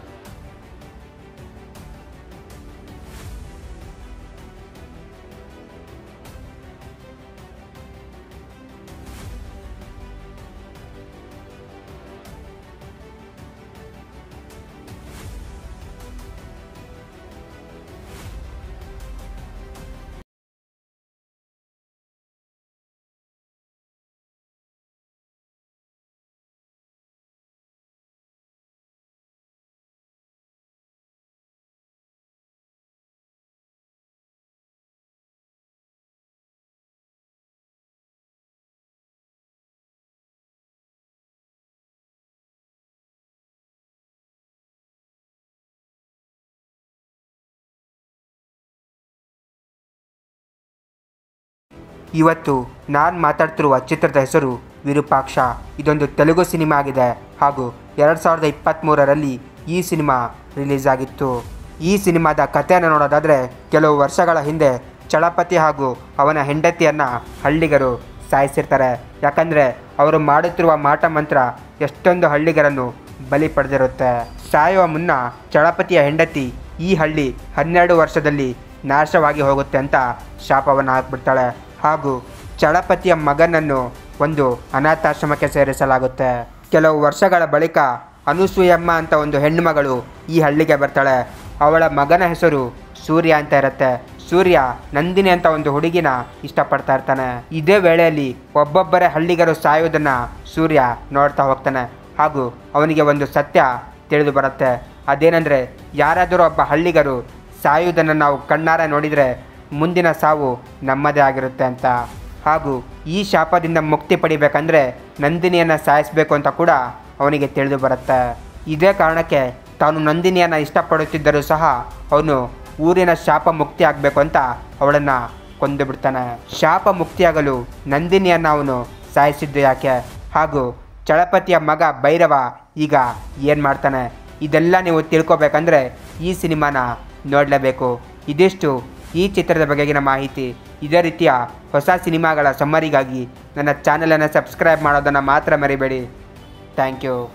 ಇವತ್ತು ನಾನು ಮಾತಾಡ್ತಿರುವ ಚಿತ್ರದ ಹೆಸರು ವಿರೂಪಾಕ್ಷ ಇದೊಂದು ತೆಲುಗು ಸಿನಿಮಾ ಆಗಿದೆ ಹಾಗೂ ಎರಡು ಸಾವಿರದ ಇಪ್ಪತ್ತ್ಮೂರರಲ್ಲಿ ಈ ಸಿನಿಮಾ ರಿಲೀಸ್ ಆಗಿತ್ತು ಈ ಸಿನಿಮಾದ ಕಥೆಯನ್ನು ನೋಡೋದಾದರೆ ಕೆಲವು ವರ್ಷಗಳ ಹಿಂದೆ ಚಳಪತಿ ಹಾಗೂ ಅವನ ಹೆಂಡತಿಯನ್ನು ಹಳ್ಳಿಗರು ಸಾಯಿಸಿರ್ತಾರೆ ಯಾಕಂದರೆ ಅವರು ಮಾಡುತ್ತಿರುವ ಮಾಟ ಮಂತ್ರ ಎಷ್ಟೊಂದು ಹಳ್ಳಿಗರನ್ನು ಬಲಿ ಪಡೆದಿರುತ್ತೆ ಸಾಯುವ ಮುನ್ನ ಚಳಪತಿಯ ಹೆಂಡತಿ ಈ ಹಳ್ಳಿ ಹನ್ನೆರಡು ವರ್ಷದಲ್ಲಿ ನಾಶವಾಗಿ ಹೋಗುತ್ತೆ ಅಂತ ಶಾಪವನ್ನು ಹಾಕ್ಬಿಡ್ತಾಳೆ ಹಾಗೂ ಚಳಪತಿಯ ಮಗನನ್ನು ಒಂದು ಅನಾಥಾಶ್ರಮಕ್ಕೆ ಸೇರಿಸಲಾಗುತ್ತೆ ಕೆಲವು ವರ್ಷಗಳ ಬಳಿಕ ಅನುಸೂಯಮ್ಮ ಅಂತ ಒಂದು ಹೆಣ್ಣುಮಗಳು ಈ ಹಳ್ಳಿಗೆ ಬರ್ತಾಳೆ ಅವಳ ಮಗನ ಹೆಸರು ಸೂರ್ಯ ಅಂತ ಇರುತ್ತೆ ಸೂರ್ಯ ನಂದಿನಿ ಅಂತ ಒಂದು ಹುಡುಗಿನ ಇಷ್ಟಪಡ್ತಾ ಇರ್ತಾನೆ ಇದೇ ವೇಳೆಯಲ್ಲಿ ಒಬ್ಬೊಬ್ಬರೇ ಹಳ್ಳಿಗರು ಸಾಯೋದನ್ನ ಸೂರ್ಯ ನೋಡ್ತಾ ಹೋಗ್ತಾನೆ ಹಾಗೂ ಅವನಿಗೆ ಒಂದು ಸತ್ಯ ತಿಳಿದು ಬರುತ್ತೆ ಅದೇನೆಂದರೆ ಯಾರಾದರೂ ಒಬ್ಬ ಹಳ್ಳಿಗರು ಸಾಯುವುದನ್ನು ನಾವು ಕಣ್ಣಾರೆ ನೋಡಿದರೆ ಮುಂದಿನ ಸಾವು ನಮ್ಮದೇ ಆಗಿರುತ್ತೆ ಅಂತ ಹಾಗೂ ಈ ಶಾಪದಿಂದ ಮುಕ್ತಿ ಪಡಿಬೇಕಂದ್ರೆ ನಂದಿನಿಯನ್ನು ಸಾಯಿಸಬೇಕು ಅಂತ ಕೂಡ ಅವನಿಗೆ ತಿಳಿದು ಬರುತ್ತೆ ಇದೇ ಕಾರಣಕ್ಕೆ ತಾನು ನಂದಿನಿಯನ್ನು ಇಷ್ಟಪಡುತ್ತಿದ್ದರೂ ಸಹ ಅವನು ಊರಿನ ಶಾಪ ಮುಕ್ತಿ ಆಗಬೇಕು ಅಂತ ಅವಳನ್ನು ಕೊಂದು ಬಿಡ್ತಾನೆ ಶಾಪ ಮುಕ್ತಿಯಾಗಲು ನಂದಿನಿಯನ್ನು ಅವನು ಸಾಯಿಸಿದ್ದು ಯಾಕೆ ಹಾಗೂ ಚಳಪತಿಯ ಮಗ ಭೈರವ ಈಗ ಏನು ಮಾಡ್ತಾನೆ ಇದೆಲ್ಲ ನೀವು ತಿಳ್ಕೊಬೇಕಂದ್ರೆ ಈ ಸಿನಿಮಾನ ನೋಡಲೇಬೇಕು ಇದಿಷ್ಟು ಈ ಚಿತ್ರದ ಬಗೆಗಿನ ಮಾಹಿತಿ ಇದೇ ರೀತಿಯ ಹೊಸ ಸಿನಿಮಾಗಳ ಸಮ್ಮರಿಗಾಗಿ ನನ್ನ ಚಾನಲನ್ನು ಸಬ್ಸ್ಕ್ರೈಬ್ ಮಾಡೋದನ್ನು ಮಾತ್ರ ಮರಿಬೇಡಿ ಥ್ಯಾಂಕ್ ಯು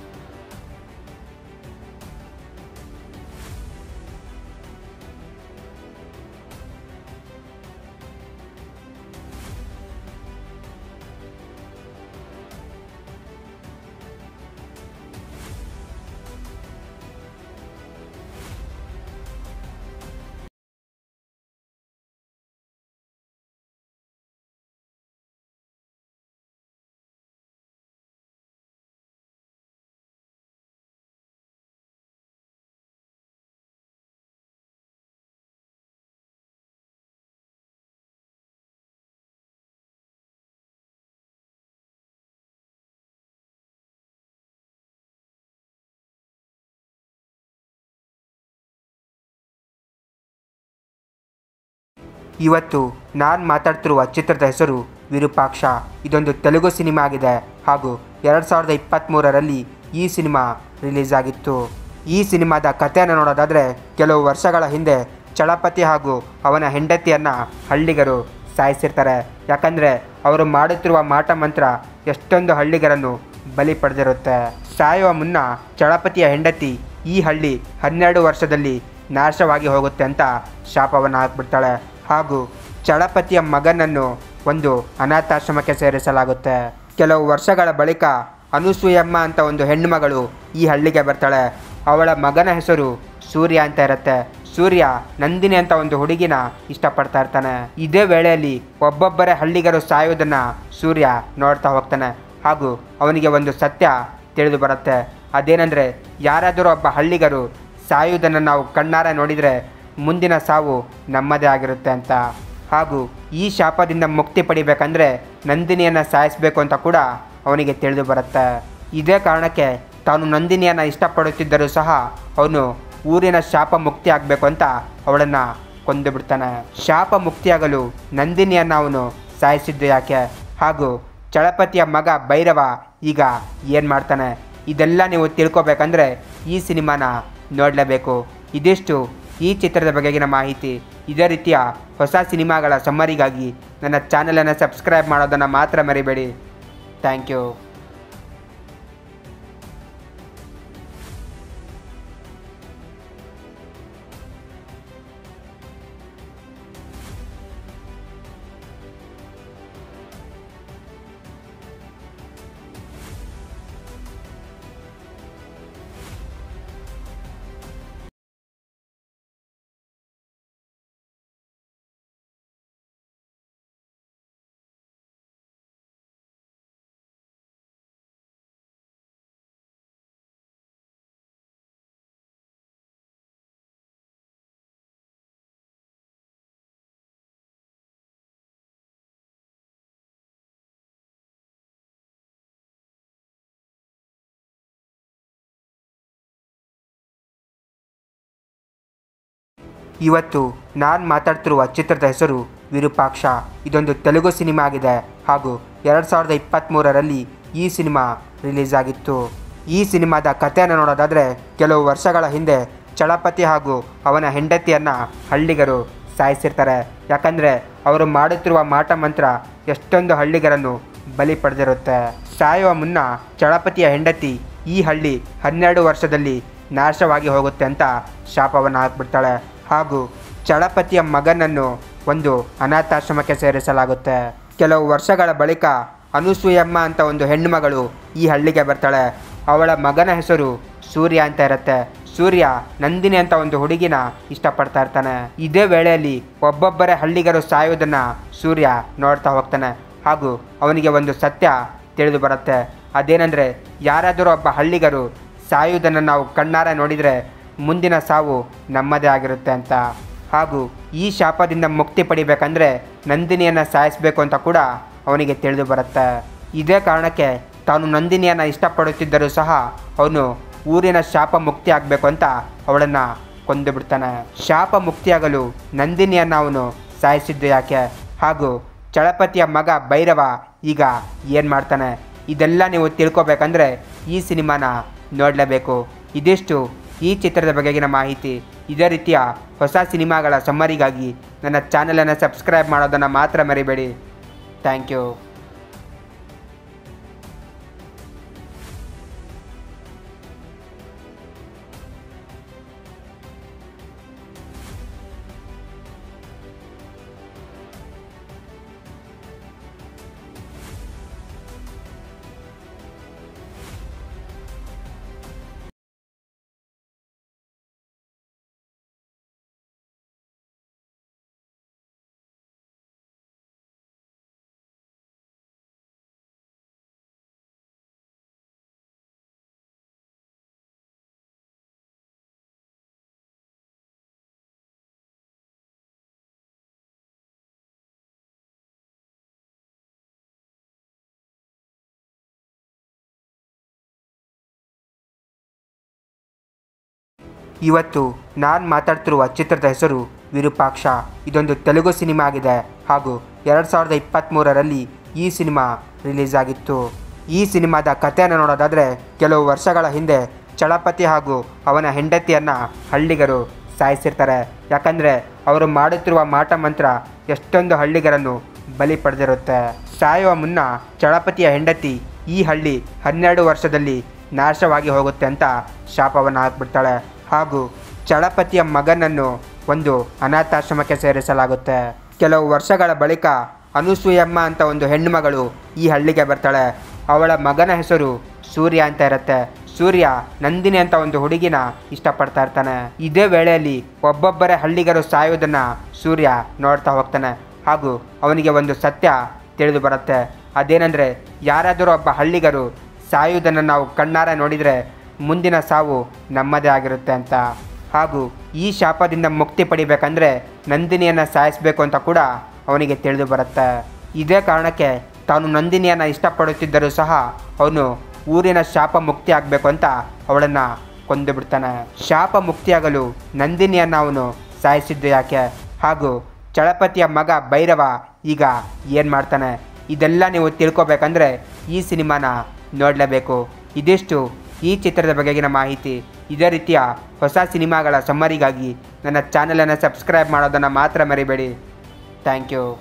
ಇವತ್ತು ನಾನು ಮಾತಾಡ್ತಿರುವ ಚಿತ್ರದ ಹೆಸರು ವಿರೂಪಾಕ್ಷ ಇದೊಂದು ತೆಲುಗು ಸಿನಿಮಾ ಆಗಿದೆ ಹಾಗೂ ಎರಡು ಸಾವಿರದ ಇಪ್ಪತ್ತ್ಮೂರರಲ್ಲಿ ಈ ಸಿನಿಮಾ ರಿಲೀಸ್ ಆಗಿತ್ತು ಈ ಸಿನಿಮಾದ ಕಥೆಯನ್ನು ನೋಡೋದಾದರೆ ಕೆಲವು ವರ್ಷಗಳ ಹಿಂದೆ ಚಳಪತಿ ಹಾಗೂ ಅವನ ಹೆಂಡತಿಯನ್ನು ಹಳ್ಳಿಗರು ಸಾಯಿಸಿರ್ತಾರೆ ಯಾಕಂದರೆ ಅವರು ಮಾಡುತ್ತಿರುವ ಮಾಟ ಮಂತ್ರ ಎಷ್ಟೊಂದು ಹಳ್ಳಿಗರನ್ನು ಬಲಿ ಪಡೆದಿರುತ್ತೆ ಸಾಯುವ ಮುನ್ನ ಚಳಪತಿಯ ಹೆಂಡತಿ ಈ ಹಳ್ಳಿ ಹನ್ನೆರಡು ವರ್ಷದಲ್ಲಿ ನಾಶವಾಗಿ ಹೋಗುತ್ತೆ ಅಂತ ಶಾಪವನ್ನು ಹಾಕ್ಬಿಡ್ತಾಳೆ ಹಾಗೂ ಚಳಪತಿಯ ಮಗನನ್ನು ಒಂದು ಅನಾಥಾಶ್ರಮಕ್ಕೆ ಸೇರಿಸಲಾಗುತ್ತೆ ಕೆಲವು ವರ್ಷಗಳ ಬಳಿಕ ಅನುಸೂಯಮ್ಮ ಅಂತ ಒಂದು ಹೆಣ್ಣುಮಗಳು ಈ ಹಳ್ಳಿಗೆ ಬರ್ತಾಳೆ ಅವಳ ಮಗನ ಹೆಸರು ಸೂರ್ಯ ಅಂತ ಇರುತ್ತೆ ಸೂರ್ಯ ನಂದಿನಿ ಅಂತ ಒಂದು ಹುಡುಗಿನ ಇಷ್ಟಪಡ್ತಾ ಇರ್ತಾನೆ ಇದೇ ವೇಳೆಯಲ್ಲಿ ಒಬ್ಬೊಬ್ಬರೇ ಹಳ್ಳಿಗರು ಸಾಯೋದನ್ನ ಸೂರ್ಯ ನೋಡ್ತಾ ಹೋಗ್ತಾನೆ ಹಾಗೂ ಅವನಿಗೆ ಒಂದು ಸತ್ಯ ತಿಳಿದು ಬರುತ್ತೆ ಅದೇನೆಂದರೆ ಯಾರಾದರೂ ಒಬ್ಬ ಹಳ್ಳಿಗರು ಸಾಯುವುದನ್ನು ನಾವು ಕಣ್ಣಾರೆ ನೋಡಿದರೆ ಮುಂದಿನ ಸಾವು ನಮ್ಮದೇ ಆಗಿರುತ್ತೆ ಅಂತ ಹಾಗೂ ಈ ಶಾಪದಿಂದ ಮುಕ್ತಿ ಪಡಿಬೇಕಂದ್ರೆ ನಂದಿನಿಯನ್ನು ಸಾಯಿಸಬೇಕು ಅಂತ ಕೂಡ ಅವನಿಗೆ ತಿಳಿದು ಬರುತ್ತೆ ಇದೇ ಕಾರಣಕ್ಕೆ ತಾನು ನಂದಿನಿಯನ್ನು ಇಷ್ಟಪಡುತ್ತಿದ್ದರೂ ಸಹ ಅವನು ಊರಿನ ಶಾಪ ಮುಕ್ತಿ ಆಗಬೇಕು ಅಂತ ಅವಳನ್ನು ಕೊಂದು ಬಿಡ್ತಾನೆ ಶಾಪ ಮುಕ್ತಿಯಾಗಲು ನಂದಿನಿಯನ್ನು ಅವನು ಸಾಯಿಸಿದ್ದು ಯಾಕೆ ಹಾಗೂ ಚಳಪತಿಯ ಮಗ ಭೈರವ ಈಗ ಏನು ಮಾಡ್ತಾನೆ ಇದೆಲ್ಲ ನೀವು ತಿಳ್ಕೊಬೇಕಂದ್ರೆ ಈ ಸಿನಿಮಾನ ನೋಡಲೇಬೇಕು ಇದಿಷ್ಟು ಈ ಚಿತ್ರದ ಬಗೆಗಿನ ಮಾಹಿತಿ ಇದೇ ರೀತಿಯ ಹೊಸ ಸಿನಿಮಾಗಳ ಸಮ್ಮರಿಗಾಗಿ ನನ್ನ ಚಾನಲನ್ನು ಸಬ್ಸ್ಕ್ರೈಬ್ ಮಾಡೋದನ್ನು ಮಾತ್ರ ಮರಿಬೇಡಿ ಥ್ಯಾಂಕ್ ಯು ಇವತ್ತು ನಾನು ಮಾತಾಡ್ತಿರುವ ಚಿತ್ರದ ಹೆಸರು ವಿರೂಪಾಕ್ಷ ಇದೊಂದು ತೆಲುಗು ಸಿನಿಮಾ ಆಗಿದೆ ಹಾಗೂ ಎರಡು ಸಾವಿರದ ಇಪ್ಪತ್ತ್ಮೂರರಲ್ಲಿ ಈ ಸಿನಿಮಾ ರಿಲೀಸ್ ಆಗಿತ್ತು ಈ ಸಿನಿಮಾದ ಕಥೆಯನ್ನು ನೋಡೋದಾದರೆ ಕೆಲವು ವರ್ಷಗಳ ಹಿಂದೆ ಚಳಪತಿ ಹಾಗೂ ಅವನ ಹೆಂಡತಿಯನ್ನು ಹಳ್ಳಿಗರು ಸಾಯಿಸಿರ್ತಾರೆ ಯಾಕಂದರೆ ಅವರು ಮಾಡುತ್ತಿರುವ ಮಾಟ ಮಂತ್ರ ಎಷ್ಟೊಂದು ಹಳ್ಳಿಗರನ್ನು ಬಲಿ ಪಡೆದಿರುತ್ತೆ ಸಾಯುವ ಮುನ್ನ ಚಳಪತಿಯ ಹೆಂಡತಿ ಈ ಹಳ್ಳಿ ಹನ್ನೆರಡು ವರ್ಷದಲ್ಲಿ ನಾಶವಾಗಿ ಹೋಗುತ್ತೆ ಅಂತ ಶಾಪವನ್ನು ಹಾಕ್ಬಿಡ್ತಾಳೆ ಹಾಗೂ ಚಳಪತಿಯ ಮಗನನ್ನು ಒಂದು ಅನಾಥಾಶ್ರಮಕ್ಕೆ ಸೇರಿಸಲಾಗುತ್ತೆ ಕೆಲವು ವರ್ಷಗಳ ಬಳಿಕ ಅನುಸೂಯಮ್ಮ ಅಂತ ಒಂದು ಹೆಣ್ಣುಮಗಳು ಈ ಹಳ್ಳಿಗೆ ಬರ್ತಾಳೆ ಅವಳ ಮಗನ ಹೆಸರು ಸೂರ್ಯ ಅಂತ ಇರುತ್ತೆ ಸೂರ್ಯ ನಂದಿನಿ ಅಂತ ಒಂದು ಹುಡುಗಿನ ಇಷ್ಟಪಡ್ತಾ ಇರ್ತಾನೆ ಇದೇ ವೇಳೆಯಲ್ಲಿ ಒಬ್ಬೊಬ್ಬರೇ ಹಳ್ಳಿಗರು ಸಾಯೋದನ್ನ ಸೂರ್ಯ ನೋಡ್ತಾ ಹೋಗ್ತಾನೆ ಹಾಗೂ ಅವನಿಗೆ ಒಂದು ಸತ್ಯ ತಿಳಿದು ಬರುತ್ತೆ ಅದೇನೆಂದರೆ ಯಾರಾದರೂ ಒಬ್ಬ ಹಳ್ಳಿಗರು ಸಾಯುವುದನ್ನು ನಾವು ಕಣ್ಣಾರೆ ನೋಡಿದರೆ ಮುಂದಿನ ಸಾವು ನಮ್ಮದೇ ಆಗಿರುತ್ತೆ ಅಂತ ಹಾಗೂ ಈ ಶಾಪದಿಂದ ಮುಕ್ತಿ ಪಡಿಬೇಕಂದ್ರೆ ನಂದಿನಿಯನ್ನು ಸಾಯಿಸಬೇಕು ಅಂತ ಕೂಡ ಅವನಿಗೆ ತಿಳಿದು ಬರುತ್ತೆ ಇದೇ ಕಾರಣಕ್ಕೆ ತಾನು ನಂದಿನಿಯನ್ನು ಇಷ್ಟಪಡುತ್ತಿದ್ದರೂ ಸಹ ಅವನು ಊರಿನ ಶಾಪ ಮುಕ್ತಿ ಆಗಬೇಕು ಅಂತ ಅವಳನ್ನು ಕೊಂದು ಬಿಡ್ತಾನೆ ಶಾಪ ಮುಕ್ತಿಯಾಗಲು ನಂದಿನಿಯನ್ನು ಅವನು ಸಾಯಿಸಿದ್ದು ಯಾಕೆ ಹಾಗೂ ಚಳಪತಿಯ ಮಗ ಭೈರವ ಈಗ ಏನು ಮಾಡ್ತಾನೆ ಇದೆಲ್ಲ ನೀವು ತಿಳ್ಕೊಬೇಕಂದ್ರೆ ಈ ಸಿನಿಮಾನ ನೋಡಲೇಬೇಕು ಇದಿಷ್ಟು ಈ ಚಿತ್ರದ ಬಗೆಗಿನ ಮಾಹಿತಿ ಇದೇ ರೀತಿಯ ಹೊಸ ಸಿನಿಮಾಗಳ ಸಮ್ಮರಿಗಾಗಿ ನನ್ನ ಚಾನಲನ್ನು ಸಬ್ಸ್ಕ್ರೈಬ್ ಮಾಡೋದನ್ನು ಮಾತ್ರ ಮರಿಬೇಡಿ ಥ್ಯಾಂಕ್ ಯು ಇವತ್ತು ನಾನು ಮಾತಾಡ್ತಿರುವ ಚಿತ್ರದ ಹೆಸರು ವಿರೂಪಾಕ್ಷ ಇದೊಂದು ತೆಲುಗು ಸಿನಿಮಾ ಆಗಿದೆ ಹಾಗೂ ಎರಡು ಸಾವಿರದ ಇಪ್ಪತ್ತ್ಮೂರರಲ್ಲಿ ಈ ಸಿನಿಮಾ ರಿಲೀಸ್ ಆಗಿತ್ತು ಈ ಸಿನಿಮಾದ ಕಥೆಯನ್ನು ನೋಡೋದಾದರೆ ಕೆಲವು ವರ್ಷಗಳ ಹಿಂದೆ ಚಳಪತಿ ಹಾಗೂ ಅವನ ಹೆಂಡತಿಯನ್ನು ಹಳ್ಳಿಗರು ಸಾಯಿಸಿರ್ತಾರೆ ಯಾಕಂದರೆ ಅವರು ಮಾಡುತ್ತಿರುವ ಮಾಟ ಮಂತ್ರ ಎಷ್ಟೊಂದು ಹಳ್ಳಿಗರನ್ನು ಬಲಿ ಪಡೆದಿರುತ್ತೆ ಸಾಯುವ ಮುನ್ನ ಚಳಪತಿಯ ಹೆಂಡತಿ ಈ ಹಳ್ಳಿ ಹನ್ನೆರಡು ವರ್ಷದಲ್ಲಿ ನಾಶವಾಗಿ ಹೋಗುತ್ತೆ ಅಂತ ಶಾಪವನ್ನು ಹಾಕ್ಬಿಡ್ತಾಳೆ ಹಾಗೂ ಚಳಪತಿಯ ಮಗನನ್ನು ಒಂದು ಅನಾಥಾಶ್ರಮಕ್ಕೆ ಸೇರಿಸಲಾಗುತ್ತೆ ಕೆಲವು ವರ್ಷಗಳ ಬಳಿಕ ಅನುಸೂಯಮ್ಮ ಅಂತ ಒಂದು ಹೆಣ್ಣುಮಗಳು ಈ ಹಳ್ಳಿಗೆ ಬರ್ತಾಳೆ ಅವಳ ಮಗನ ಹೆಸರು ಸೂರ್ಯ ಅಂತ ಇರುತ್ತೆ ಸೂರ್ಯ ನಂದಿನಿ ಅಂತ ಒಂದು ಹುಡುಗಿನ ಇಷ್ಟಪಡ್ತಾ ಇರ್ತಾನೆ ಇದೇ ವೇಳೆಯಲ್ಲಿ ಒಬ್ಬೊಬ್ಬರೇ ಹಳ್ಳಿಗರು ಸಾಯೋದನ್ನ ಸೂರ್ಯ ನೋಡ್ತಾ ಹೋಗ್ತಾನೆ ಹಾಗೂ ಅವನಿಗೆ ಒಂದು ಸತ್ಯ ತಿಳಿದು ಬರುತ್ತೆ ಅದೇನೆಂದರೆ ಯಾರಾದರೂ ಒಬ್ಬ ಹಳ್ಳಿಗರು ಸಾಯುವುದನ್ನು ನಾವು ಕಣ್ಣಾರೆ ನೋಡಿದರೆ ಮುಂದಿನ ಸಾವು ನಮ್ಮದೇ ಆಗಿರುತ್ತೆ ಅಂತ ಹಾಗೂ ಈ ಶಾಪದಿಂದ ಮುಕ್ತಿ ಪಡಿಬೇಕಂದ್ರೆ ನಂದಿನಿಯನ್ನು ಸಾಯಿಸಬೇಕು ಅಂತ ಕೂಡ ಅವನಿಗೆ ತಿಳಿದು ಬರುತ್ತೆ ಇದೇ ಕಾರಣಕ್ಕೆ ತಾನು ನಂದಿನಿಯನ್ನು ಇಷ್ಟಪಡುತ್ತಿದ್ದರೂ ಸಹ ಅವನು ಊರಿನ ಶಾಪ ಮುಕ್ತಿ ಆಗಬೇಕು ಅಂತ ಅವಳನ್ನು ಕೊಂದು ಬಿಡ್ತಾನೆ ಶಾಪ ಮುಕ್ತಿಯಾಗಲು ನಂದಿನಿಯನ್ನು ಅವನು ಸಾಯಿಸಿದ್ದು ಯಾಕೆ ಹಾಗೂ ಚಳಪತಿಯ ಮಗ ಭೈರವ ಈಗ ಏನು ಮಾಡ್ತಾನೆ ಇದೆಲ್ಲ ನೀವು ತಿಳ್ಕೊಬೇಕಂದ್ರೆ ಈ ಸಿನಿಮಾನ ನೋಡಲೇಬೇಕು ಇದಿಷ್ಟು ಈ ಚಿತ್ರದ ಬಗೆಗಿನ ಮಾಹಿತಿ ಇದೇ ರೀತಿಯ ಹೊಸ ಸಿನಿಮಾಗಳ ಸಮ್ಮರಿಗಾಗಿ ನನ್ನ ಚಾನಲನ್ನು ಸಬ್ಸ್ಕ್ರೈಬ್ ಮಾಡೋದನ್ನು ಮಾತ್ರ ಮರಿಬೇಡಿ ಥ್ಯಾಂಕ್ ಯು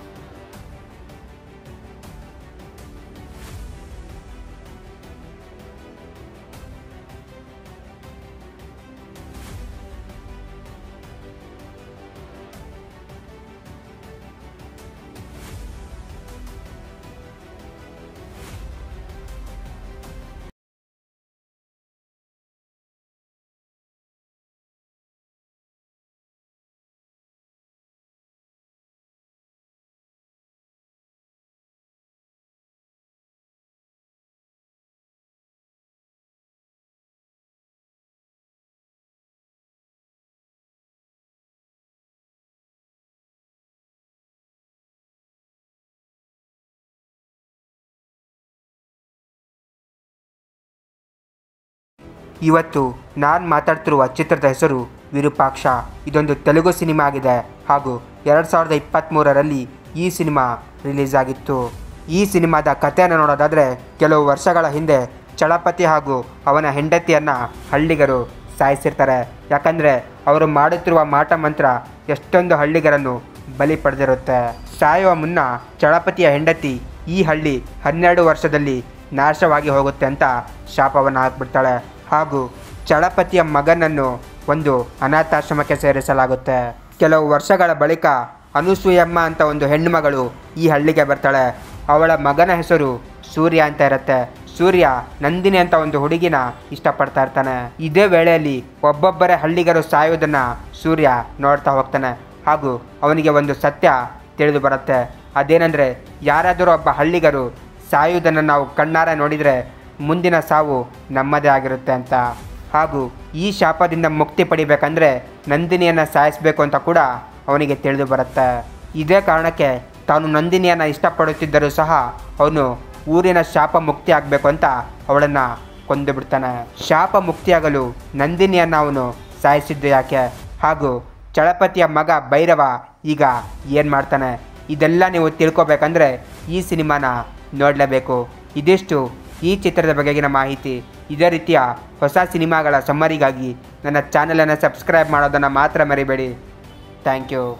ಇವತ್ತು ನಾನು ಮಾತಾಡ್ತಿರುವ ಚಿತ್ರದ ಹೆಸರು ವಿರೂಪಾಕ್ಷ ಇದೊಂದು ತೆಲುಗು ಸಿನಿಮಾ ಆಗಿದೆ ಹಾಗೂ ಎರಡು ಸಾವಿರದ ಇಪ್ಪತ್ತ್ಮೂರರಲ್ಲಿ ಈ ಸಿನಿಮಾ ರಿಲೀಸ್ ಆಗಿತ್ತು ಈ ಸಿನಿಮಾದ ಕಥೆಯನ್ನು ನೋಡೋದಾದರೆ ಕೆಲವು ವರ್ಷಗಳ ಹಿಂದೆ ಚಳಪತಿ ಹಾಗೂ ಅವನ ಹೆಂಡತಿಯನ್ನು ಹಳ್ಳಿಗರು ಸಾಯಿಸಿರ್ತಾರೆ ಯಾಕಂದರೆ ಅವರು ಮಾಡುತ್ತಿರುವ ಮಾಟ ಮಂತ್ರ ಎಷ್ಟೊಂದು ಹಳ್ಳಿಗರನ್ನು ಬಲಿ ಪಡೆದಿರುತ್ತೆ ಸಾಯುವ ಮುನ್ನ ಚಳಪತಿಯ ಹೆಂಡತಿ ಈ ಹಳ್ಳಿ ಹನ್ನೆರಡು ವರ್ಷದಲ್ಲಿ ನಾಶವಾಗಿ ಹೋಗುತ್ತೆ ಅಂತ ಶಾಪವನ್ನು ಹಾಕ್ಬಿಡ್ತಾಳೆ ಹಾಗೂ ಚಳಪತಿಯ ಮಗನನ್ನು ಒಂದು ಅನಾಥಾಶ್ರಮಕ್ಕೆ ಸೇರಿಸಲಾಗುತ್ತೆ ಕೆಲವು ವರ್ಷಗಳ ಬಳಿಕ ಅನುಸೂಯಮ್ಮ ಅಂತ ಒಂದು ಹೆಣ್ಣು ಮಗಳು ಈ ಹಳ್ಳಿಗೆ ಬರ್ತಾಳೆ ಅವಳ ಮಗನ ಹೆಸರು ಸೂರ್ಯ ಅಂತ ಇರುತ್ತೆ ಸೂರ್ಯ ನಂದಿನಿ ಅಂತ ಒಂದು ಹುಡುಗಿನ ಇಷ್ಟಪಡ್ತಾ ಇರ್ತಾನೆ ಇದೇ ವೇಳೆಯಲ್ಲಿ ಒಬ್ಬೊಬ್ಬರೇ ಹಳ್ಳಿಗರು ಸಾಯೋದನ್ನ ಸೂರ್ಯ ನೋಡ್ತಾ ಹೋಗ್ತಾನೆ ಹಾಗೂ ಅವನಿಗೆ ಒಂದು ಸತ್ಯ ತಿಳಿದು ಬರುತ್ತೆ ಅದೇನೆಂದರೆ ಯಾರಾದರೂ ಒಬ್ಬ ಹಳ್ಳಿಗರು ಸಾಯುವುದನ್ನು ನಾವು ಕಣ್ಣಾರೆ ನೋಡಿದರೆ ಮುಂದಿನ ಸಾವು ನಮ್ಮದೇ ಆಗಿರುತ್ತೆ ಅಂತ ಹಾಗೂ ಈ ಶಾಪದಿಂದ ಮುಕ್ತಿ ಪಡಿಬೇಕಂದ್ರೆ ನಂದಿನಿಯನ್ನು ಸಾಯಿಸಬೇಕು ಅಂತ ಕೂಡ ಅವನಿಗೆ ತಿಳಿದು ಬರುತ್ತೆ ಇದೇ ಕಾರಣಕ್ಕೆ ತಾನು ನಂದಿನಿಯನ್ನು ಇಷ್ಟಪಡುತ್ತಿದ್ದರೂ ಸಹ ಅವನು ಊರಿನ ಶಾಪ ಮುಕ್ತಿ ಆಗಬೇಕು ಅಂತ ಅವಳನ್ನು ಕೊಂದು ಬಿಡ್ತಾನೆ ಶಾಪ ಮುಕ್ತಿಯಾಗಲು ನಂದಿನಿಯನ್ನು ಅವನು ಸಾಯಿಸಿದ್ದು ಯಾಕೆ ಹಾಗೂ ಚಳಪತಿಯ ಮಗ ಭೈರವ ಈಗ ಏನು ಮಾಡ್ತಾನೆ ಇದೆಲ್ಲ ನೀವು ತಿಳ್ಕೊಬೇಕಂದ್ರೆ ಈ ಸಿನಿಮಾನ ನೋಡಲೇಬೇಕು ಇದಿಷ್ಟು ಈ ಚಿತ್ರದ ಬಗೆಗಿನ ಮಾಹಿತಿ ಇದೇ ರೀತಿಯ ಹೊಸ ಸಿನಿಮಾಗಳ ಸಮ್ಮರಿಗಾಗಿ ನನ್ನ ಚಾನಲನ್ನು ಸಬ್ಸ್ಕ್ರೈಬ್ ಮಾಡೋದನ್ನು ಮಾತ್ರ ಮರಿಬೇಡಿ ಥ್ಯಾಂಕ್ ಯು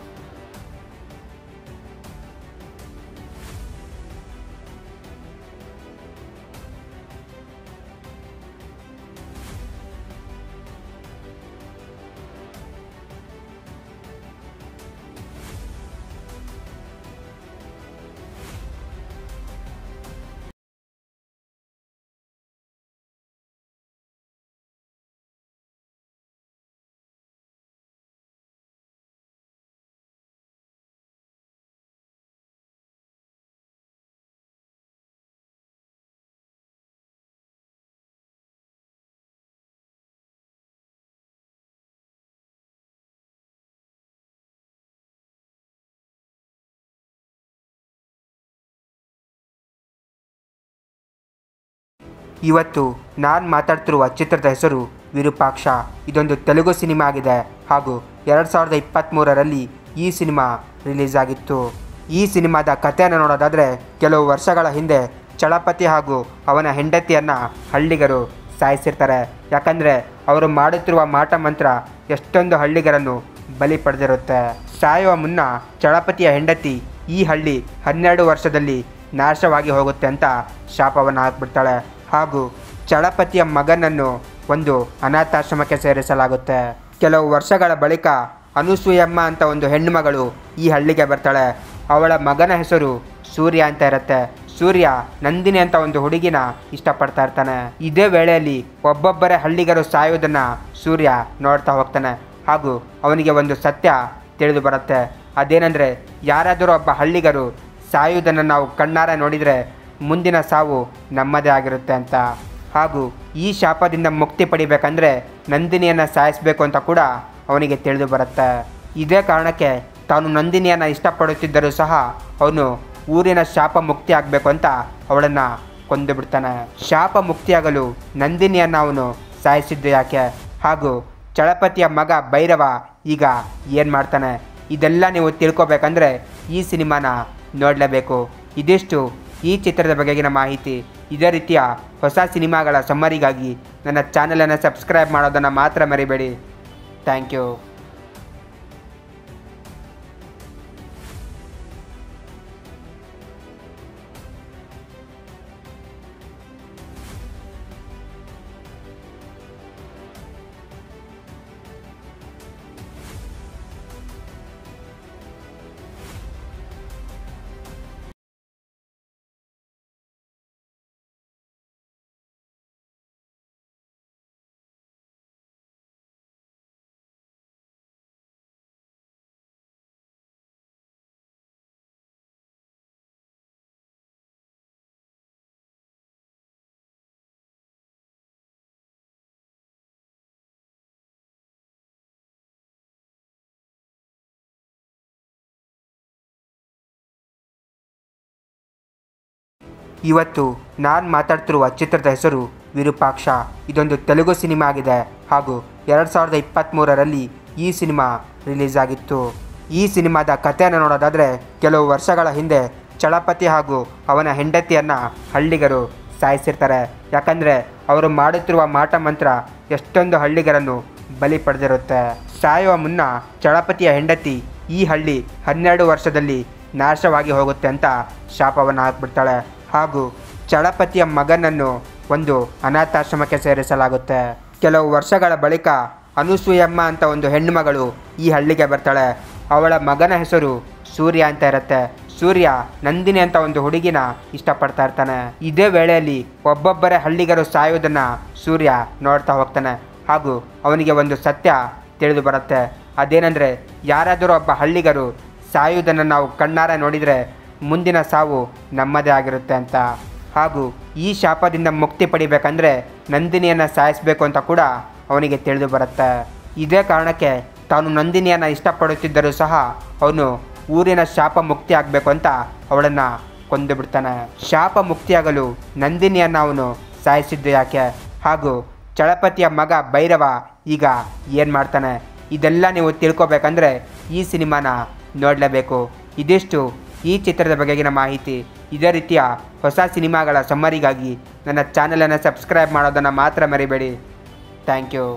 ಇವತ್ತು ನಾನು ಮಾತಾಡ್ತಿರುವ ಚಿತ್ರದ ಹೆಸರು ವಿರೂಪಾಕ್ಷ ಇದೊಂದು ತೆಲುಗು ಸಿನಿಮಾ ಆಗಿದೆ ಹಾಗೂ ಎರಡು ಸಾವಿರದ ಇಪ್ಪತ್ತ್ಮೂರರಲ್ಲಿ ಈ ಸಿನಿಮಾ ರಿಲೀಸ್ ಆಗಿತ್ತು ಈ ಸಿನಿಮಾದ ಕಥೆಯನ್ನು ನೋಡೋದಾದರೆ ಕೆಲವು ವರ್ಷಗಳ ಹಿಂದೆ ಚಳಪತಿ ಹಾಗೂ ಅವನ ಹೆಂಡತಿಯನ್ನು ಹಳ್ಳಿಗರು ಸಾಯಿಸಿರ್ತಾರೆ ಯಾಕಂದರೆ ಅವರು ಮಾಡುತ್ತಿರುವ ಮಾಟ ಮಂತ್ರ ಎಷ್ಟೊಂದು ಹಳ್ಳಿಗರನ್ನು ಬಲಿ ಪಡೆದಿರುತ್ತೆ ಸಾಯುವ ಮುನ್ನ ಚಳಪತಿಯ ಹೆಂಡತಿ ಈ ಹಳ್ಳಿ ಹನ್ನೆರಡು ವರ್ಷದಲ್ಲಿ ನಾಶವಾಗಿ ಹೋಗುತ್ತೆ ಅಂತ ಶಾಪವನ್ನು ಹಾಕ್ಬಿಡ್ತಾಳೆ ಹಾಗೂ ಚಳಪತಿಯ ಮಗನನ್ನು ಒಂದು ಅನಾಥಾಶ್ರಮಕ್ಕೆ ಸೇರಿಸಲಾಗುತ್ತೆ ಕೆಲವು ವರ್ಷಗಳ ಬಳಿಕ ಅನುಸೂಯಮ್ಮ ಅಂತ ಒಂದು ಹೆಣ್ಣು ಮಗಳು ಈ ಹಳ್ಳಿಗೆ ಬರ್ತಾಳೆ ಅವಳ ಮಗನ ಹೆಸರು ಸೂರ್ಯ ಅಂತ ಇರುತ್ತೆ ಸೂರ್ಯ ನಂದಿನಿ ಅಂತ ಒಂದು ಹುಡುಗಿನ ಇಷ್ಟಪಡ್ತಾ ಇರ್ತಾನೆ ಇದೇ ವೇಳೆಯಲ್ಲಿ ಒಬ್ಬೊಬ್ಬರೇ ಹಳ್ಳಿಗರು ಸಾಯೋದನ್ನ ಸೂರ್ಯ ನೋಡ್ತಾ ಹೋಗ್ತಾನೆ ಹಾಗೂ ಅವನಿಗೆ ಒಂದು ಸತ್ಯ ತಿಳಿದು ಬರುತ್ತೆ ಅದೇನೆಂದರೆ ಯಾರಾದರೂ ಒಬ್ಬ ಹಳ್ಳಿಗರು ಸಾಯುವುದನ್ನು ನಾವು ಕಣ್ಣಾರೆ ನೋಡಿದರೆ ಮುಂದಿನ ಸಾವು ನಮ್ಮದೇ ಆಗಿರುತ್ತೆ ಅಂತ ಹಾಗೂ ಈ ಶಾಪದಿಂದ ಮುಕ್ತಿ ಪಡಿಬೇಕಂದ್ರೆ ನಂದಿನಿಯನ್ನು ಸಾಯಿಸಬೇಕು ಅಂತ ಕೂಡ ಅವನಿಗೆ ತಿಳಿದು ಬರುತ್ತೆ ಇದೇ ಕಾರಣಕ್ಕೆ ತಾನು ನಂದಿನಿಯನ್ನು ಇಷ್ಟಪಡುತ್ತಿದ್ದರೂ ಸಹ ಅವನು ಊರಿನ ಶಾಪ ಮುಕ್ತಿ ಆಗಬೇಕು ಅಂತ ಅವಳನ್ನು ಕೊಂದು ಬಿಡ್ತಾನೆ ಶಾಪ ಮುಕ್ತಿಯಾಗಲು ನಂದಿನಿಯನ್ನು ಅವನು ಸಾಯಿಸಿದ್ದು ಯಾಕೆ ಹಾಗೂ ಚಳಪತಿಯ ಮಗ ಭೈರವ ಈಗ ಏನು ಮಾಡ್ತಾನೆ ಇದೆಲ್ಲ ನೀವು ತಿಳ್ಕೊಬೇಕಂದ್ರೆ ಈ ಸಿನಿಮಾನ ನೋಡಲೇಬೇಕು ಇದಿಷ್ಟು ಈ ಚಿತ್ರದ ಬಗೆಗಿನ ಮಾಹಿತಿ ಇದೇ ರೀತಿಯ ಹೊಸ ಸಿನಿಮಾಗಳ ಸಮ್ಮರಿಗಾಗಿ ನನ್ನ ಚಾನಲನ್ನು ಸಬ್ಸ್ಕ್ರೈಬ್ ಮಾಡೋದನ್ನು ಮಾತ್ರ ಮರಿಬೇಡಿ ಥ್ಯಾಂಕ್ ಯು ಇವತ್ತು ನಾನು ಮಾತಾಡ್ತಿರುವ ಚಿತ್ರದ ಹೆಸರು ವಿರೂಪಾಕ್ಷ ಇದೊಂದು ತೆಲುಗು ಸಿನಿಮಾ ಆಗಿದೆ ಹಾಗೂ ಎರಡು ಸಾವಿರದ ಇಪ್ಪತ್ತ್ಮೂರರಲ್ಲಿ ಈ ಸಿನಿಮಾ ರಿಲೀಸ್ ಆಗಿತ್ತು ಈ ಸಿನಿಮಾದ ಕಥೆಯನ್ನು ನೋಡೋದಾದರೆ ಕೆಲವು ವರ್ಷಗಳ ಹಿಂದೆ ಚಳಪತಿ ಹಾಗೂ ಅವನ ಹೆಂಡತಿಯನ್ನು ಹಳ್ಳಿಗರು ಸಾಯಿಸಿರ್ತಾರೆ ಯಾಕಂದರೆ ಅವರು ಮಾಡುತ್ತಿರುವ ಮಾಟ ಮಂತ್ರ ಎಷ್ಟೊಂದು ಹಳ್ಳಿಗರನ್ನು ಬಲಿ ಪಡೆದಿರುತ್ತೆ ಸಾಯುವ ಮುನ್ನ ಚಳಪತಿಯ ಹೆಂಡತಿ ಈ ಹಳ್ಳಿ ಹನ್ನೆರಡು ವರ್ಷದಲ್ಲಿ ನಾಶವಾಗಿ ಹೋಗುತ್ತೆ ಅಂತ ಶಾಪವನ್ನು ಹಾಕ್ಬಿಡ್ತಾಳೆ ಹಾಗೂ ಚಳಪತಿಯ ಮಗನನ್ನು ಒಂದು ಅನಾಥಾಶ್ರಮಕ್ಕೆ ಸೇರಿಸಲಾಗುತ್ತೆ ಕೆಲವು ವರ್ಷಗಳ ಬಳಿಕ ಅನುಸೂಯಮ್ಮ ಅಂತ ಒಂದು ಹೆಣ್ಣುಮಗಳು ಈ ಹಳ್ಳಿಗೆ ಬರ್ತಾಳೆ ಅವಳ ಮಗನ ಹೆಸರು ಸೂರ್ಯ ಅಂತ ಇರುತ್ತೆ ಸೂರ್ಯ ನಂದಿನಿ ಅಂತ ಒಂದು ಹುಡುಗಿನ ಇಷ್ಟಪಡ್ತಾ ಇರ್ತಾನೆ ಇದೇ ವೇಳೆಯಲ್ಲಿ ಒಬ್ಬೊಬ್ಬರೇ ಹಳ್ಳಿಗರು ಸಾಯೋದನ್ನ ಸೂರ್ಯ ನೋಡ್ತಾ ಹೋಗ್ತಾನೆ ಹಾಗೂ ಅವನಿಗೆ ಒಂದು ಸತ್ಯ ತಿಳಿದು ಬರುತ್ತೆ ಅದೇನೆಂದರೆ ಯಾರಾದರೂ ಒಬ್ಬ ಹಳ್ಳಿಗರು ಸಾಯುವುದನ್ನು ನಾವು ಕಣ್ಣಾರೆ ನೋಡಿದರೆ ಮುಂದಿನ ಸಾವು ನಮ್ಮದೇ ಆಗಿರುತ್ತೆ ಅಂತ ಹಾಗೂ ಈ ಶಾಪದಿಂದ ಮುಕ್ತಿ ಪಡಿಬೇಕಂದ್ರೆ ನಂದಿನಿಯನ್ನು ಸಾಯಿಸಬೇಕು ಅಂತ ಕೂಡ ಅವನಿಗೆ ತಿಳಿದು ಬರುತ್ತೆ ಇದೇ ಕಾರಣಕ್ಕೆ ತಾನು ನಂದಿನಿಯನ್ನು ಇಷ್ಟಪಡುತ್ತಿದ್ದರೂ ಸಹ ಅವನು ಊರಿನ ಶಾಪ ಮುಕ್ತಿ ಆಗಬೇಕು ಅಂತ ಅವಳನ್ನು ಕೊಂದು ಬಿಡ್ತಾನೆ ಶಾಪ ಮುಕ್ತಿಯಾಗಲು ನಂದಿನಿಯನ್ನು ಅವನು ಸಾಯಿಸಿದ್ದು ಯಾಕೆ ಹಾಗೂ ಚಳಪತಿಯ ಮಗ ಭೈರವ ಈಗ ಏನು ಮಾಡ್ತಾನೆ ಇದೆಲ್ಲ ನೀವು ತಿಳ್ಕೊಬೇಕಂದ್ರೆ ಈ ಸಿನಿಮಾನ ನೋಡಲೇಬೇಕು ಇದಿಷ್ಟು ಈ ಚಿತ್ರದ ಬಗೆಗಿನ ಮಾಹಿತಿ ಇದೇ ರೀತಿಯ ಹೊಸ ಸಿನಿಮಾಗಳ ಸಮ್ಮರಿಗಾಗಿ ನನ್ನ ಚಾನಲನ್ನು ಸಬ್ಸ್ಕ್ರೈಬ್ ಮಾಡೋದನ್ನು ಮಾತ್ರ ಮರಿಬೇಡಿ ಥ್ಯಾಂಕ್ ಯು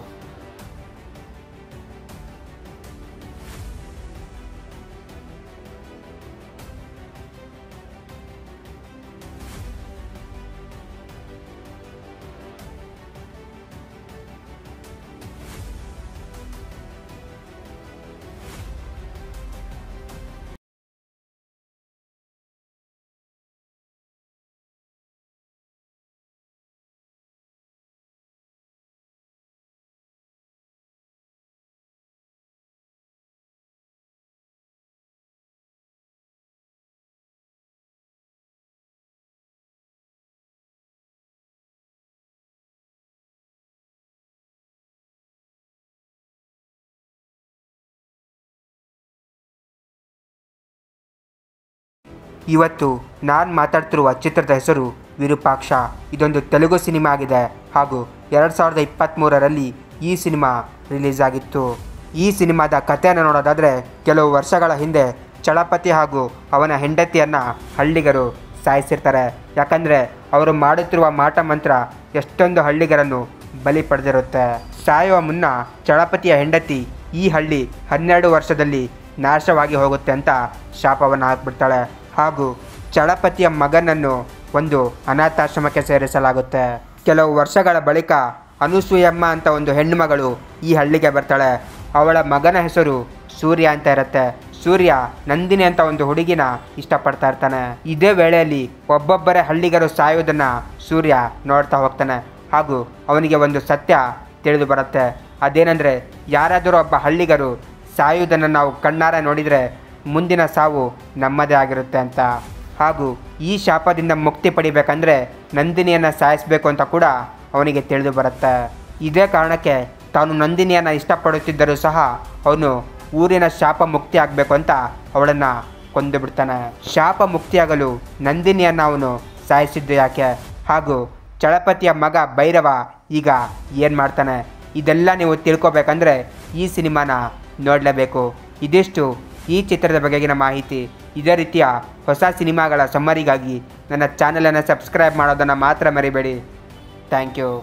ಇವತ್ತು ನಾನು ಮಾತಾಡ್ತಿರುವ ಚಿತ್ರದ ಹೆಸರು ವಿರೂಪಾಕ್ಷ ಇದೊಂದು ತೆಲುಗು ಸಿನಿಮಾ ಆಗಿದೆ ಹಾಗೂ ಎರಡು ಸಾವಿರದ ಇಪ್ಪತ್ತ್ಮೂರರಲ್ಲಿ ಈ ಸಿನಿಮಾ ರಿಲೀಸ್ ಆಗಿತ್ತು ಈ ಸಿನಿಮಾದ ಕಥೆಯನ್ನು ನೋಡೋದಾದರೆ ಕೆಲವು ವರ್ಷಗಳ ಹಿಂದೆ ಚಳಪತಿ ಹಾಗೂ ಅವನ ಹೆಂಡತಿಯನ್ನು ಹಳ್ಳಿಗರು ಸಾಯಿಸಿರ್ತಾರೆ ಯಾಕಂದರೆ ಅವರು ಮಾಡುತ್ತಿರುವ ಮಾಟ ಮಂತ್ರ ಎಷ್ಟೊಂದು ಹಳ್ಳಿಗರನ್ನು ಬಲಿ ಪಡೆದಿರುತ್ತೆ ಸಾಯುವ ಮುನ್ನ ಚಳಪತಿಯ ಹೆಂಡತಿ ಈ ಹಳ್ಳಿ ಹನ್ನೆರಡು ವರ್ಷದಲ್ಲಿ ನಾಶವಾಗಿ ಹೋಗುತ್ತೆ ಅಂತ ಶಾಪವನ್ನು ಹಾಕ್ಬಿಡ್ತಾಳೆ ಹಾಗೂ ಚಳಪತಿಯ ಮಗನನ್ನು ಒಂದು ಅನಾಥಾಶ್ರಮಕ್ಕೆ ಸೇರಿಸಲಾಗುತ್ತೆ ಕೆಲವು ವರ್ಷಗಳ ಬಳಿಕ ಅನುಸೂಯಮ್ಮ ಅಂತ ಒಂದು ಹೆಣ್ಣುಮಗಳು ಈ ಹಳ್ಳಿಗೆ ಬರ್ತಾಳೆ ಅವಳ ಮಗನ ಹೆಸರು ಸೂರ್ಯ ಅಂತ ಇರುತ್ತೆ ಸೂರ್ಯ ನಂದಿನಿ ಅಂತ ಒಂದು ಹುಡುಗಿನ ಇಷ್ಟಪಡ್ತಾ ಇರ್ತಾನೆ ಇದೇ ವೇಳೆಯಲ್ಲಿ ಒಬ್ಬೊಬ್ಬರೇ ಹಳ್ಳಿಗರು ಸಾಯೋದನ್ನ ಸೂರ್ಯ ನೋಡ್ತಾ ಹೋಗ್ತಾನೆ ಹಾಗೂ ಅವನಿಗೆ ಒಂದು ಸತ್ಯ ತಿಳಿದು ಬರುತ್ತೆ ಅದೇನೆಂದರೆ ಯಾರಾದರೂ ಒಬ್ಬ ಹಳ್ಳಿಗರು ಸಾಯುವುದನ್ನು ನಾವು ಕಣ್ಣಾರೆ ನೋಡಿದರೆ ಮುಂದಿನ ಸಾವು ನಮ್ಮದೇ ಆಗಿರುತ್ತೆ ಅಂತ ಹಾಗೂ ಈ ಶಾಪದಿಂದ ಮುಕ್ತಿ ಪಡಿಬೇಕಂದ್ರೆ ನಂದಿನಿಯನ್ನು ಸಾಯಿಸಬೇಕು ಅಂತ ಕೂಡ ಅವನಿಗೆ ತಿಳಿದು ಬರುತ್ತೆ ಇದೇ ಕಾರಣಕ್ಕೆ ತಾನು ನಂದಿನಿಯನ್ನು ಇಷ್ಟಪಡುತ್ತಿದ್ದರೂ ಸಹ ಅವನು ಊರಿನ ಶಾಪ ಮುಕ್ತಿ ಆಗಬೇಕು ಅಂತ ಅವಳನ್ನು ಕೊಂದು ಬಿಡ್ತಾನೆ ಶಾಪ ಮುಕ್ತಿಯಾಗಲು ನಂದಿನಿಯನ್ನು ಅವನು ಸಾಯಿಸಿದ್ದು ಯಾಕೆ ಹಾಗೂ ಚಳಪತಿಯ ಮಗ ಭೈರವ ಈಗ ಏನು ಮಾಡ್ತಾನೆ ಇದೆಲ್ಲ ನೀವು ತಿಳ್ಕೊಬೇಕಂದ್ರೆ ಈ ಸಿನಿಮಾನ ನೋಡಲೇಬೇಕು ಇದಿಷ್ಟು ಈ ಚಿತ್ರದ ಬಗೆಗಿನ ಮಾಹಿತಿ ಇದೇ ರೀತಿಯ ಹೊಸ ಸಿನಿಮಾಗಳ ಸಮ್ಮರಿಗಾಗಿ ನನ್ನ ಚಾನಲನ್ನು ಸಬ್ಸ್ಕ್ರೈಬ್ ಮಾಡೋದನ್ನು ಮಾತ್ರ ಮರಿಬೇಡಿ ಥ್ಯಾಂಕ್ ಯು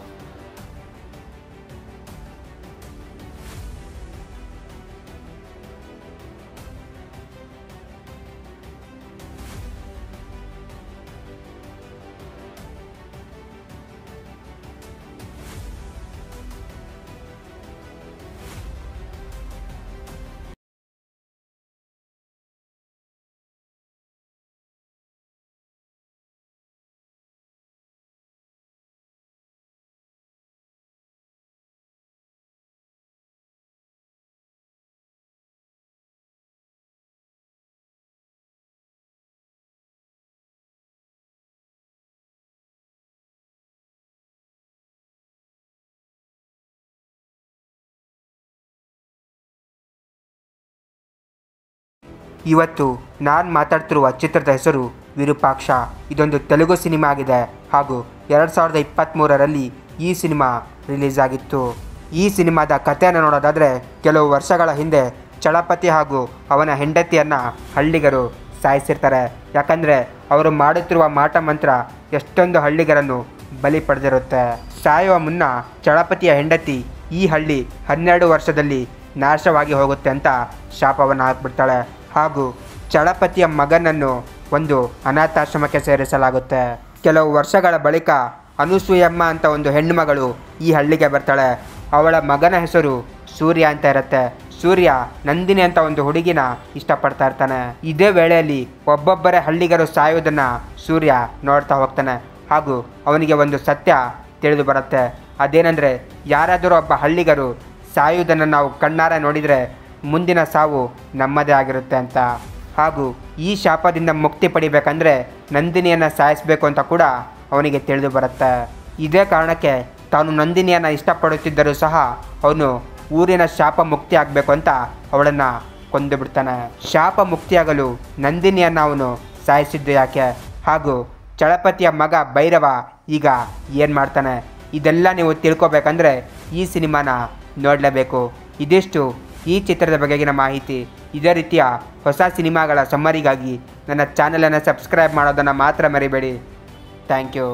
ಇವತ್ತು ನಾನು ಮಾತಾಡ್ತಿರುವ ಚಿತ್ರದ ಹೆಸರು ವಿರೂಪಾಕ್ಷ ಇದೊಂದು ತೆಲುಗು ಸಿನಿಮಾ ಆಗಿದೆ ಹಾಗೂ ಎರಡು ಸಾವಿರದ ಇಪ್ಪತ್ತ್ಮೂರರಲ್ಲಿ ಈ ಸಿನಿಮಾ ರಿಲೀಸ್ ಆಗಿತ್ತು ಈ ಸಿನಿಮಾದ ಕಥೆಯನ್ನು ನೋಡೋದಾದರೆ ಕೆಲವು ವರ್ಷಗಳ ಹಿಂದೆ ಚಳಪತಿ ಹಾಗೂ ಅವನ ಹೆಂಡತಿಯನ್ನು ಹಳ್ಳಿಗರು ಸಾಯಿಸಿರ್ತಾರೆ ಯಾಕಂದರೆ ಅವರು ಮಾಡುತ್ತಿರುವ ಮಾಟ ಮಂತ್ರ ಎಷ್ಟೊಂದು ಹಳ್ಳಿಗರನ್ನು ಬಲಿ ಪಡೆದಿರುತ್ತೆ ಸಾಯುವ ಮುನ್ನ ಚಳಪತಿಯ ಹೆಂಡತಿ ಈ ಹಳ್ಳಿ ಹನ್ನೆರಡು ವರ್ಷದಲ್ಲಿ ನಾಶವಾಗಿ ಹೋಗುತ್ತೆ ಅಂತ ಶಾಪವನ್ನು ಹಾಕ್ಬಿಡ್ತಾಳೆ ಹಾಗೂ ಚಳಪತಿಯ ಮಗನನ್ನು ಒಂದು ಅನಾಥಾಶ್ರಮಕ್ಕೆ ಸೇರಿಸಲಾಗುತ್ತೆ ಕೆಲವು ವರ್ಷಗಳ ಬಳಿಕ ಅನುಸೂಯಮ್ಮ ಅಂತ ಒಂದು ಹೆಣ್ಣುಮಗಳು ಈ ಹಳ್ಳಿಗೆ ಬರ್ತಾಳೆ ಅವಳ ಮಗನ ಹೆಸರು ಸೂರ್ಯ ಅಂತ ಇರುತ್ತೆ ಸೂರ್ಯ ನಂದಿನಿ ಅಂತ ಒಂದು ಹುಡುಗಿನ ಇಷ್ಟಪಡ್ತಾ ಇರ್ತಾನೆ ಇದೇ ವೇಳೆಯಲ್ಲಿ ಒಬ್ಬೊಬ್ಬರೇ ಹಳ್ಳಿಗರು ಸಾಯೋದನ್ನ ಸೂರ್ಯ ನೋಡ್ತಾ ಹೋಗ್ತಾನೆ ಹಾಗೂ ಅವನಿಗೆ ಒಂದು ಸತ್ಯ ತಿಳಿದು ಬರುತ್ತೆ ಅದೇನೆಂದರೆ ಯಾರಾದರೂ ಒಬ್ಬ ಹಳ್ಳಿಗರು ಸಾಯುವುದನ್ನು ನಾವು ಕಣ್ಣಾರೆ ನೋಡಿದರೆ ಮುಂದಿನ ಸಾವು ನಮ್ಮದೇ ಆಗಿರುತ್ತೆ ಅಂತ ಹಾಗೂ ಈ ಶಾಪದಿಂದ ಮುಕ್ತಿ ಪಡಿಬೇಕಂದ್ರೆ ನಂದಿನಿಯನ್ನು ಸಾಯಿಸಬೇಕು ಅಂತ ಕೂಡ ಅವನಿಗೆ ತಿಳಿದು ಬರುತ್ತೆ ಇದೇ ಕಾರಣಕ್ಕೆ ತಾನು ನಂದಿನಿಯನ್ನು ಇಷ್ಟಪಡುತ್ತಿದ್ದರೂ ಸಹ ಅವನು ಊರಿನ ಶಾಪ ಮುಕ್ತಿ ಆಗಬೇಕು ಅಂತ ಅವಳನ್ನು ಕೊಂದು ಬಿಡ್ತಾನೆ ಶಾಪ ಮುಕ್ತಿಯಾಗಲು ನಂದಿನಿಯನ್ನು ಅವನು ಸಾಯಿಸಿದ್ದು ಯಾಕೆ ಹಾಗೂ ಚಳಪತಿಯ ಮಗ ಭೈರವ ಈಗ ಏನು ಮಾಡ್ತಾನೆ ಇದೆಲ್ಲ ನೀವು ತಿಳ್ಕೊಬೇಕಂದ್ರೆ ಈ ಸಿನಿಮಾನ ನೋಡಲೇಬೇಕು ಇದಿಷ್ಟು ಈ ಚಿತ್ರದ ಬಗೆಗಿನ ಮಾಹಿತಿ ಇದೇ ರೀತಿಯ ಹೊಸ ಸಿನಿಮಾಗಳ ಸಮ್ಮರಿಗಾಗಿ ನನ್ನ ಚಾನಲನ್ನು ಸಬ್ಸ್ಕ್ರೈಬ್ ಮಾಡೋದನ್ನು ಮಾತ್ರ ಮರಿಬೇಡಿ ಥ್ಯಾಂಕ್ ಯು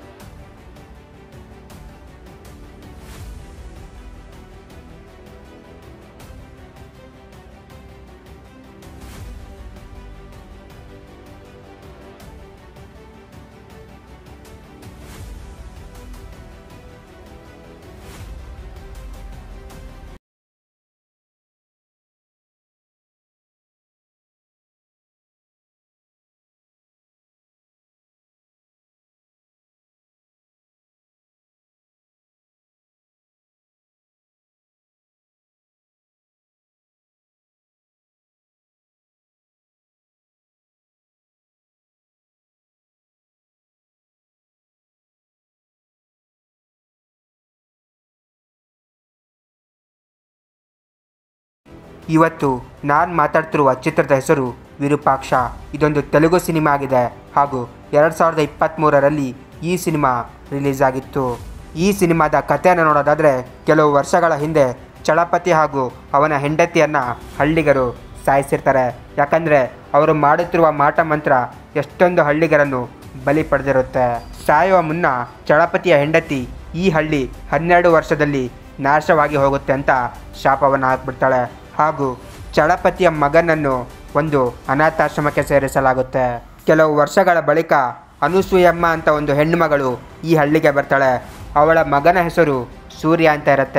ಇವತ್ತು ನಾನು ಮಾತಾಡ್ತಿರುವ ಚಿತ್ರದ ಹೆಸರು ವಿರೂಪಾಕ್ಷ ಇದೊಂದು ತೆಲುಗು ಸಿನಿಮಾ ಆಗಿದೆ ಹಾಗೂ ಎರಡು ಸಾವಿರದ ಇಪ್ಪತ್ತ್ಮೂರರಲ್ಲಿ ಈ ಸಿನಿಮಾ ರಿಲೀಸ್ ಆಗಿತ್ತು ಈ ಸಿನಿಮಾದ ಕಥೆಯನ್ನು ನೋಡೋದಾದರೆ ಕೆಲವು ವರ್ಷಗಳ ಹಿಂದೆ ಚಳಪತಿ ಹಾಗೂ ಅವನ ಹೆಂಡತಿಯನ್ನು ಹಳ್ಳಿಗರು ಸಾಯಿಸಿರ್ತಾರೆ ಯಾಕಂದರೆ ಅವರು ಮಾಡುತ್ತಿರುವ ಮಾಟ ಮಂತ್ರ ಎಷ್ಟೊಂದು ಹಳ್ಳಿಗರನ್ನು ಬಲಿ ಪಡೆದಿರುತ್ತೆ ಸಾಯುವ ಮುನ್ನ ಚಳಪತಿಯ ಹೆಂಡತಿ ಈ ಹಳ್ಳಿ ಹನ್ನೆರಡು ವರ್ಷದಲ್ಲಿ ನಾಶವಾಗಿ ಹೋಗುತ್ತೆ ಅಂತ ಶಾಪವನ್ನು ಹಾಕ್ಬಿಡ್ತಾಳೆ ಹಾಗೂ ಚಳಪತಿಯ ಮಗನನ್ನು ಒಂದು ಅನಾಥಾಶ್ರಮಕ್ಕೆ ಸೇರಿಸಲಾಗುತ್ತೆ ಕೆಲವು ವರ್ಷಗಳ ಬಳಿಕ ಅನುಸೂಯಮ್ಮ ಅಂತ ಒಂದು ಹೆಣ್ಣುಮಗಳು ಈ ಹಳ್ಳಿಗೆ ಬರ್ತಾಳೆ ಅವಳ ಮಗನ ಹೆಸರು ಸೂರ್ಯ ಅಂತ ಇರುತ್ತೆ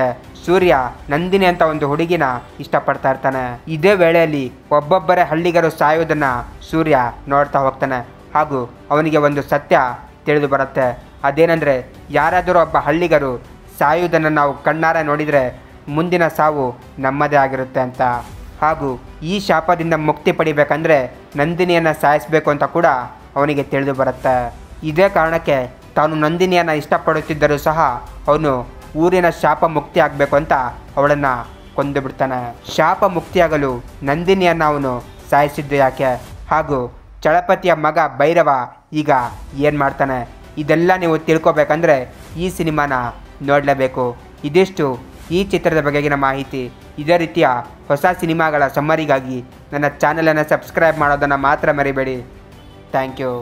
ಸೂರ್ಯ ನಂದಿನಿ ಅಂತ ಒಂದು ಹುಡುಗಿನ ಇಷ್ಟಪಡ್ತಾ ಇರ್ತಾನೆ ಇದೇ ವೇಳೆಯಲ್ಲಿ ಒಬ್ಬೊಬ್ಬರೇ ಹಳ್ಳಿಗರು ಸಾಯೋದನ್ನ ಸೂರ್ಯ ನೋಡ್ತಾ ಹೋಗ್ತಾನೆ ಹಾಗೂ ಅವನಿಗೆ ಒಂದು ಸತ್ಯ ತಿಳಿದು ಬರುತ್ತೆ ಅದೇನೆಂದರೆ ಯಾರಾದರೂ ಒಬ್ಬ ಹಳ್ಳಿಗರು ಸಾಯುವುದನ್ನು ನಾವು ಕಣ್ಣಾರೆ ನೋಡಿದರೆ ಮುಂದಿನ ಸಾವು ನಮ್ಮದೇ ಆಗಿರುತ್ತೆ ಅಂತ ಹಾಗೂ ಈ ಶಾಪದಿಂದ ಮುಕ್ತಿ ಪಡಿಬೇಕಂದ್ರೆ ನಂದಿನಿಯನ್ನು ಸಾಯಿಸಬೇಕು ಅಂತ ಕೂಡ ಅವನಿಗೆ ತಿಳಿದು ಬರುತ್ತೆ ಇದೇ ಕಾರಣಕ್ಕೆ ತಾನು ನಂದಿನಿಯನ್ನು ಇಷ್ಟಪಡುತ್ತಿದ್ದರೂ ಸಹ ಅವನು ಊರಿನ ಶಾಪ ಮುಕ್ತಿ ಆಗಬೇಕು ಅಂತ ಅವಳನ್ನು ಕೊಂದು ಬಿಡ್ತಾನೆ ಶಾಪ ಮುಕ್ತಿಯಾಗಲು ನಂದಿನಿಯನ್ನು ಅವನು ಸಾಯಿಸಿದ್ದು ಯಾಕೆ ಹಾಗೂ ಚಳಪತಿಯ ಮಗ ಭೈರವ ಈಗ ಏನು ಮಾಡ್ತಾನೆ ಇದೆಲ್ಲ ನೀವು ತಿಳ್ಕೊಬೇಕಂದ್ರೆ ಈ ಸಿನಿಮಾನ ನೋಡಲೇಬೇಕು ಇದಿಷ್ಟು ಈ ಚಿತ್ರದ ಬಗೆಗಿನ ಮಾಹಿತಿ ಇದೇ ರೀತಿಯ ಹೊಸ ಸಿನಿಮಾಗಳ ಸಮ್ಮರಿಗಾಗಿ ನನ್ನ ಚಾನಲನ್ನು ಸಬ್ಸ್ಕ್ರೈಬ್ ಮಾಡೋದನ್ನು ಮಾತ್ರ ಮರಿಬೇಡಿ ಥ್ಯಾಂಕ್ ಯು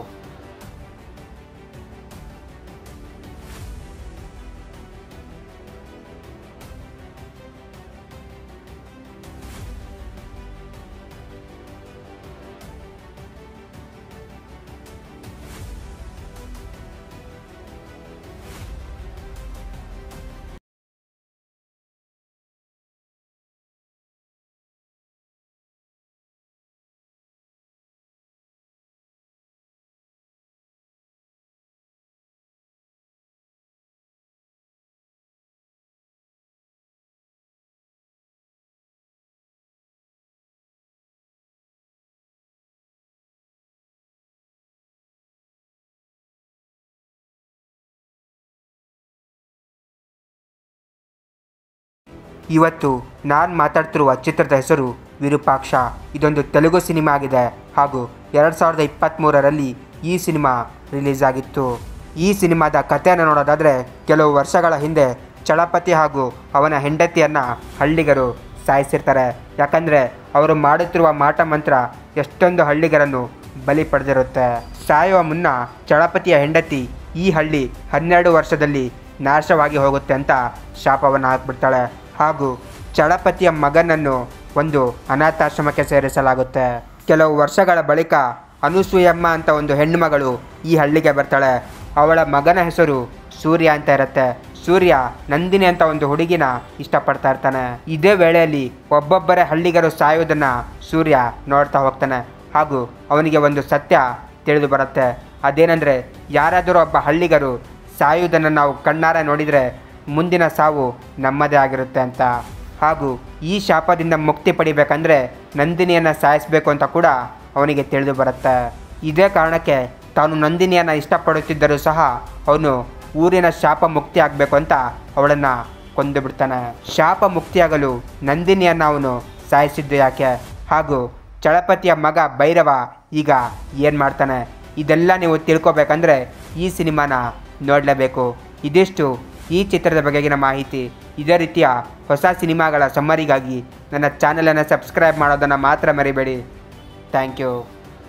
ಇವತ್ತು ನಾನು ಮಾತಾಡ್ತಿರುವ ಚಿತ್ರದ ಹೆಸರು ವಿರೂಪಾಕ್ಷ ಇದೊಂದು ತೆಲುಗು ಸಿನಿಮಾ ಆಗಿದೆ ಹಾಗೂ ಎರಡು ಸಾವಿರದ ಇಪ್ಪತ್ತ್ಮೂರರಲ್ಲಿ ಈ ಸಿನಿಮಾ ರಿಲೀಸ್ ಆಗಿತ್ತು ಈ ಸಿನಿಮಾದ ಕಥೆಯನ್ನು ನೋಡೋದಾದರೆ ಕೆಲವು ವರ್ಷಗಳ ಹಿಂದೆ ಚಳಪತಿ ಹಾಗೂ ಅವನ ಹೆಂಡತಿಯನ್ನು ಹಳ್ಳಿಗರು ಸಾಯಿಸಿರ್ತಾರೆ ಯಾಕಂದರೆ ಅವರು ಮಾಡುತ್ತಿರುವ ಮಾಟ ಮಂತ್ರ ಎಷ್ಟೊಂದು ಹಳ್ಳಿಗರನ್ನು ಬಲಿ ಪಡೆದಿರುತ್ತೆ ಸಾಯುವ ಮುನ್ನ ಚಳಪತಿಯ ಹೆಂಡತಿ ಈ ಹಳ್ಳಿ ಹನ್ನೆರಡು ವರ್ಷದಲ್ಲಿ ನಾಶವಾಗಿ ಹೋಗುತ್ತೆ ಅಂತ ಶಾಪವನ್ನು ಹಾಕ್ಬಿಡ್ತಾಳೆ ಹಾಗೂ ಚಳಪತಿಯ ಮಗನನ್ನು ಒಂದು ಅನಾಥಾಶ್ರಮಕ್ಕೆ ಸೇರಿಸಲಾಗುತ್ತೆ ಕೆಲವು ವರ್ಷಗಳ ಬಳಿಕ ಅನುಸೂಯಮ್ಮ ಅಂತ ಒಂದು ಹೆಣ್ಣುಮಗಳು ಈ ಹಳ್ಳಿಗೆ ಬರ್ತಾಳೆ ಅವಳ ಮಗನ ಹೆಸರು ಸೂರ್ಯ ಅಂತ ಇರುತ್ತೆ ಸೂರ್ಯ ನಂದಿನಿ ಅಂತ ಒಂದು ಹುಡುಗಿನ ಇಷ್ಟಪಡ್ತಾ ಇರ್ತಾನೆ ಇದೇ ವೇಳೆಯಲ್ಲಿ ಒಬ್ಬೊಬ್ಬರೇ ಹಳ್ಳಿಗರು ಸಾಯೋದನ್ನ ಸೂರ್ಯ ನೋಡ್ತಾ ಹೋಗ್ತಾನೆ ಹಾಗೂ ಅವನಿಗೆ ಒಂದು ಸತ್ಯ ತಿಳಿದು ಬರುತ್ತೆ ಅದೇನೆಂದರೆ ಯಾರಾದರೂ ಒಬ್ಬ ಹಳ್ಳಿಗರು ಸಾಯುವುದನ್ನು ನಾವು ಕಣ್ಣಾರೆ ನೋಡಿದರೆ ಮುಂದಿನ ಸಾವು ನಮ್ಮದೇ ಆಗಿರುತ್ತೆ ಅಂತ ಹಾಗೂ ಈ ಶಾಪದಿಂದ ಮುಕ್ತಿ ಪಡಿಬೇಕಂದ್ರೆ ನಂದಿನಿಯನ್ನು ಸಾಯಿಸಬೇಕು ಅಂತ ಕೂಡ ಅವನಿಗೆ ತಿಳಿದು ಬರುತ್ತೆ ಇದೇ ಕಾರಣಕ್ಕೆ ತಾನು ನಂದಿನಿಯನ್ನು ಇಷ್ಟಪಡುತ್ತಿದ್ದರೂ ಸಹ ಅವನು ಊರಿನ ಶಾಪ ಮುಕ್ತಿ ಆಗಬೇಕು ಅಂತ ಅವಳನ್ನು ಕೊಂದು ಬಿಡ್ತಾನೆ ಶಾಪ ಮುಕ್ತಿಯಾಗಲು ನಂದಿನಿಯನ್ನು ಅವನು ಸಾಯಿಸಿದ್ದು ಯಾಕೆ ಹಾಗೂ ಚಳಪತಿಯ ಮಗ ಭೈರವ ಈಗ ಏನು ಮಾಡ್ತಾನೆ ಇದೆಲ್ಲ ನೀವು ತಿಳ್ಕೊಬೇಕಂದ್ರೆ ಈ ಸಿನಿಮಾನ ನೋಡಲೇಬೇಕು ಇದಿಷ್ಟು ಈ ಚಿತ್ರದ ಬಗೆಗಿನ ಮಾಹಿತಿ ಇದೇ ರೀತಿಯ ಹೊಸ ಸಿನಿಮಾಗಳ ಸಮ್ಮರಿಗಾಗಿ ನನ್ನ ಚಾನಲನ್ನು ಸಬ್ಸ್ಕ್ರೈಬ್ ಮಾಡೋದನ್ನು ಮಾತ್ರ ಮರಿಬೇಡಿ ಥ್ಯಾಂಕ್ ಯು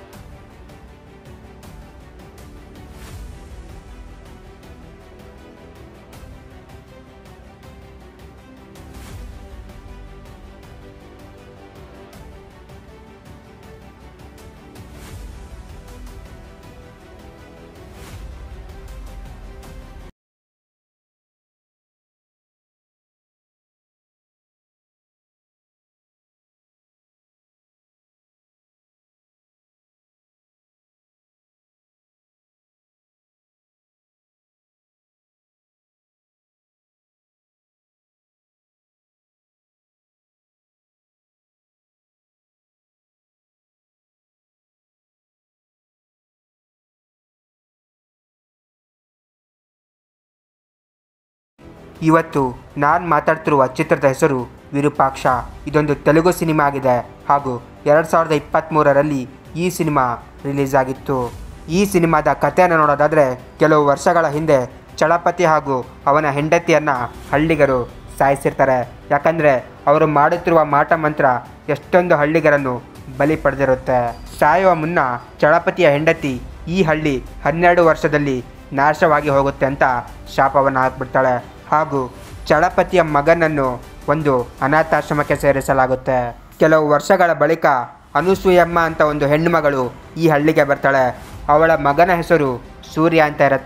ಇವತ್ತು ನಾನು ಮಾತಾಡ್ತಿರುವ ಚಿತ್ರದ ಹೆಸರು ವಿರೂಪಾಕ್ಷ ಇದೊಂದು ತೆಲುಗು ಸಿನಿಮಾ ಆಗಿದೆ ಹಾಗೂ ಎರಡು ಸಾವಿರದ ಇಪ್ಪತ್ತ್ಮೂರರಲ್ಲಿ ಈ ಸಿನಿಮಾ ರಿಲೀಸ್ ಆಗಿತ್ತು ಈ ಸಿನಿಮಾದ ಕಥೆಯನ್ನು ನೋಡೋದಾದರೆ ಕೆಲವು ವರ್ಷಗಳ ಹಿಂದೆ ಚಳಪತಿ ಹಾಗೂ ಅವನ ಹೆಂಡತಿಯನ್ನು ಹಳ್ಳಿಗರು ಸಾಯಿಸಿರ್ತಾರೆ ಯಾಕಂದರೆ ಅವರು ಮಾಡುತ್ತಿರುವ ಮಾಟ ಮಂತ್ರ ಎಷ್ಟೊಂದು ಹಳ್ಳಿಗರನ್ನು ಬಲಿ ಪಡೆದಿರುತ್ತೆ ಸಾಯುವ ಮುನ್ನ ಚಳಪತಿಯ ಹೆಂಡತಿ ಈ ಹಳ್ಳಿ ಹನ್ನೆರಡು ವರ್ಷದಲ್ಲಿ ನಾಶವಾಗಿ ಹೋಗುತ್ತೆ ಅಂತ ಶಾಪವನ್ನು ಹಾಕ್ಬಿಡ್ತಾಳೆ ಹಾಗೂ ಚಳಪತಿಯ ಮಗನನ್ನು ಒಂದು ಅನಾಥಾಶ್ರಮಕ್ಕೆ ಸೇರಿಸಲಾಗುತ್ತೆ ಕೆಲವು ವರ್ಷಗಳ ಬಳಿಕ ಅನುಸೂಯಮ್ಮ ಅಂತ ಒಂದು ಹೆಣ್ಣುಮಗಳು ಈ ಹಳ್ಳಿಗೆ ಬರ್ತಾಳೆ ಅವಳ ಮಗನ ಹೆಸರು ಸೂರ್ಯ ಅಂತ ಇರುತ್ತೆ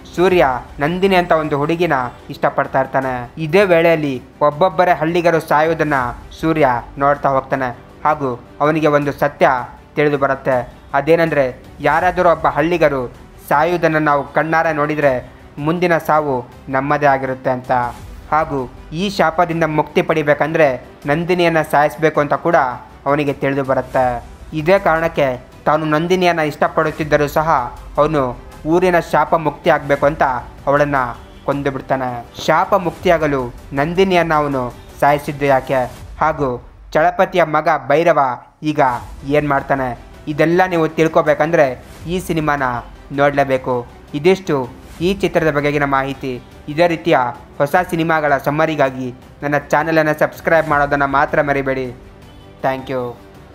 ಸೂರ್ಯ ನಂದಿನಿ ಅಂತ ಒಂದು ಹುಡುಗಿನ ಇಷ್ಟಪಡ್ತಾ ಇರ್ತಾನೆ ಇದೇ ವೇಳೆಯಲ್ಲಿ ಒಬ್ಬೊಬ್ಬರೇ ಹಳ್ಳಿಗರು ಸಾಯೋದನ್ನ ಸೂರ್ಯ ನೋಡ್ತಾ ಹೋಗ್ತಾನೆ ಹಾಗೂ ಅವನಿಗೆ ಒಂದು ಸತ್ಯ ತಿಳಿದು ಬರುತ್ತೆ ಅದೇನೆಂದರೆ ಯಾರಾದರೂ ಒಬ್ಬ ಹಳ್ಳಿಗರು ಸಾಯುವುದನ್ನು ನಾವು ಕಣ್ಣಾರೆ ನೋಡಿದರೆ ಮುಂದಿನ ಸಾವು ನಮ್ಮದೇ ಆಗಿರುತ್ತೆ ಅಂತ ಹಾಗೂ ಈ ಶಾಪದಿಂದ ಮುಕ್ತಿ ಪಡಿಬೇಕಂದ್ರೆ ನಂದಿನಿಯನ್ನು ಸಾಯಿಸಬೇಕು ಅಂತ ಕೂಡ ಅವನಿಗೆ ತಿಳಿದು ಬರುತ್ತೆ ಇದೇ ಕಾರಣಕ್ಕೆ ತಾನು ನಂದಿನಿಯನ್ನು ಇಷ್ಟಪಡುತ್ತಿದ್ದರೂ ಸಹ ಅವನು ಊರಿನ ಶಾಪ ಮುಕ್ತಿ ಆಗಬೇಕು ಅಂತ ಅವಳನ್ನು ಕೊಂದು ಬಿಡ್ತಾನೆ ಶಾಪ ಮುಕ್ತಿಯಾಗಲು ನಂದಿನಿಯನ್ನು ಅವನು ಸಾಯಿಸಿದ್ದು ಯಾಕೆ ಹಾಗೂ ಚಳಪತಿಯ ಮಗ ಭೈರವ ಈಗ ಏನು ಮಾಡ್ತಾನೆ ಇದೆಲ್ಲ ನೀವು ತಿಳ್ಕೊಬೇಕಂದ್ರೆ ಈ ಸಿನಿಮಾನ ನೋಡಲೇಬೇಕು ಇದಿಷ್ಟು ಈ ಚಿತ್ರದ ಬಗೆಗಿನ ಮಾಹಿತಿ ಇದೇ ರೀತಿಯ ಹೊಸ ಸಿನಿಮಾಗಳ ಸಮ್ಮರಿಗಾಗಿ ನನ್ನ ಚಾನಲನ್ನು ಸಬ್ಸ್ಕ್ರೈಬ್ ಮಾಡೋದನ್ನು ಮಾತ್ರ ಮರಿಬೇಡಿ ಥ್ಯಾಂಕ್ ಯು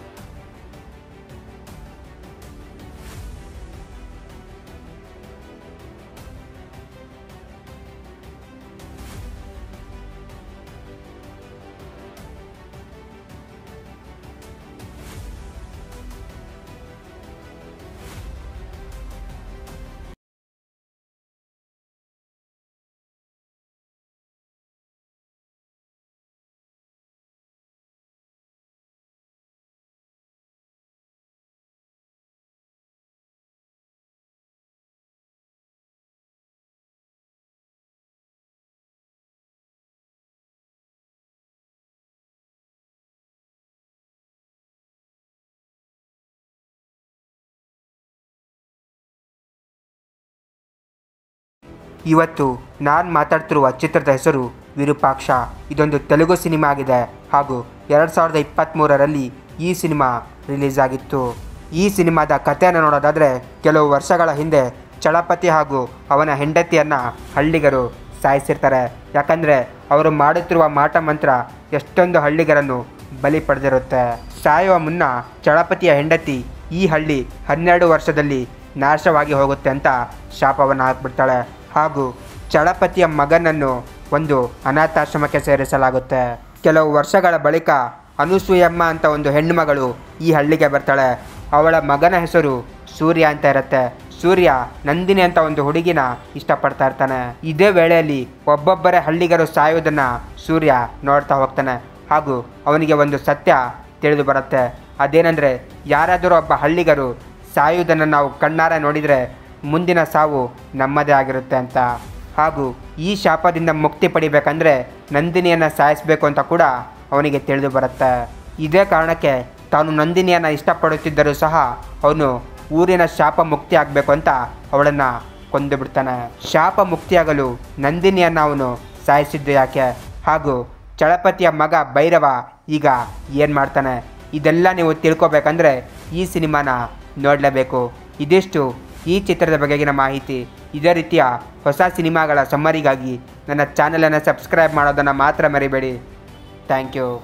ಇವತ್ತು ನಾನು ಮಾತಾಡ್ತಿರುವ ಚಿತ್ರದ ಹೆಸರು ವಿರೂಪಾಕ್ಷ ಇದೊಂದು ತೆಲುಗು ಸಿನಿಮಾ ಆಗಿದೆ ಹಾಗೂ ಎರಡು ಸಾವಿರದ ಇಪ್ಪತ್ತ್ಮೂರರಲ್ಲಿ ಈ ಸಿನಿಮಾ ರಿಲೀಸ್ ಆಗಿತ್ತು ಈ ಸಿನಿಮಾದ ಕಥೆಯನ್ನು ನೋಡೋದಾದರೆ ಕೆಲವು ವರ್ಷಗಳ ಹಿಂದೆ ಚಳಪತಿ ಹಾಗೂ ಅವನ ಹೆಂಡತಿಯನ್ನು ಹಳ್ಳಿಗರು ಸಾಯಿಸಿರ್ತಾರೆ ಯಾಕಂದರೆ ಅವರು ಮಾಡುತ್ತಿರುವ ಮಾಟ ಮಂತ್ರ ಎಷ್ಟೊಂದು ಹಳ್ಳಿಗರನ್ನು ಬಲಿ ಪಡೆದಿರುತ್ತೆ ಸಾಯುವ ಮುನ್ನ ಚಳಪತಿಯ ಹೆಂಡತಿ ಈ ಹಳ್ಳಿ ಹನ್ನೆರಡು ವರ್ಷದಲ್ಲಿ ನಾಶವಾಗಿ ಹೋಗುತ್ತೆ ಅಂತ ಶಾಪವನ್ನು ಹಾಕ್ಬಿಡ್ತಾಳೆ ಹಾಗೂ ಚಳಪತಿಯ ಮಗನನ್ನು ಒಂದು ಅನಾಥಾಶ್ರಮಕ್ಕೆ ಸೇರಿಸಲಾಗುತ್ತೆ ಕೆಲವು ವರ್ಷಗಳ ಬಳಿಕ ಅನುಸೂಯಮ್ಮ ಅಂತ ಒಂದು ಹೆಣ್ಣುಮಗಳು ಈ ಹಳ್ಳಿಗೆ ಬರ್ತಾಳೆ ಅವಳ ಮಗನ ಹೆಸರು ಸೂರ್ಯ ಅಂತ ಇರುತ್ತೆ ಸೂರ್ಯ ನಂದಿನಿ ಅಂತ ಒಂದು ಹುಡುಗಿನ ಇಷ್ಟಪಡ್ತಾ ಇರ್ತಾನೆ ಇದೇ ವೇಳೆಯಲ್ಲಿ ಒಬ್ಬೊಬ್ಬರೇ ಹಳ್ಳಿಗರು ಸಾಯೋದನ್ನ ಸೂರ್ಯ ನೋಡ್ತಾ ಹೋಗ್ತಾನೆ ಹಾಗೂ ಅವನಿಗೆ ಒಂದು ಸತ್ಯ ತಿಳಿದು ಬರುತ್ತೆ ಅದೇನೆಂದರೆ ಯಾರಾದರೂ ಒಬ್ಬ ಹಳ್ಳಿಗರು ಸಾಯುವುದನ್ನು ನಾವು ಕಣ್ಣಾರೆ ನೋಡಿದರೆ ಮುಂದಿನ ಸಾವು ನಮ್ಮದೇ ಆಗಿರುತ್ತೆ ಅಂತ ಹಾಗೂ ಈ ಶಾಪದಿಂದ ಮುಕ್ತಿ ಪಡಿಬೇಕಂದ್ರೆ ನಂದಿನಿಯನ್ನು ಸಾಯಿಸಬೇಕು ಅಂತ ಕೂಡ ಅವನಿಗೆ ತಿಳಿದು ಬರುತ್ತೆ ಇದೇ ಕಾರಣಕ್ಕೆ ತಾನು ನಂದಿನಿಯನ್ನು ಇಷ್ಟಪಡುತ್ತಿದ್ದರೂ ಸಹ ಅವನು ಊರಿನ ಶಾಪ ಮುಕ್ತಿ ಆಗಬೇಕು ಅಂತ ಅವಳನ್ನು ಕೊಂದು ಬಿಡ್ತಾನೆ ಶಾಪ ಮುಕ್ತಿಯಾಗಲು ನಂದಿನಿಯನ್ನು ಅವನು ಸಾಯಿಸಿದ್ದು ಯಾಕೆ ಹಾಗೂ ಚಳಪತಿಯ ಮಗ ಭೈರವ ಈಗ ಏನು ಮಾಡ್ತಾನೆ ಇದೆಲ್ಲ ನೀವು ತಿಳ್ಕೊಬೇಕಂದ್ರೆ ಈ ಸಿನಿಮಾನ ನೋಡಲೇಬೇಕು ಇದಿಷ್ಟು ಈ ಚಿತ್ರದ ಬಗೆಗಿನ ಮಾಹಿತಿ ಇದೇ ರೀತಿಯ ಹೊಸ ಸಿನಿಮಾಗಳ ಸಮ್ಮರಿಗಾಗಿ ನನ್ನ ಚಾನಲನ್ನು ಸಬ್ಸ್ಕ್ರೈಬ್ ಮಾಡೋದನ್ನು ಮಾತ್ರ ಮರಿಬೇಡಿ ಥ್ಯಾಂಕ್ ಯು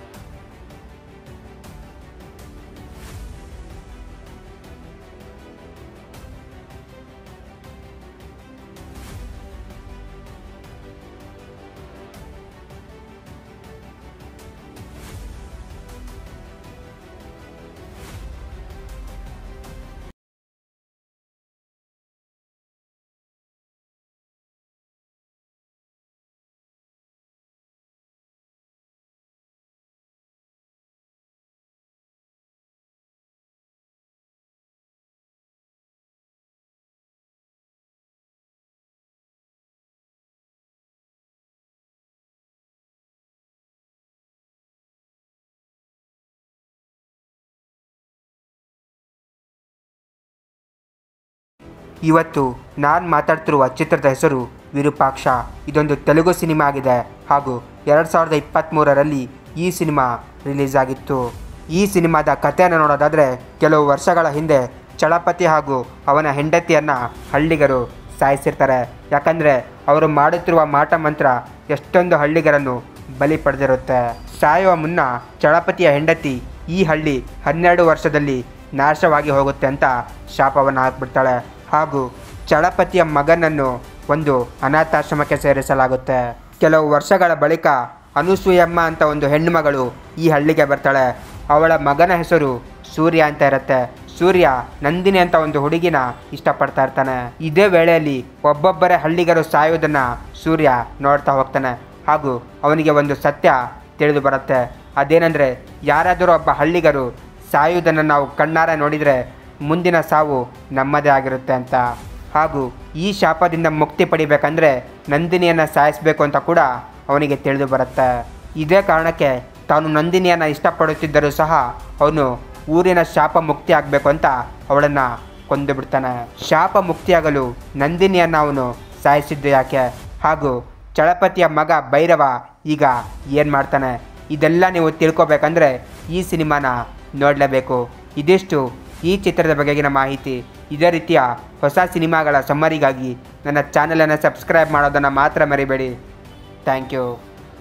ಇವತ್ತು ನಾನು ಮಾತಾಡ್ತಿರುವ ಚಿತ್ರದ ಹೆಸರು ವಿರೂಪಾಕ್ಷ ಇದೊಂದು ತೆಲುಗು ಸಿನಿಮಾ ಆಗಿದೆ ಹಾಗೂ ಎರಡು ಸಾವಿರದ ಇಪ್ಪತ್ತ್ಮೂರರಲ್ಲಿ ಈ ಸಿನಿಮಾ ರಿಲೀಸ್ ಆಗಿತ್ತು ಈ ಸಿನಿಮಾದ ಕಥೆಯನ್ನು ನೋಡೋದಾದರೆ ಕೆಲವು ವರ್ಷಗಳ ಹಿಂದೆ ಚಳಪತಿ ಹಾಗೂ ಅವನ ಹೆಂಡತಿಯನ್ನು ಹಳ್ಳಿಗರು ಸಾಯಿಸಿರ್ತಾರೆ ಯಾಕಂದರೆ ಅವರು ಮಾಡುತ್ತಿರುವ ಮಾಟ ಮಂತ್ರ ಎಷ್ಟೊಂದು ಹಳ್ಳಿಗರನ್ನು ಬಲಿ ಪಡೆದಿರುತ್ತೆ ಸಾಯುವ ಮುನ್ನ ಚಳಪತಿಯ ಹೆಂಡತಿ ಈ ಹಳ್ಳಿ ಹನ್ನೆರಡು ವರ್ಷದಲ್ಲಿ ನಾಶವಾಗಿ ಹೋಗುತ್ತೆ ಅಂತ ಶಾಪವನ್ನು ಹಾಕ್ಬಿಡ್ತಾಳೆ ಹಾಗೂ ಚಳಪತಿಯ ಮಗನನ್ನು ಒಂದು ಅನಾಥಾಶ್ರಮಕ್ಕೆ ಸೇರಿಸಲಾಗುತ್ತೆ ಕೆಲವು ವರ್ಷಗಳ ಬಳಿಕ ಅನುಸೂಯಮ್ಮ ಅಂತ ಒಂದು ಹೆಣ್ಣುಮಗಳು ಈ ಹಳ್ಳಿಗೆ ಬರ್ತಾಳೆ ಅವಳ ಮಗನ ಹೆಸರು ಸೂರ್ಯ ಅಂತ ಇರುತ್ತೆ ಸೂರ್ಯ ನಂದಿನಿ ಅಂತ ಒಂದು ಹುಡುಗಿನ ಇಷ್ಟಪಡ್ತಾ ಇರ್ತಾನೆ ಇದೇ ವೇಳೆಯಲ್ಲಿ ಒಬ್ಬೊಬ್ಬರೇ ಹಳ್ಳಿಗರು ಸಾಯೋದನ್ನ ಸೂರ್ಯ ನೋಡ್ತಾ ಹೋಗ್ತಾನೆ ಹಾಗೂ ಅವನಿಗೆ ಒಂದು ಸತ್ಯ ತಿಳಿದು ಬರುತ್ತೆ ಅದೇನೆಂದರೆ ಯಾರಾದರೂ ಒಬ್ಬ ಹಳ್ಳಿಗರು ಸಾಯುವುದನ್ನು ನಾವು ಕಣ್ಣಾರೆ ನೋಡಿದರೆ ಮುಂದಿನ ಸಾವು ನಮ್ಮದೇ ಆಗಿರುತ್ತೆ ಅಂತ ಹಾಗೂ ಈ ಶಾಪದಿಂದ ಮುಕ್ತಿ ಪಡಿಬೇಕಂದ್ರೆ ನಂದಿನಿಯನ್ನು ಸಾಯಿಸಬೇಕು ಅಂತ ಕೂಡ ಅವನಿಗೆ ತಿಳಿದು ಬರುತ್ತೆ ಇದೇ ಕಾರಣಕ್ಕೆ ತಾನು ನಂದಿನಿಯನ್ನು ಇಷ್ಟಪಡುತ್ತಿದ್ದರೂ ಸಹ ಅವನು ಊರಿನ ಶಾಪ ಮುಕ್ತಿ ಆಗಬೇಕು ಅಂತ ಅವಳನ್ನು ಕೊಂದು ಬಿಡ್ತಾನೆ ಶಾಪ ಮುಕ್ತಿಯಾಗಲು ನಂದಿನಿಯನ್ನು ಅವನು ಸಾಯಿಸಿದ್ದು ಯಾಕೆ ಹಾಗೂ ಚಳಪತಿಯ ಮಗ ಭೈರವ ಈಗ ಏನು ಮಾಡ್ತಾನೆ ಇದೆಲ್ಲ ನೀವು ತಿಳ್ಕೊಬೇಕಂದ್ರೆ ಈ ಸಿನಿಮಾನ ನೋಡಲೇಬೇಕು ಇದಿಷ್ಟು ಈ ಚಿತ್ರದ ಬಗೆಗಿನ ಮಾಹಿತಿ ಇದೇ ರೀತಿಯ ಹೊಸ ಸಿನಿಮಾಗಳ ಸಮ್ಮರಿಗಾಗಿ ನನ್ನ ಚಾನಲನ್ನು ಸಬ್ಸ್ಕ್ರೈಬ್ ಮಾಡೋದನ್ನು ಮಾತ್ರ ಮರಿಬೇಡಿ ಥ್ಯಾಂಕ್ ಯು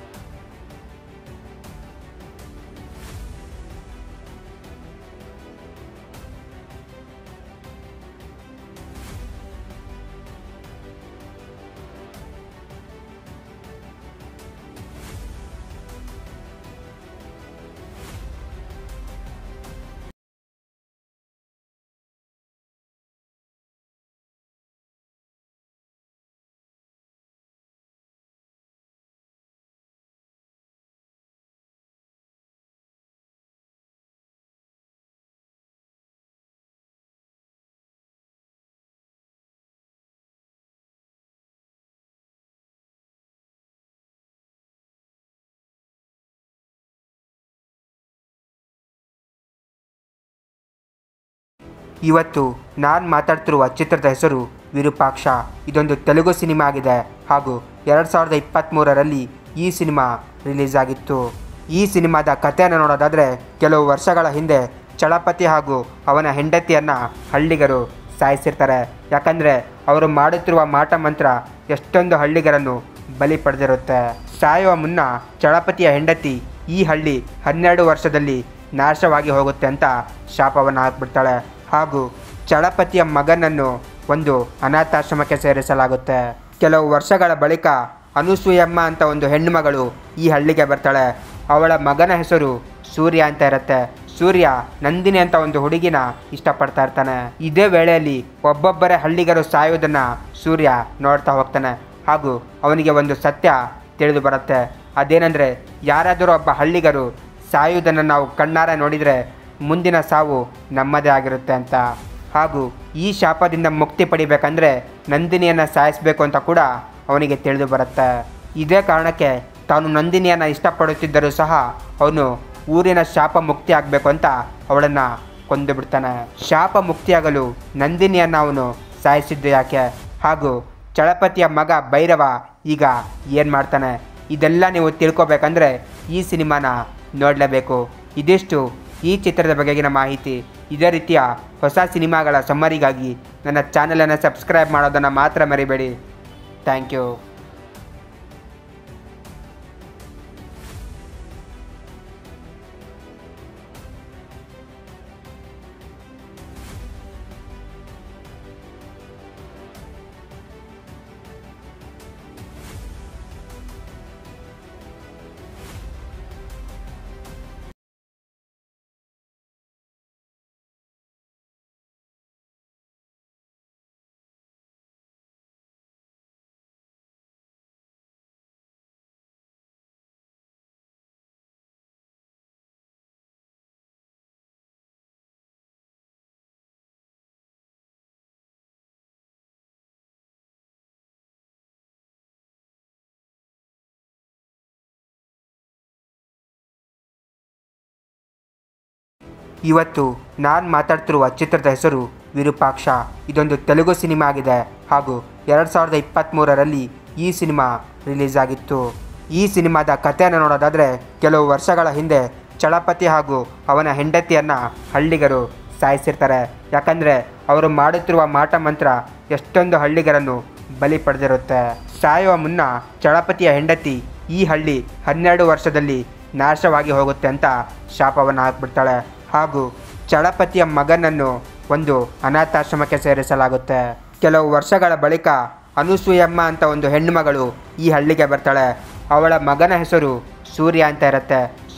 ಇವತ್ತು ನಾನು ಮಾತಾಡ್ತಿರುವ ಚಿತ್ರದ ಹೆಸರು ವಿರೂಪಾಕ್ಷ ಇದೊಂದು ತೆಲುಗು ಸಿನಿಮಾ ಆಗಿದೆ ಹಾಗೂ ಎರಡು ಸಾವಿರದ ಇಪ್ಪತ್ತ್ಮೂರರಲ್ಲಿ ಈ ಸಿನಿಮಾ ರಿಲೀಸ್ ಆಗಿತ್ತು ಈ ಸಿನಿಮಾದ ಕಥೆಯನ್ನು ನೋಡೋದಾದರೆ ಕೆಲವು ವರ್ಷಗಳ ಹಿಂದೆ ಚಳಪತಿ ಹಾಗೂ ಅವನ ಹೆಂಡತಿಯನ್ನು ಹಳ್ಳಿಗರು ಸಾಯಿಸಿರ್ತಾರೆ ಯಾಕಂದರೆ ಅವರು ಮಾಡುತ್ತಿರುವ ಮಾಟ ಮಂತ್ರ ಎಷ್ಟೊಂದು ಹಳ್ಳಿಗರನ್ನು ಬಲಿ ಪಡೆದಿರುತ್ತೆ ಸಾಯುವ ಮುನ್ನ ಚಳಪತಿಯ ಹೆಂಡತಿ ಈ ಹಳ್ಳಿ ಹನ್ನೆರಡು ವರ್ಷದಲ್ಲಿ ನಾಶವಾಗಿ ಹೋಗುತ್ತೆ ಅಂತ ಶಾಪವನ್ನು ಹಾಕ್ಬಿಡ್ತಾಳೆ ಹಾಗೂ ಚಳಪತಿಯ ಮಗನನ್ನು ಒಂದು ಅನಾಥಾಶ್ರಮಕ್ಕೆ ಸೇರಿಸಲಾಗುತ್ತೆ ಕೆಲವು ವರ್ಷಗಳ ಬಳಿಕ ಅನುಸೂಯಮ್ಮ ಅಂತ ಒಂದು ಹೆಣ್ಣುಮಗಳು ಈ ಹಳ್ಳಿಗೆ ಬರ್ತಾಳೆ ಅವಳ ಮಗನ ಹೆಸರು ಸೂರ್ಯ ಅಂತ ಇರುತ್ತೆ ಸೂರ್ಯ ನಂದಿನಿ ಅಂತ ಒಂದು ಹುಡುಗಿನ ಇಷ್ಟಪಡ್ತಾ ಇರ್ತಾನೆ ಇದೇ ವೇಳೆಯಲ್ಲಿ ಒಬ್ಬೊಬ್ಬರೇ ಹಳ್ಳಿಗರು ಸಾಯೋದನ್ನ ಸೂರ್ಯ ನೋಡ್ತಾ ಹೋಗ್ತಾನೆ ಹಾಗೂ ಅವನಿಗೆ ಒಂದು ಸತ್ಯ ತಿಳಿದು ಬರುತ್ತೆ ಅದೇನೆಂದರೆ ಯಾರಾದರೂ ಒಬ್ಬ ಹಳ್ಳಿಗರು ಸಾಯುವುದನ್ನು ನಾವು ಕಣ್ಣಾರೆ ನೋಡಿದರೆ ಮುಂದಿನ ಸಾವು ನಮ್ಮದೇ ಆಗಿರುತ್ತೆ ಅಂತ ಹಾಗೂ ಈ ಶಾಪದಿಂದ ಮುಕ್ತಿ ಪಡಿಬೇಕಂದ್ರೆ ನಂದಿನಿಯನ್ನು ಸಾಯಿಸಬೇಕು ಅಂತ ಕೂಡ ಅವನಿಗೆ ತಿಳಿದು ಬರುತ್ತೆ ಇದೇ ಕಾರಣಕ್ಕೆ ತಾನು ನಂದಿನಿಯನ್ನು ಇಷ್ಟಪಡುತ್ತಿದ್ದರೂ ಸಹ ಅವನು ಊರಿನ ಶಾಪ ಮುಕ್ತಿ ಆಗಬೇಕು ಅಂತ ಅವಳನ್ನು ಕೊಂದು ಬಿಡ್ತಾನೆ ಶಾಪ ಮುಕ್ತಿಯಾಗಲು ನಂದಿನಿಯನ್ನು ಅವನು ಸಾಯಿಸಿದ್ದು ಯಾಕೆ ಹಾಗೂ ಚಳಪತಿಯ ಮಗ ಭೈರವ ಈಗ ಏನು ಮಾಡ್ತಾನೆ ಇದೆಲ್ಲ ನೀವು ತಿಳ್ಕೊಬೇಕಂದ್ರೆ ಈ ಸಿನಿಮಾನ ನೋಡಲೇಬೇಕು ಇದಿಷ್ಟು ಈ ಚಿತ್ರದ ಬಗೆಗಿನ ಮಾಹಿತಿ ಇದೇ ರೀತಿಯ ಹೊಸ ಸಿನಿಮಾಗಳ ಸಮ್ಮರಿಗಾಗಿ ನನ್ನ ಚಾನಲನ್ನು ಸಬ್ಸ್ಕ್ರೈಬ್ ಮಾಡೋದನ್ನು ಮಾತ್ರ ಮರಿಬೇಡಿ ಥ್ಯಾಂಕ್ ಯು ಇವತ್ತು ನಾನು ಮಾತಾಡ್ತಿರುವ ಚಿತ್ರದ ಹೆಸರು ವಿರೂಪಾಕ್ಷ ಇದೊಂದು ತೆಲುಗು ಸಿನಿಮಾ ಆಗಿದೆ ಹಾಗೂ ಎರಡು ಸಾವಿರದ ಇಪ್ಪತ್ತ್ಮೂರರಲ್ಲಿ ಈ ಸಿನಿಮಾ ರಿಲೀಸ್ ಆಗಿತ್ತು ಈ ಸಿನಿಮಾದ ಕಥೆಯನ್ನು ನೋಡೋದಾದರೆ ಕೆಲವು ವರ್ಷಗಳ ಹಿಂದೆ ಚಳಪತಿ ಹಾಗೂ ಅವನ ಹೆಂಡತಿಯನ್ನು ಹಳ್ಳಿಗರು ಸಾಯಿಸಿರ್ತಾರೆ ಯಾಕಂದರೆ ಅವರು ಮಾಡುತ್ತಿರುವ ಮಾಟ ಮಂತ್ರ ಎಷ್ಟೊಂದು ಹಳ್ಳಿಗರನ್ನು ಬಲಿ ಪಡೆದಿರುತ್ತೆ ಸಾಯುವ ಮುನ್ನ ಚಳಪತಿಯ ಹೆಂಡತಿ ಈ ಹಳ್ಳಿ ಹನ್ನೆರಡು ವರ್ಷದಲ್ಲಿ ನಾಶವಾಗಿ ಹೋಗುತ್ತೆ ಅಂತ ಶಾಪವನ್ನು ಹಾಕ್ಬಿಡ್ತಾಳೆ ಹಾಗೂ ಚಳಪತಿಯ ಮಗನನ್ನು ಒಂದು ಅನಾಥಾಶ್ರಮಕ್ಕೆ ಸೇರಿಸಲಾಗುತ್ತೆ ಕೆಲವು ವರ್ಷಗಳ ಬಳಿಕ ಅನುಸೂಯಮ್ಮ ಅಂತ ಒಂದು ಹೆಣ್ಣುಮಗಳು ಈ ಹಳ್ಳಿಗೆ ಬರ್ತಾಳೆ ಅವಳ ಮಗನ ಹೆಸರು ಸೂರ್ಯ ಅಂತ ಇರುತ್ತೆ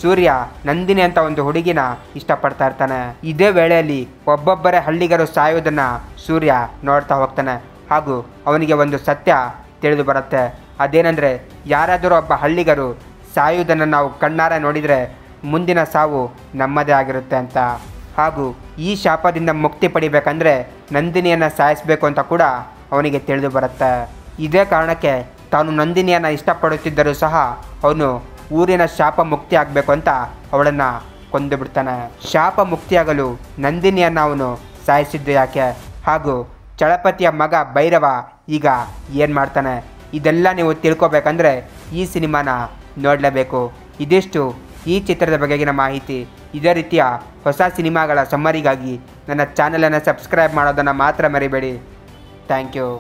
ಸೂರ್ಯ ನಂದಿನಿ ಅಂತ ಒಂದು ಹುಡುಗಿನ ಇಷ್ಟಪಡ್ತಾ ಇರ್ತಾನೆ ಇದೇ ವೇಳೆಯಲ್ಲಿ ಒಬ್ಬೊಬ್ಬರೇ ಹಳ್ಳಿಗರು ಸಾಯೋದನ್ನ ಸೂರ್ಯ ನೋಡ್ತಾ ಹೋಗ್ತಾನೆ ಹಾಗೂ ಅವನಿಗೆ ಒಂದು ಸತ್ಯ ತಿಳಿದು ಬರುತ್ತೆ ಅದೇನೆಂದರೆ ಯಾರಾದರೂ ಒಬ್ಬ ಹಳ್ಳಿಗರು ಸಾಯುವುದನ್ನು ನಾವು ಕಣ್ಣಾರೆ ನೋಡಿದರೆ ಮುಂದಿನ ಸಾವು ನಮ್ಮದೇ ಆಗಿರುತ್ತೆ ಅಂತ ಹಾಗೂ ಈ ಶಾಪದಿಂದ ಮುಕ್ತಿ ಪಡಿಬೇಕಂದ್ರೆ ನಂದಿನಿಯನ್ನು ಸಾಯಿಸಬೇಕು ಅಂತ ಕೂಡ ಅವನಿಗೆ ತಿಳಿದು ಬರುತ್ತೆ ಇದೇ ಕಾರಣಕ್ಕೆ ತಾನು ನಂದಿನಿಯನ್ನು ಇಷ್ಟಪಡುತ್ತಿದ್ದರೂ ಸಹ ಅವನು ಊರಿನ ಶಾಪ ಮುಕ್ತಿ ಆಗಬೇಕು ಅಂತ ಅವಳನ್ನು ಕೊಂದು ಬಿಡ್ತಾನೆ ಶಾಪ ಮುಕ್ತಿಯಾಗಲು ನಂದಿನಿಯನ್ನು ಅವನು ಸಾಯಿಸಿದ್ದು ಯಾಕೆ ಹಾಗೂ ಚಳಪತಿಯ ಮಗ ಭೈರವ ಈಗ ಏನು ಮಾಡ್ತಾನೆ ಇದೆಲ್ಲ ನೀವು ತಿಳ್ಕೊಬೇಕಂದ್ರೆ ಈ ಸಿನಿಮಾನ ನೋಡಲೇಬೇಕು ಇದಿಷ್ಟು ಈ ಚಿತ್ರದ ಬಗೆಗಿನ ಮಾಹಿತಿ ಇದೇ ರೀತಿಯ ಹೊಸ ಸಿನಿಮಾಗಳ ಸಮ್ಮರಿಗಾಗಿ ನನ್ನ ಚಾನಲನ್ನು ಸಬ್ಸ್ಕ್ರೈಬ್ ಮಾಡೋದನ್ನು ಮಾತ್ರ ಮರಿಬೇಡಿ ಥ್ಯಾಂಕ್ ಯು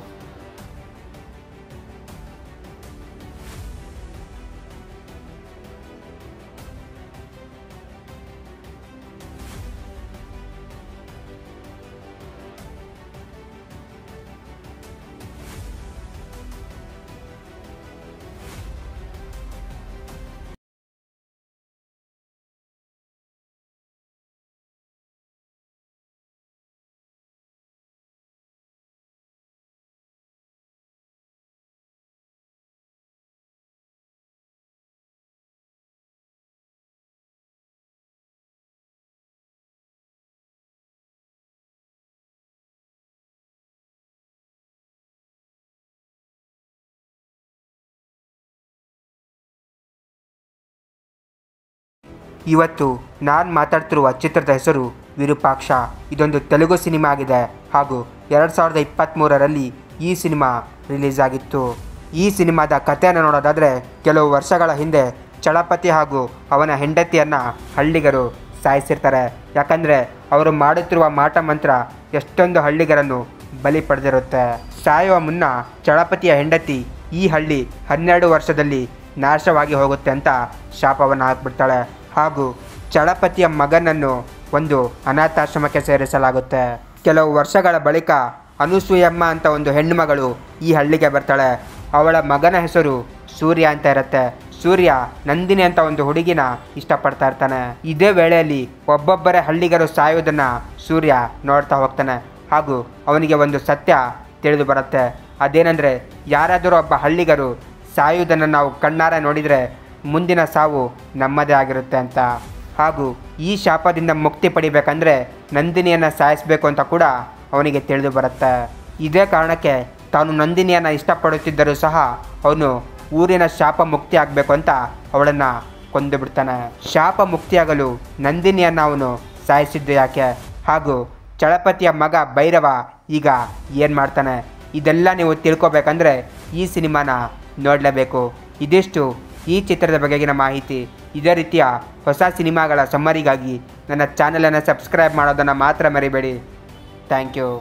ಇವತ್ತು ನಾನು ಮಾತಾಡ್ತಿರುವ ಚಿತ್ರದ ಹೆಸರು ವಿರೂಪಾಕ್ಷ ಇದೊಂದು ತೆಲುಗು ಸಿನಿಮಾ ಆಗಿದೆ ಹಾಗೂ ಎರಡು ಸಾವಿರದ ಇಪ್ಪತ್ತ್ಮೂರರಲ್ಲಿ ಈ ಸಿನಿಮಾ ರಿಲೀಸ್ ಆಗಿತ್ತು ಈ ಸಿನಿಮಾದ ಕಥೆಯನ್ನು ನೋಡೋದಾದರೆ ಕೆಲವು ವರ್ಷಗಳ ಹಿಂದೆ ಚಳಪತಿ ಹಾಗೂ ಅವನ ಹೆಂಡತಿಯನ್ನು ಹಳ್ಳಿಗರು ಸಾಯಿಸಿರ್ತಾರೆ ಯಾಕಂದರೆ ಅವರು ಮಾಡುತ್ತಿರುವ ಮಾಟ ಮಂತ್ರ ಎಷ್ಟೊಂದು ಹಳ್ಳಿಗರನ್ನು ಬಲಿ ಪಡೆದಿರುತ್ತೆ ಸಾಯುವ ಮುನ್ನ ಚಳಪತಿಯ ಹೆಂಡತಿ ಈ ಹಳ್ಳಿ ಹನ್ನೆರಡು ವರ್ಷದಲ್ಲಿ ನಾಶವಾಗಿ ಹೋಗುತ್ತೆ ಅಂತ ಶಾಪವನ್ನು ಹಾಕ್ಬಿಡ್ತಾಳೆ ಹಾಗೂ ಚಳಪತಿಯ ಮಗನನ್ನು ಒಂದು ಅನಾಥಾಶ್ರಮಕ್ಕೆ ಸೇರಿಸಲಾಗುತ್ತೆ ಕೆಲವು ವರ್ಷಗಳ ಬಳಿಕ ಅನುಸೂಯಮ್ಮ ಅಂತ ಒಂದು ಹೆಣ್ಣುಮಗಳು ಈ ಹಳ್ಳಿಗೆ ಬರ್ತಾಳೆ ಅವಳ ಮಗನ ಹೆಸರು ಸೂರ್ಯ ಅಂತ ಇರುತ್ತೆ ಸೂರ್ಯ ನಂದಿನಿ ಅಂತ ಒಂದು ಹುಡುಗಿನ ಇಷ್ಟಪಡ್ತಾ ಇರ್ತಾನೆ ಇದೇ ವೇಳೆಯಲ್ಲಿ ಒಬ್ಬೊಬ್ಬರೇ ಹಳ್ಳಿಗರು ಸಾಯೋದನ್ನ ಸೂರ್ಯ ನೋಡ್ತಾ ಹೋಗ್ತಾನೆ ಹಾಗೂ ಅವನಿಗೆ ಒಂದು ಸತ್ಯ ತಿಳಿದು ಬರುತ್ತೆ ಅದೇನೆಂದರೆ ಯಾರಾದರೂ ಒಬ್ಬ ಹಳ್ಳಿಗರು ಸಾಯುವುದನ್ನು ನಾವು ಕಣ್ಣಾರೆ ನೋಡಿದರೆ ಮುಂದಿನ ಸಾವು ನಮ್ಮದೇ ಆಗಿರುತ್ತೆ ಅಂತ ಹಾಗೂ ಈ ಶಾಪದಿಂದ ಮುಕ್ತಿ ಪಡಿಬೇಕಂದ್ರೆ ನಂದಿನಿಯನ್ನು ಸಾಯಿಸಬೇಕು ಅಂತ ಕೂಡ ಅವನಿಗೆ ತಿಳಿದು ಬರುತ್ತೆ ಇದೇ ಕಾರಣಕ್ಕೆ ತಾನು ನಂದಿನಿಯನ್ನು ಇಷ್ಟಪಡುತ್ತಿದ್ದರೂ ಸಹ ಅವನು ಊರಿನ ಶಾಪ ಮುಕ್ತಿ ಆಗಬೇಕು ಅಂತ ಅವಳನ್ನು ಕೊಂದು ಬಿಡ್ತಾನೆ ಶಾಪ ಮುಕ್ತಿಯಾಗಲು ನಂದಿನಿಯನ್ನು ಅವನು ಸಾಯಿಸಿದ್ದು ಯಾಕೆ ಹಾಗೂ ಚಳಪತಿಯ ಮಗ ಭೈರವ ಈಗ ಏನು ಮಾಡ್ತಾನೆ ಇದೆಲ್ಲ ನೀವು ತಿಳ್ಕೊಬೇಕಂದ್ರೆ ಈ ಸಿನಿಮಾನ ನೋಡಲೇಬೇಕು ಇದಿಷ್ಟು ಈ ಚಿತ್ರದ ಬಗೆಗಿನ ಮಾಹಿತಿ ಇದೇ ರೀತಿಯ ಹೊಸ ಸಿನಿಮಾಗಳ ಸಮ್ಮರಿಗಾಗಿ ನನ್ನ ಚಾನಲನ್ನು ಸಬ್ಸ್ಕ್ರೈಬ್ ಮಾಡೋದನ್ನು ಮಾತ್ರ ಮರಿಬೇಡಿ ಥ್ಯಾಂಕ್ ಯು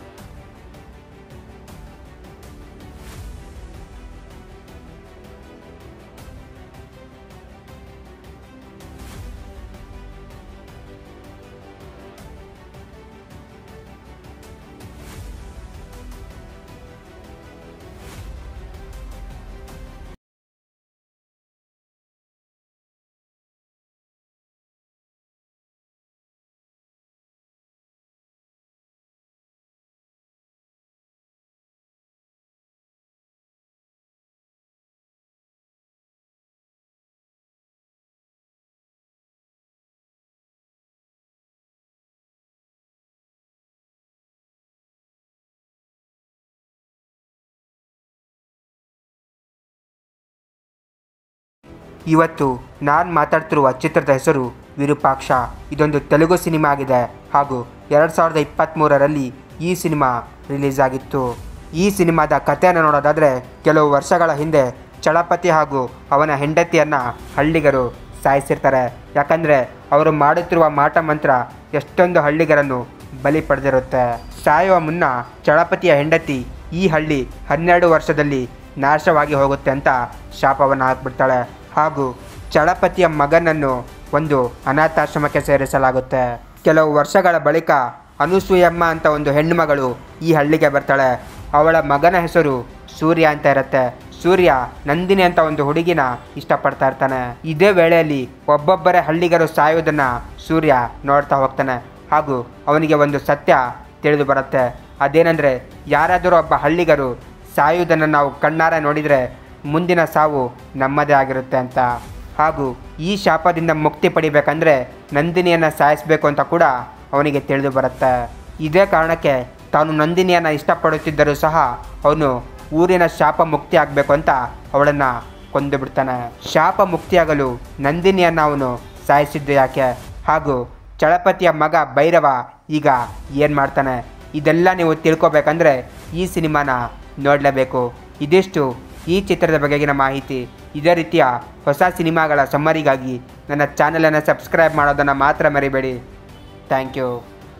ಇವತ್ತು ನಾನು ಮಾತಾಡ್ತಿರುವ ಚಿತ್ರದ ಹೆಸರು ವಿರೂಪಾಕ್ಷ ಇದೊಂದು ತೆಲುಗು ಸಿನಿಮಾ ಆಗಿದೆ ಹಾಗೂ ಎರಡು ಸಾವಿರದ ಇಪ್ಪತ್ತ್ಮೂರರಲ್ಲಿ ಈ ಸಿನಿಮಾ ರಿಲೀಸ್ ಆಗಿತ್ತು ಈ ಸಿನಿಮಾದ ಕಥೆಯನ್ನು ನೋಡೋದಾದರೆ ಕೆಲವು ವರ್ಷಗಳ ಹಿಂದೆ ಚಳಪತಿ ಹಾಗೂ ಅವನ ಹೆಂಡತಿಯನ್ನು ಹಳ್ಳಿಗರು ಸಾಯಿಸಿರ್ತಾರೆ ಯಾಕಂದರೆ ಅವರು ಮಾಡುತ್ತಿರುವ ಮಾಟ ಮಂತ್ರ ಎಷ್ಟೊಂದು ಹಳ್ಳಿಗರನ್ನು ಬಲಿ ಪಡೆದಿರುತ್ತೆ ಸಾಯುವ ಮುನ್ನ ಚಳಪತಿಯ ಹೆಂಡತಿ ಈ ಹಳ್ಳಿ ಹನ್ನೆರಡು ವರ್ಷದಲ್ಲಿ ನಾಶವಾಗಿ ಹೋಗುತ್ತೆ ಅಂತ ಶಾಪವನ್ನು ಹಾಕ್ಬಿಡ್ತಾಳೆ ಹಾಗೂ ಚಳಪತಿಯ ಮಗನನ್ನು ಒಂದು ಅನಾಥಾಶ್ರಮಕ್ಕೆ ಸೇರಿಸಲಾಗುತ್ತೆ ಕೆಲವು ವರ್ಷಗಳ ಬಳಿಕ ಅನುಸೂಯಮ್ಮ ಅಂತ ಒಂದು ಹೆಣ್ಣುಮಗಳು ಈ ಹಳ್ಳಿಗೆ ಬರ್ತಾಳೆ ಅವಳ ಮಗನ ಹೆಸರು ಸೂರ್ಯ ಅಂತ ಇರುತ್ತೆ ಸೂರ್ಯ ನಂದಿನಿ ಅಂತ ಒಂದು ಹುಡುಗಿನ ಇಷ್ಟಪಡ್ತಾ ಇರ್ತಾನೆ ಇದೇ ವೇಳೆಯಲ್ಲಿ ಒಬ್ಬೊಬ್ಬರೇ ಹಳ್ಳಿಗರು ಸಾಯೋದನ್ನ ಸೂರ್ಯ ನೋಡ್ತಾ ಹೋಗ್ತಾನೆ ಹಾಗೂ ಅವನಿಗೆ ಒಂದು ಸತ್ಯ ತಿಳಿದು ಬರುತ್ತೆ ಅದೇನೆಂದರೆ ಯಾರಾದರೂ ಒಬ್ಬ ಹಳ್ಳಿಗರು ಸಾಯುವುದನ್ನು ನಾವು ಕಣ್ಣಾರೆ ನೋಡಿದರೆ ಮುಂದಿನ ಸಾವು ನಮ್ಮದೇ ಆಗಿರುತ್ತೆ ಅಂತ ಹಾಗೂ ಈ ಶಾಪದಿಂದ ಮುಕ್ತಿ ಪಡಿಬೇಕಂದ್ರೆ ನಂದಿನಿಯನ್ನು ಸಾಯಿಸಬೇಕು ಅಂತ ಕೂಡ ಅವನಿಗೆ ತಿಳಿದು ಬರುತ್ತೆ ಇದೇ ಕಾರಣಕ್ಕೆ ತಾನು ನಂದಿನಿಯನ್ನು ಇಷ್ಟಪಡುತ್ತಿದ್ದರೂ ಸಹ ಅವನು ಊರಿನ ಶಾಪ ಮುಕ್ತಿ ಆಗಬೇಕು ಅಂತ ಅವಳನ್ನು ಕೊಂದು ಬಿಡ್ತಾನೆ ಶಾಪ ಮುಕ್ತಿಯಾಗಲು ನಂದಿನಿಯನ್ನು ಅವನು ಸಾಯಿಸಿದ್ದು ಯಾಕೆ ಹಾಗೂ ಚಳಪತಿಯ ಮಗ ಭೈರವ ಈಗ ಏನು ಮಾಡ್ತಾನೆ ಇದೆಲ್ಲ ನೀವು ತಿಳ್ಕೊಬೇಕಂದ್ರೆ ಈ ಸಿನಿಮಾನ ನೋಡಲೇಬೇಕು ಇದಿಷ್ಟು ಈ ಚಿತ್ರದ ಬಗೆಗಿನ ಮಾಹಿತಿ ಇದೇ ರೀತಿಯ ಹೊಸ ಸಿನಿಮಾಗಳ ಸಮ್ಮರಿಗಾಗಿ ನನ್ನ ಚಾನಲನ್ನು ಸಬ್ಸ್ಕ್ರೈಬ್ ಮಾಡೋದನ್ನು ಮಾತ್ರ ಮರಿಬೇಡಿ ಥ್ಯಾಂಕ್ ಯು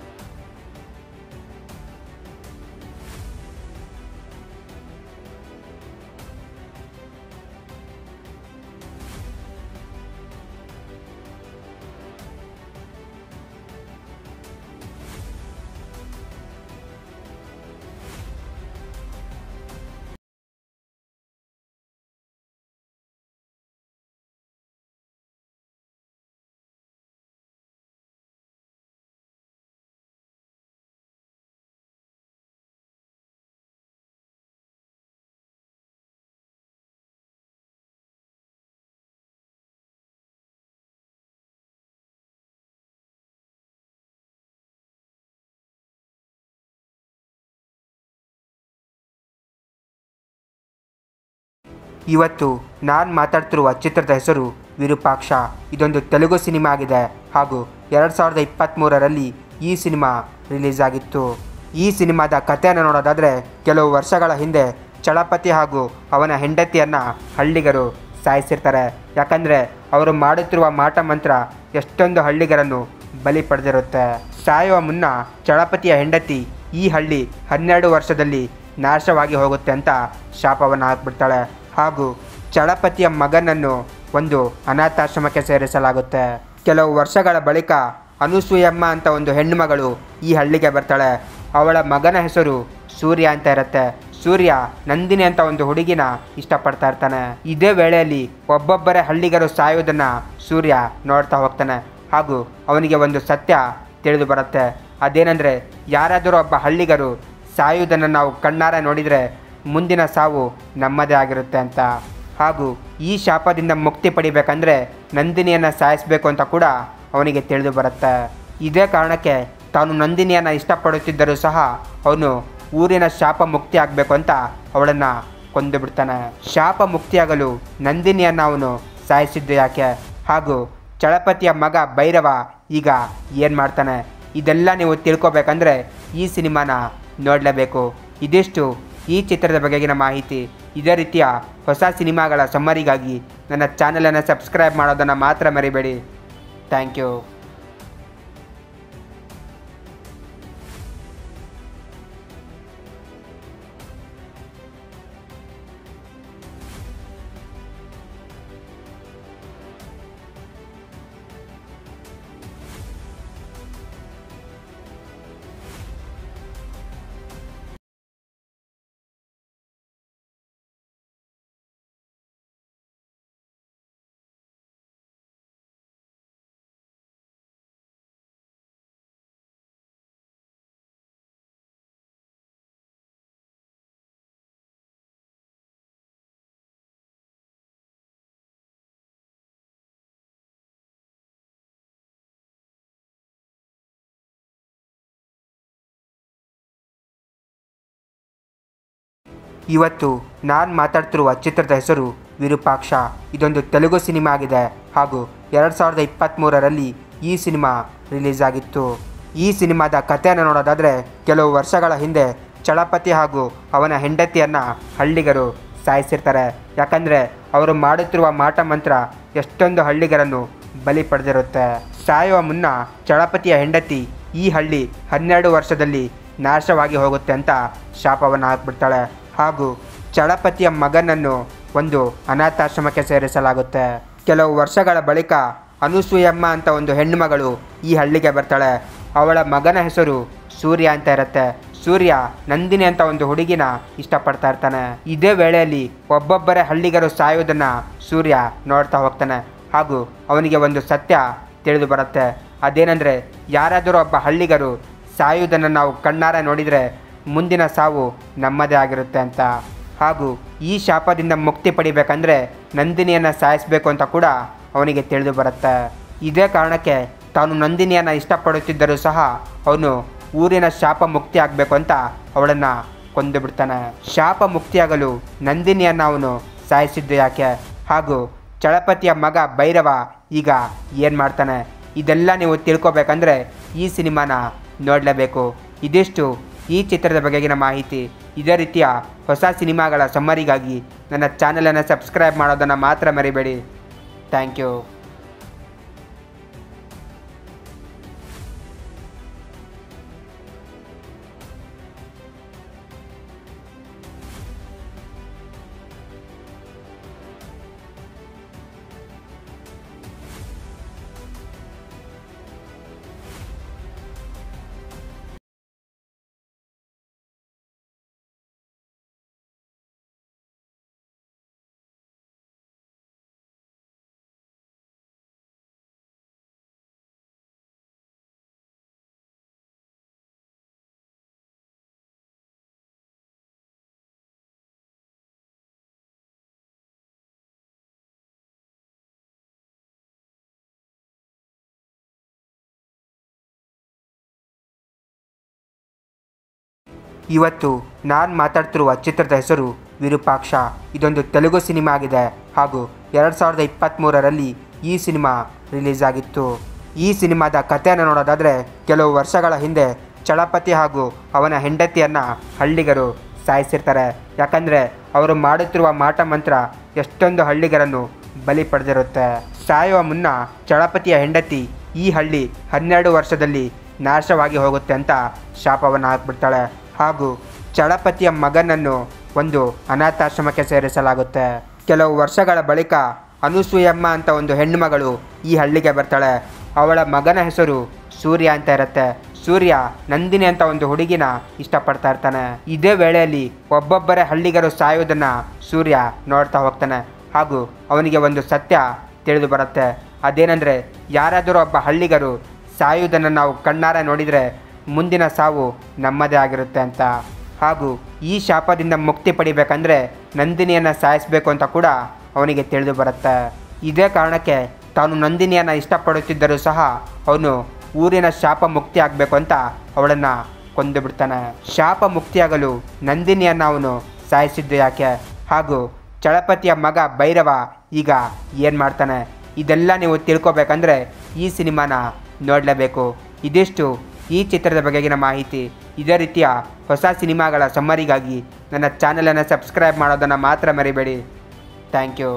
ಇವತ್ತು ನಾನು ಮಾತಾಡ್ತಿರುವ ಚಿತ್ರದ ಹೆಸರು ವಿರೂಪಾಕ್ಷ ಇದೊಂದು ತೆಲುಗು ಸಿನಿಮಾ ಆಗಿದೆ ಹಾಗೂ ಎರಡು ಸಾವಿರದ ಇಪ್ಪತ್ತ್ಮೂರರಲ್ಲಿ ಈ ಸಿನಿಮಾ ರಿಲೀಸ್ ಆಗಿತ್ತು ಈ ಸಿನಿಮಾದ ಕಥೆಯನ್ನು ನೋಡೋದಾದರೆ ಕೆಲವು ವರ್ಷಗಳ ಹಿಂದೆ ಚಳಪತಿ ಹಾಗೂ ಅವನ ಹೆಂಡತಿಯನ್ನು ಹಳ್ಳಿಗರು ಸಾಯಿಸಿರ್ತಾರೆ ಯಾಕಂದರೆ ಅವರು ಮಾಡುತ್ತಿರುವ ಮಾಟ ಮಂತ್ರ ಎಷ್ಟೊಂದು ಹಳ್ಳಿಗರನ್ನು ಬಲಿ ಪಡೆದಿರುತ್ತೆ ಸಾಯುವ ಮುನ್ನ ಚಳಪತಿಯ ಹೆಂಡತಿ ಈ ಹಳ್ಳಿ ಹನ್ನೆರಡು ವರ್ಷದಲ್ಲಿ ನಾಶವಾಗಿ ಹೋಗುತ್ತೆ ಅಂತ ಶಾಪವನ್ನು ಹಾಕ್ಬಿಡ್ತಾಳೆ ಹಾಗೂ ಚಳಪತಿಯ ಮಗನನ್ನು ಒಂದು ಅನಾಥಾಶ್ರಮಕ್ಕೆ ಸೇರಿಸಲಾಗುತ್ತೆ ಕೆಲವು ವರ್ಷಗಳ ಬಳಿಕ ಅನುಸೂಯಮ್ಮ ಅಂತ ಒಂದು ಹೆಣ್ಣುಮಗಳು ಈ ಹಳ್ಳಿಗೆ ಬರ್ತಾಳೆ ಅವಳ ಮಗನ ಹೆಸರು ಸೂರ್ಯ ಅಂತ ಇರುತ್ತೆ ಸೂರ್ಯ ನಂದಿನಿ ಅಂತ ಒಂದು ಹುಡುಗಿನ ಇಷ್ಟಪಡ್ತಾ ಇರ್ತಾನೆ ಇದೇ ವೇಳೆಯಲ್ಲಿ ಒಬ್ಬೊಬ್ಬರೇ ಹಳ್ಳಿಗರು ಸಾಯೋದನ್ನ ಸೂರ್ಯ ನೋಡ್ತಾ ಹೋಗ್ತಾನೆ ಹಾಗೂ ಅವನಿಗೆ ಒಂದು ಸತ್ಯ ತಿಳಿದು ಬರುತ್ತೆ ಅದೇನೆಂದರೆ ಯಾರಾದರೂ ಒಬ್ಬ ಹಳ್ಳಿಗರು ಸಾಯುವುದನ್ನು ನಾವು ಕಣ್ಣಾರೆ ನೋಡಿದರೆ ಮುಂದಿನ ಸಾವು ನಮ್ಮದೇ ಆಗಿರುತ್ತೆ ಅಂತ ಹಾಗೂ ಈ ಶಾಪದಿಂದ ಮುಕ್ತಿ ಪಡಿಬೇಕಂದ್ರೆ ನಂದಿನಿಯನ್ನು ಸಾಯಿಸಬೇಕು ಅಂತ ಕೂಡ ಅವನಿಗೆ ತಿಳಿದು ಬರುತ್ತೆ ಇದೇ ಕಾರಣಕ್ಕೆ ತಾನು ನಂದಿನಿಯನ್ನು ಇಷ್ಟಪಡುತ್ತಿದ್ದರೂ ಸಹ ಅವನು ಊರಿನ ಶಾಪ ಮುಕ್ತಿ ಆಗಬೇಕು ಅಂತ ಅವಳನ್ನು ಕೊಂದು ಬಿಡ್ತಾನೆ ಶಾಪ ಮುಕ್ತಿಯಾಗಲು ನಂದಿನಿಯನ್ನು ಅವನು ಸಾಯಿಸಿದ್ದು ಯಾಕೆ ಹಾಗೂ ಚಳಪತಿಯ ಮಗ ಭೈರವ ಈಗ ಏನು ಮಾಡ್ತಾನೆ ಇದೆಲ್ಲ ನೀವು ತಿಳ್ಕೊಬೇಕಂದ್ರೆ ಈ ಸಿನಿಮಾನ ನೋಡಲೇಬೇಕು ಇದಿಷ್ಟು ಈ ಚಿತ್ರದ ಬಗೆಗಿನ ಮಾಹಿತಿ ಇದೇ ರೀತಿಯ ಹೊಸ ಸಿನಿಮಾಗಳ ಸಮ್ಮರಿಗಾಗಿ ನನ್ನ ಚಾನಲನ್ನು ಸಬ್ಸ್ಕ್ರೈಬ್ ಮಾಡೋದನ್ನು ಮಾತ್ರ ಮರಿಬೇಡಿ ಥ್ಯಾಂಕ್ ಯು ಇವತ್ತು ನಾನು ಮಾತಾಡ್ತಿರುವ ಚಿತ್ರದ ಹೆಸರು ವಿರೂಪಾಕ್ಷ ಇದೊಂದು ತೆಲುಗು ಸಿನಿಮಾ ಆಗಿದೆ ಹಾಗೂ ಎರಡು ಸಾವಿರದ ಇಪ್ಪತ್ತ್ಮೂರರಲ್ಲಿ ಈ ಸಿನಿಮಾ ರಿಲೀಸ್ ಆಗಿತ್ತು ಈ ಸಿನಿಮಾದ ಕಥೆಯನ್ನು ನೋಡೋದಾದರೆ ಕೆಲವು ವರ್ಷಗಳ ಹಿಂದೆ ಚಳಪತಿ ಹಾಗೂ ಅವನ ಹೆಂಡತಿಯನ್ನು ಹಳ್ಳಿಗರು ಸಾಯಿಸಿರ್ತಾರೆ ಯಾಕಂದರೆ ಅವರು ಮಾಡುತ್ತಿರುವ ಮಾಟ ಮಂತ್ರ ಎಷ್ಟೊಂದು ಹಳ್ಳಿಗರನ್ನು ಬಲಿ ಪಡೆದಿರುತ್ತೆ ಸಾಯುವ ಮುನ್ನ ಚಳಪತಿಯ ಹೆಂಡತಿ ಈ ಹಳ್ಳಿ ಹನ್ನೆರಡು ವರ್ಷದಲ್ಲಿ ನಾಶವಾಗಿ ಹೋಗುತ್ತೆ ಅಂತ ಶಾಪವನ್ನು ಹಾಕ್ಬಿಡ್ತಾಳೆ ಹಾಗೂ ಚಳಪತಿಯ ಮಗನನ್ನು ಒಂದು ಅನಾಥಾಶ್ರಮಕ್ಕೆ ಸೇರಿಸಲಾಗುತ್ತೆ ಕೆಲವು ವರ್ಷಗಳ ಬಳಿಕ ಅನುಸೂಯಮ್ಮ ಅಂತ ಒಂದು ಹೆಣ್ಣುಮಗಳು ಈ ಹಳ್ಳಿಗೆ ಬರ್ತಾಳೆ ಅವಳ ಮಗನ ಹೆಸರು ಸೂರ್ಯ ಅಂತ ಇರುತ್ತೆ ಸೂರ್ಯ ನಂದಿನಿ ಅಂತ ಒಂದು ಹುಡುಗಿನ ಇಷ್ಟಪಡ್ತಾ ಇರ್ತಾನೆ ಇದೇ ವೇಳೆಯಲ್ಲಿ ಒಬ್ಬೊಬ್ಬರೇ ಹಳ್ಳಿಗರು ಸಾಯೋದನ್ನ ಸೂರ್ಯ ನೋಡ್ತಾ ಹೋಗ್ತಾನೆ ಹಾಗೂ ಅವನಿಗೆ ಒಂದು ಸತ್ಯ ತಿಳಿದು ಬರುತ್ತೆ ಅದೇನೆಂದರೆ ಯಾರಾದರೂ ಒಬ್ಬ ಹಳ್ಳಿಗರು ಸಾಯುವುದನ್ನು ನಾವು ಕಣ್ಣಾರೆ ನೋಡಿದರೆ ಮುಂದಿನ ಸಾವು ನಮ್ಮದೇ ಆಗಿರುತ್ತೆ ಅಂತ ಹಾಗೂ ಈ ಶಾಪದಿಂದ ಮುಕ್ತಿ ಪಡಿಬೇಕಂದ್ರೆ ನಂದಿನಿಯನ್ನು ಸಾಯಿಸಬೇಕು ಅಂತ ಕೂಡ ಅವನಿಗೆ ತಿಳಿದು ಬರುತ್ತೆ ಇದೇ ಕಾರಣಕ್ಕೆ ತಾನು ನಂದಿನಿಯನ್ನು ಇಷ್ಟಪಡುತ್ತಿದ್ದರೂ ಸಹ ಅವನು ಊರಿನ ಶಾಪ ಮುಕ್ತಿ ಆಗಬೇಕು ಅಂತ ಅವಳನ್ನು ಕೊಂದು ಬಿಡ್ತಾನೆ ಶಾಪ ಮುಕ್ತಿಯಾಗಲು ನಂದಿನಿಯನ್ನು ಅವನು ಸಾಯಿಸಿದ್ದು ಯಾಕೆ ಹಾಗೂ ಚಳಪತಿಯ ಮಗ ಭೈರವ ಈಗ ಏನು ಮಾಡ್ತಾನೆ ಇದೆಲ್ಲ ನೀವು ತಿಳ್ಕೊಬೇಕಂದ್ರೆ ಈ ಸಿನಿಮಾನ ನೋಡಲೇಬೇಕು ಇದಿಷ್ಟು ಈ ಚಿತ್ರದ ಬಗೆಗಿನ ಮಾಹಿತಿ ಇದೇ ರೀತಿಯ ಹೊಸ ಸಿನಿಮಾಗಳ ಸಮ್ಮರಿಗಾಗಿ ನನ್ನ ಚಾನಲನ್ನು ಸಬ್ಸ್ಕ್ರೈಬ್ ಮಾಡೋದನ್ನು ಮಾತ್ರ ಮರಿಬೇಡಿ ಥ್ಯಾಂಕ್ ಯು ಇವತ್ತು ನಾನು ಮಾತಾಡ್ತಿರುವ ಚಿತ್ರದ ಹೆಸರು ವಿರೂಪಾಕ್ಷ ಇದೊಂದು ತೆಲುಗು ಸಿನಿಮಾ ಆಗಿದೆ ಹಾಗೂ ಎರಡು ಸಾವಿರದ ಇಪ್ಪತ್ತ್ಮೂರರಲ್ಲಿ ಈ ಸಿನಿಮಾ ರಿಲೀಸ್ ಆಗಿತ್ತು ಈ ಸಿನಿಮಾದ ಕಥೆಯನ್ನು ನೋಡೋದಾದರೆ ಕೆಲವು ವರ್ಷಗಳ ಹಿಂದೆ ಚಳಪತಿ ಹಾಗೂ ಅವನ ಹೆಂಡತಿಯನ್ನು ಹಳ್ಳಿಗರು ಸಾಯಿಸಿರ್ತಾರೆ ಯಾಕಂದರೆ ಅವರು ಮಾಡುತ್ತಿರುವ ಮಾಟ ಮಂತ್ರ ಎಷ್ಟೊಂದು ಹಳ್ಳಿಗರನ್ನು ಬಲಿ ಪಡೆದಿರುತ್ತೆ ಸಾಯುವ ಮುನ್ನ ಚಳಪತಿಯ ಹೆಂಡತಿ ಈ ಹಳ್ಳಿ ಹನ್ನೆರಡು ವರ್ಷದಲ್ಲಿ ನಾಶವಾಗಿ ಹೋಗುತ್ತೆ ಅಂತ ಶಾಪವನ್ನು ಹಾಕ್ಬಿಡ್ತಾಳೆ ಹಾಗೂ ಚಳಪತಿಯ ಮಗನನ್ನು ಒಂದು ಅನಾಥಾಶ್ರಮಕ್ಕೆ ಸೇರಿಸಲಾಗುತ್ತೆ ಕೆಲವು ವರ್ಷಗಳ ಬಳಿಕ ಅನುಸೂಯಮ್ಮ ಅಂತ ಒಂದು ಹೆಣ್ಣುಮಗಳು ಈ ಹಳ್ಳಿಗೆ ಬರ್ತಾಳೆ ಅವಳ ಮಗನ ಹೆಸರು ಸೂರ್ಯ ಅಂತ ಇರುತ್ತೆ ಸೂರ್ಯ ನಂದಿನಿ ಅಂತ ಒಂದು ಹುಡುಗಿನ ಇಷ್ಟಪಡ್ತಾ ಇರ್ತಾನೆ ಇದೇ ವೇಳೆಯಲ್ಲಿ ಒಬ್ಬೊಬ್ಬರೇ ಹಳ್ಳಿಗರು ಸಾಯೋದನ್ನ ಸೂರ್ಯ ನೋಡ್ತಾ ಹೋಗ್ತಾನೆ ಹಾಗೂ ಅವನಿಗೆ ಒಂದು ಸತ್ಯ ತಿಳಿದು ಬರುತ್ತೆ ಅದೇನೆಂದರೆ ಯಾರಾದರೂ ಒಬ್ಬ ಹಳ್ಳಿಗರು ಸಾಯುವುದನ್ನು ನಾವು ಕಣ್ಣಾರೆ ನೋಡಿದರೆ ಮುಂದಿನ ಸಾವು ನಮ್ಮದೇ ಆಗಿರುತ್ತೆ ಅಂತ ಹಾಗೂ ಈ ಶಾಪದಿಂದ ಮುಕ್ತಿ ಪಡಿಬೇಕಂದ್ರೆ ನಂದಿನಿಯನ್ನು ಸಾಯಿಸಬೇಕು ಅಂತ ಕೂಡ ಅವನಿಗೆ ತಿಳಿದು ಬರುತ್ತೆ ಇದೇ ಕಾರಣಕ್ಕೆ ತಾನು ನಂದಿನಿಯನ್ನು ಇಷ್ಟಪಡುತ್ತಿದ್ದರೂ ಸಹ ಅವನು ಊರಿನ ಶಾಪ ಮುಕ್ತಿ ಆಗಬೇಕು ಅಂತ ಅವಳನ್ನು ಕೊಂದು ಬಿಡ್ತಾನೆ ಶಾಪ ಮುಕ್ತಿಯಾಗಲು ನಂದಿನಿಯನ್ನು ಅವನು ಸಾಯಿಸಿದ್ದು ಯಾಕೆ ಹಾಗೂ ಚಳಪತಿಯ ಮಗ ಭೈರವ ಈಗ ಏನು ಮಾಡ್ತಾನೆ ಇದೆಲ್ಲ ನೀವು ತಿಳ್ಕೊಬೇಕಂದ್ರೆ ಈ ಸಿನಿಮಾನ ನೋಡಲೇಬೇಕು ಇದಿಷ್ಟು ಈ ಚಿತ್ರದ ಬಗೆಗಿನ ಮಾಹಿತಿ ಇದೇ ರೀತಿಯ ಹೊಸ ಸಿನಿಮಾಗಳ ಸಮ್ಮರಿಗಾಗಿ ನನ್ನ ಚಾನಲನ್ನು ಸಬ್ಸ್ಕ್ರೈಬ್ ಮಾಡೋದನ್ನು ಮಾತ್ರ ಮರಿಬೇಡಿ ಥ್ಯಾಂಕ್ ಯು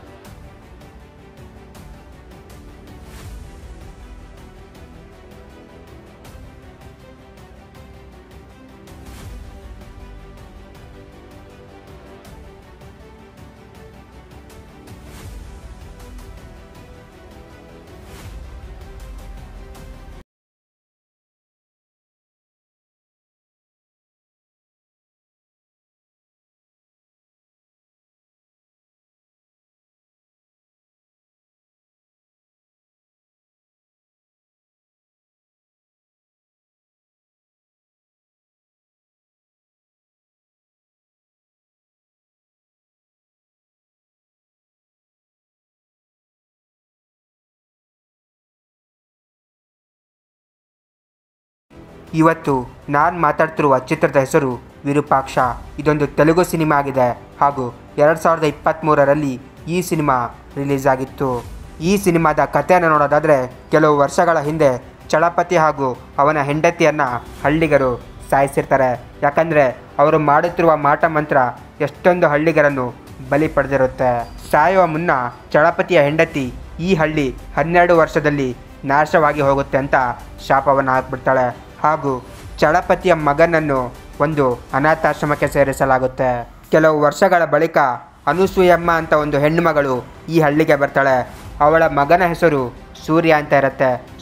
ಇವತ್ತು ನಾನು ಮಾತಾಡ್ತಿರುವ ಚಿತ್ರದ ಹೆಸರು ವಿರೂಪಾಕ್ಷ ಇದೊಂದು ತೆಲುಗು ಸಿನಿಮಾ ಆಗಿದೆ ಹಾಗೂ ಎರಡು ಸಾವಿರದ ಇಪ್ಪತ್ತ್ಮೂರರಲ್ಲಿ ಈ ಸಿನಿಮಾ ರಿಲೀಸ್ ಆಗಿತ್ತು ಈ ಸಿನಿಮಾದ ಕಥೆಯನ್ನು ನೋಡೋದಾದರೆ ಕೆಲವು ವರ್ಷಗಳ ಹಿಂದೆ ಚಳಪತಿ ಹಾಗೂ ಅವನ ಹೆಂಡತಿಯನ್ನು ಹಳ್ಳಿಗರು ಸಾಯಿಸಿರ್ತಾರೆ ಯಾಕಂದರೆ ಅವರು ಮಾಡುತ್ತಿರುವ ಮಾಟ ಮಂತ್ರ ಎಷ್ಟೊಂದು ಹಳ್ಳಿಗರನ್ನು ಬಲಿ ಪಡೆದಿರುತ್ತೆ ಸಾಯುವ ಮುನ್ನ ಚಳಪತಿಯ ಹೆಂಡತಿ ಈ ಹಳ್ಳಿ ಹನ್ನೆರಡು ವರ್ಷದಲ್ಲಿ ನಾಶವಾಗಿ ಹೋಗುತ್ತೆ ಅಂತ ಶಾಪವನ್ನು ಹಾಕ್ಬಿಡ್ತಾಳೆ ಹಾಗೂ ಚಳಪತಿಯ ಮಗನನ್ನು ಒಂದು ಅನಾಥಾಶ್ರಮಕ್ಕೆ ಸೇರಿಸಲಾಗುತ್ತೆ ಕೆಲವು ವರ್ಷಗಳ ಬಳಿಕ ಅನುಸೂಯಮ್ಮ ಅಂತ ಒಂದು ಹೆಣ್ಣುಮಗಳು ಈ ಹಳ್ಳಿಗೆ ಬರ್ತಾಳೆ ಅವಳ ಮಗನ ಹೆಸರು ಸೂರ್ಯ ಅಂತ ಇರುತ್ತೆ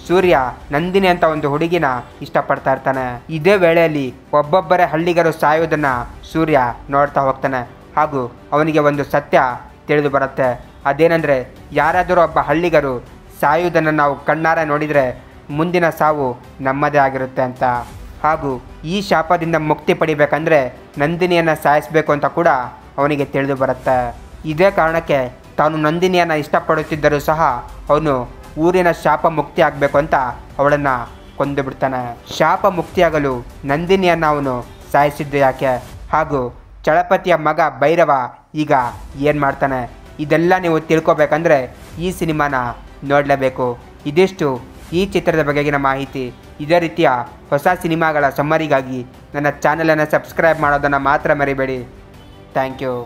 ಸೂರ್ಯ ನಂದಿನಿ ಅಂತ ಒಂದು ಹುಡುಗಿನ ಇಷ್ಟಪಡ್ತಾ ಇರ್ತಾನೆ ಇದೇ ವೇಳೆಯಲ್ಲಿ ಒಬ್ಬೊಬ್ಬರೇ ಹಳ್ಳಿಗರು ಸಾಯೋದನ್ನ ಸೂರ್ಯ ನೋಡ್ತಾ ಹೋಗ್ತಾನೆ ಹಾಗೂ ಅವನಿಗೆ ಒಂದು ಸತ್ಯ ತಿಳಿದು ಬರುತ್ತೆ ಅದೇನೆಂದರೆ ಯಾರಾದರೂ ಒಬ್ಬ ಹಳ್ಳಿಗರು ಸಾಯುವುದನ್ನು ನಾವು ಕಣ್ಣಾರೆ ನೋಡಿದರೆ ಮುಂದಿನ ಸಾವು ನಮ್ಮದೇ ಆಗಿರುತ್ತೆ ಅಂತ ಹಾಗೂ ಈ ಶಾಪದಿಂದ ಮುಕ್ತಿ ಪಡಿಬೇಕಂದ್ರೆ ನಂದಿನಿಯನ್ನು ಸಾಯಿಸಬೇಕು ಅಂತ ಕೂಡ ಅವನಿಗೆ ತಿಳಿದು ಬರುತ್ತೆ ಇದೇ ಕಾರಣಕ್ಕೆ ತಾನು ನಂದಿನಿಯನ್ನು ಇಷ್ಟಪಡುತ್ತಿದ್ದರೂ ಸಹ ಅವನು ಊರಿನ ಶಾಪ ಮುಕ್ತಿ ಆಗಬೇಕು ಅಂತ ಅವಳನ್ನು ಕೊಂದು ಬಿಡ್ತಾನೆ ಶಾಪ ಮುಕ್ತಿಯಾಗಲು ನಂದಿನಿಯನ್ನು ಅವನು ಸಾಯಿಸಿದ್ದು ಯಾಕೆ ಹಾಗೂ ಚಳಪತಿಯ ಮಗ ಭೈರವ ಈಗ ಏನು ಮಾಡ್ತಾನೆ ಇದೆಲ್ಲ ನೀವು ತಿಳ್ಕೊಬೇಕಂದ್ರೆ ಈ ಸಿನಿಮಾನ ನೋಡಲೇಬೇಕು ಇದಿಷ್ಟು ಈ ಚಿತ್ರದ ಬಗೆಗಿನ ಮಾಹಿತಿ ಇದೇ ರೀತಿಯ ಹೊಸ ಸಿನಿಮಾಗಳ ಸಮ್ಮರಿಗಾಗಿ ನನ್ನ ಚಾನಲನ್ನು ಸಬ್ಸ್ಕ್ರೈಬ್ ಮಾಡೋದನ್ನು ಮಾತ್ರ ಮರಿಬೇಡಿ ಥ್ಯಾಂಕ್ ಯು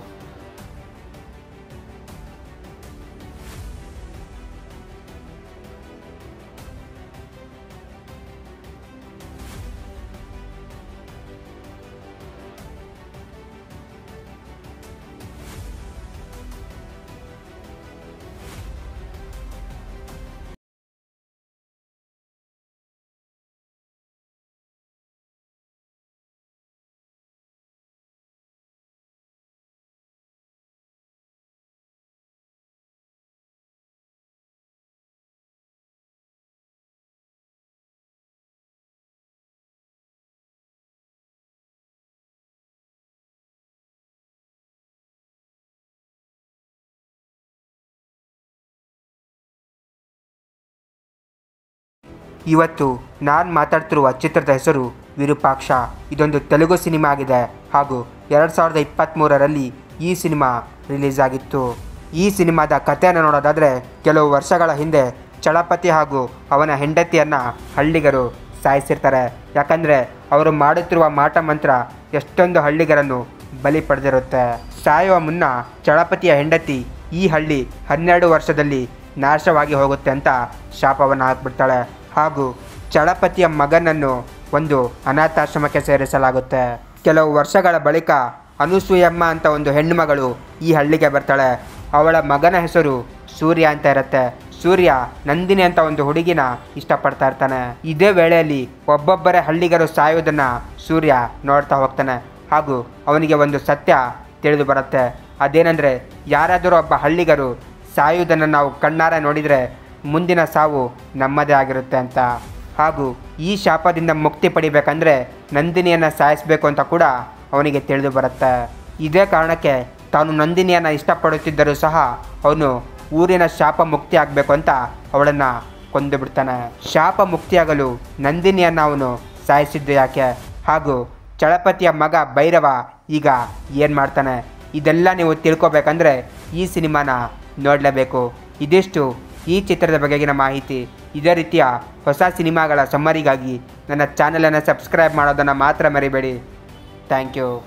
ಇವತ್ತು ನಾನು ಮಾತಾಡ್ತಿರುವ ಚಿತ್ರದ ಹೆಸರು ವಿರೂಪಾಕ್ಷ ಇದೊಂದು ತೆಲುಗು ಸಿನಿಮಾ ಆಗಿದೆ ಹಾಗೂ ಎರಡು ಸಾವಿರದ ಇಪ್ಪತ್ತ್ಮೂರರಲ್ಲಿ ಈ ಸಿನಿಮಾ ರಿಲೀಸ್ ಆಗಿತ್ತು ಈ ಸಿನಿಮಾದ ಕಥೆಯನ್ನು ನೋಡೋದಾದರೆ ಕೆಲವು ವರ್ಷಗಳ ಹಿಂದೆ ಚಳಪತಿ ಹಾಗೂ ಅವನ ಹೆಂಡತಿಯನ್ನು ಹಳ್ಳಿಗರು ಸಾಯಿಸಿರ್ತಾರೆ ಯಾಕಂದರೆ ಅವರು ಮಾಡುತ್ತಿರುವ ಮಾಟ ಮಂತ್ರ ಎಷ್ಟೊಂದು ಹಳ್ಳಿಗರನ್ನು ಬಲಿ ಪಡೆದಿರುತ್ತೆ ಸಾಯುವ ಮುನ್ನ ಚಳಪತಿಯ ಹೆಂಡತಿ ಈ ಹಳ್ಳಿ ಹನ್ನೆರಡು ವರ್ಷದಲ್ಲಿ ನಾಶವಾಗಿ ಹೋಗುತ್ತೆ ಅಂತ ಶಾಪವನ್ನು ಹಾಕ್ಬಿಡ್ತಾಳೆ ಹಾಗೂ ಚಳಪತಿಯ ಮಗನನ್ನು ಒಂದು ಅನಾಥಾಶ್ರಮಕ್ಕೆ ಸೇರಿಸಲಾಗುತ್ತೆ ಕೆಲವು ವರ್ಷಗಳ ಬಳಿಕ ಅನುಸೂಯಮ್ಮ ಅಂತ ಒಂದು ಹೆಣ್ಣುಮಗಳು ಈ ಹಳ್ಳಿಗೆ ಬರ್ತಾಳೆ ಅವಳ ಮಗನ ಹೆಸರು ಸೂರ್ಯ ಅಂತ ಇರುತ್ತೆ ಸೂರ್ಯ ನಂದಿನಿ ಅಂತ ಒಂದು ಹುಡುಗಿನ ಇಷ್ಟಪಡ್ತಾ ಇರ್ತಾನೆ ಇದೇ ವೇಳೆಯಲ್ಲಿ ಒಬ್ಬೊಬ್ಬರೇ ಹಳ್ಳಿಗರು ಸಾಯೋದನ್ನ ಸೂರ್ಯ ನೋಡ್ತಾ ಹೋಗ್ತಾನೆ ಹಾಗೂ ಅವನಿಗೆ ಒಂದು ಸತ್ಯ ತಿಳಿದು ಬರುತ್ತೆ ಅದೇನೆಂದರೆ ಯಾರಾದರೂ ಒಬ್ಬ ಹಳ್ಳಿಗರು ಸಾಯುವುದನ್ನು ನಾವು ಕಣ್ಣಾರೆ ನೋಡಿದರೆ ಮುಂದಿನ ಸಾವು ನಮ್ಮದೇ ಆಗಿರುತ್ತೆ ಅಂತ ಹಾಗೂ ಈ ಶಾಪದಿಂದ ಮುಕ್ತಿ ಪಡಿಬೇಕಂದ್ರೆ ನಂದಿನಿಯನ್ನು ಸಾಯಿಸಬೇಕು ಅಂತ ಕೂಡ ಅವನಿಗೆ ತಿಳಿದು ಬರುತ್ತೆ ಇದೇ ಕಾರಣಕ್ಕೆ ತಾನು ನಂದಿನಿಯನ್ನು ಇಷ್ಟಪಡುತ್ತಿದ್ದರೂ ಸಹ ಅವನು ಊರಿನ ಶಾಪ ಮುಕ್ತಿ ಆಗಬೇಕು ಅಂತ ಅವಳನ್ನು ಕೊಂದು ಬಿಡ್ತಾನೆ ಶಾಪ ಮುಕ್ತಿಯಾಗಲು ನಂದಿನಿಯನ್ನು ಅವನು ಸಾಯಿಸಿದ್ದು ಯಾಕೆ ಹಾಗೂ ಚಳಪತಿಯ ಮಗ ಭೈರವ ಈಗ ಏನು ಮಾಡ್ತಾನೆ ಇದೆಲ್ಲ ನೀವು ತಿಳ್ಕೊಬೇಕಂದ್ರೆ ಈ ಸಿನಿಮಾನ ನೋಡಲೇಬೇಕು ಇದಿಷ್ಟು ಈ ಚಿತ್ರದ ಬಗೆಗಿನ ಮಾಹಿತಿ ಇದೇ ರೀತಿಯ ಹೊಸ ಸಿನಿಮಾಗಳ ಸಮ್ಮರಿಗಾಗಿ ನನ್ನ ಚಾನಲನ್ನು ಸಬ್ಸ್ಕ್ರೈಬ್ ಮಾಡೋದನ್ನು ಮಾತ್ರ ಮರಿಬೇಡಿ ಥ್ಯಾಂಕ್ ಯು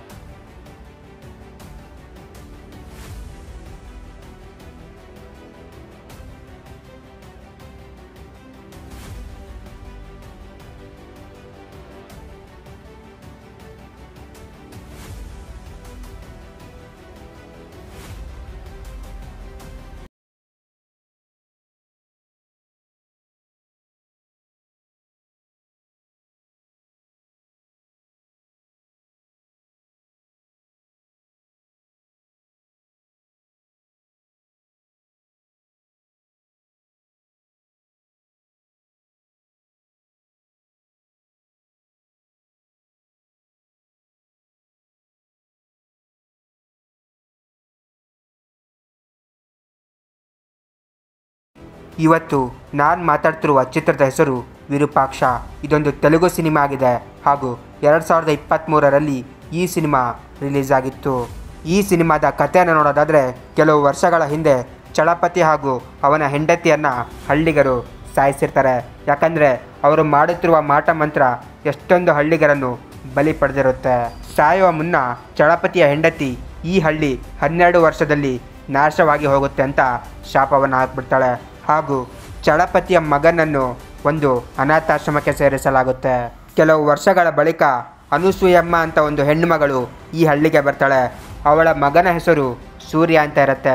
ಇವತ್ತು ನಾನು ಮಾತಾಡ್ತಿರುವ ಚಿತ್ರದ ಹೆಸರು ವಿರೂಪಾಕ್ಷ ಇದೊಂದು ತೆಲುಗು ಸಿನಿಮಾ ಆಗಿದೆ ಹಾಗೂ ಎರಡು ಸಾವಿರದ ಇಪ್ಪತ್ತ್ಮೂರರಲ್ಲಿ ಈ ಸಿನಿಮಾ ರಿಲೀಸ್ ಆಗಿತ್ತು ಈ ಸಿನಿಮಾದ ಕಥೆಯನ್ನು ನೋಡೋದಾದರೆ ಕೆಲವು ವರ್ಷಗಳ ಹಿಂದೆ ಚಳಪತಿ ಹಾಗೂ ಅವನ ಹೆಂಡತಿಯನ್ನು ಹಳ್ಳಿಗರು ಸಾಯಿಸಿರ್ತಾರೆ ಯಾಕಂದರೆ ಅವರು ಮಾಡುತ್ತಿರುವ ಮಾಟ ಮಂತ್ರ ಎಷ್ಟೊಂದು ಹಳ್ಳಿಗರನ್ನು ಬಲಿ ಪಡೆದಿರುತ್ತೆ ಸಾಯುವ ಮುನ್ನ ಚಳಪತಿಯ ಹೆಂಡತಿ ಈ ಹಳ್ಳಿ ಹನ್ನೆರಡು ವರ್ಷದಲ್ಲಿ ನಾಶವಾಗಿ ಹೋಗುತ್ತೆ ಅಂತ ಶಾಪವನ್ನು ಹಾಕ್ಬಿಡ್ತಾಳೆ ಹಾಗೂ ಚಳಪತಿಯ ಮಗನನ್ನು ಒಂದು ಅನಾಥಾಶ್ರಮಕ್ಕೆ ಸೇರಿಸಲಾಗುತ್ತೆ ಕೆಲವು ವರ್ಷಗಳ ಬಳಿಕ ಅನುಸೂಯಮ್ಮ ಅಂತ ಒಂದು ಹೆಣ್ಣುಮಗಳು ಈ ಹಳ್ಳಿಗೆ ಬರ್ತಾಳೆ ಅವಳ ಮಗನ ಹೆಸರು ಸೂರ್ಯ ಅಂತ ಇರುತ್ತೆ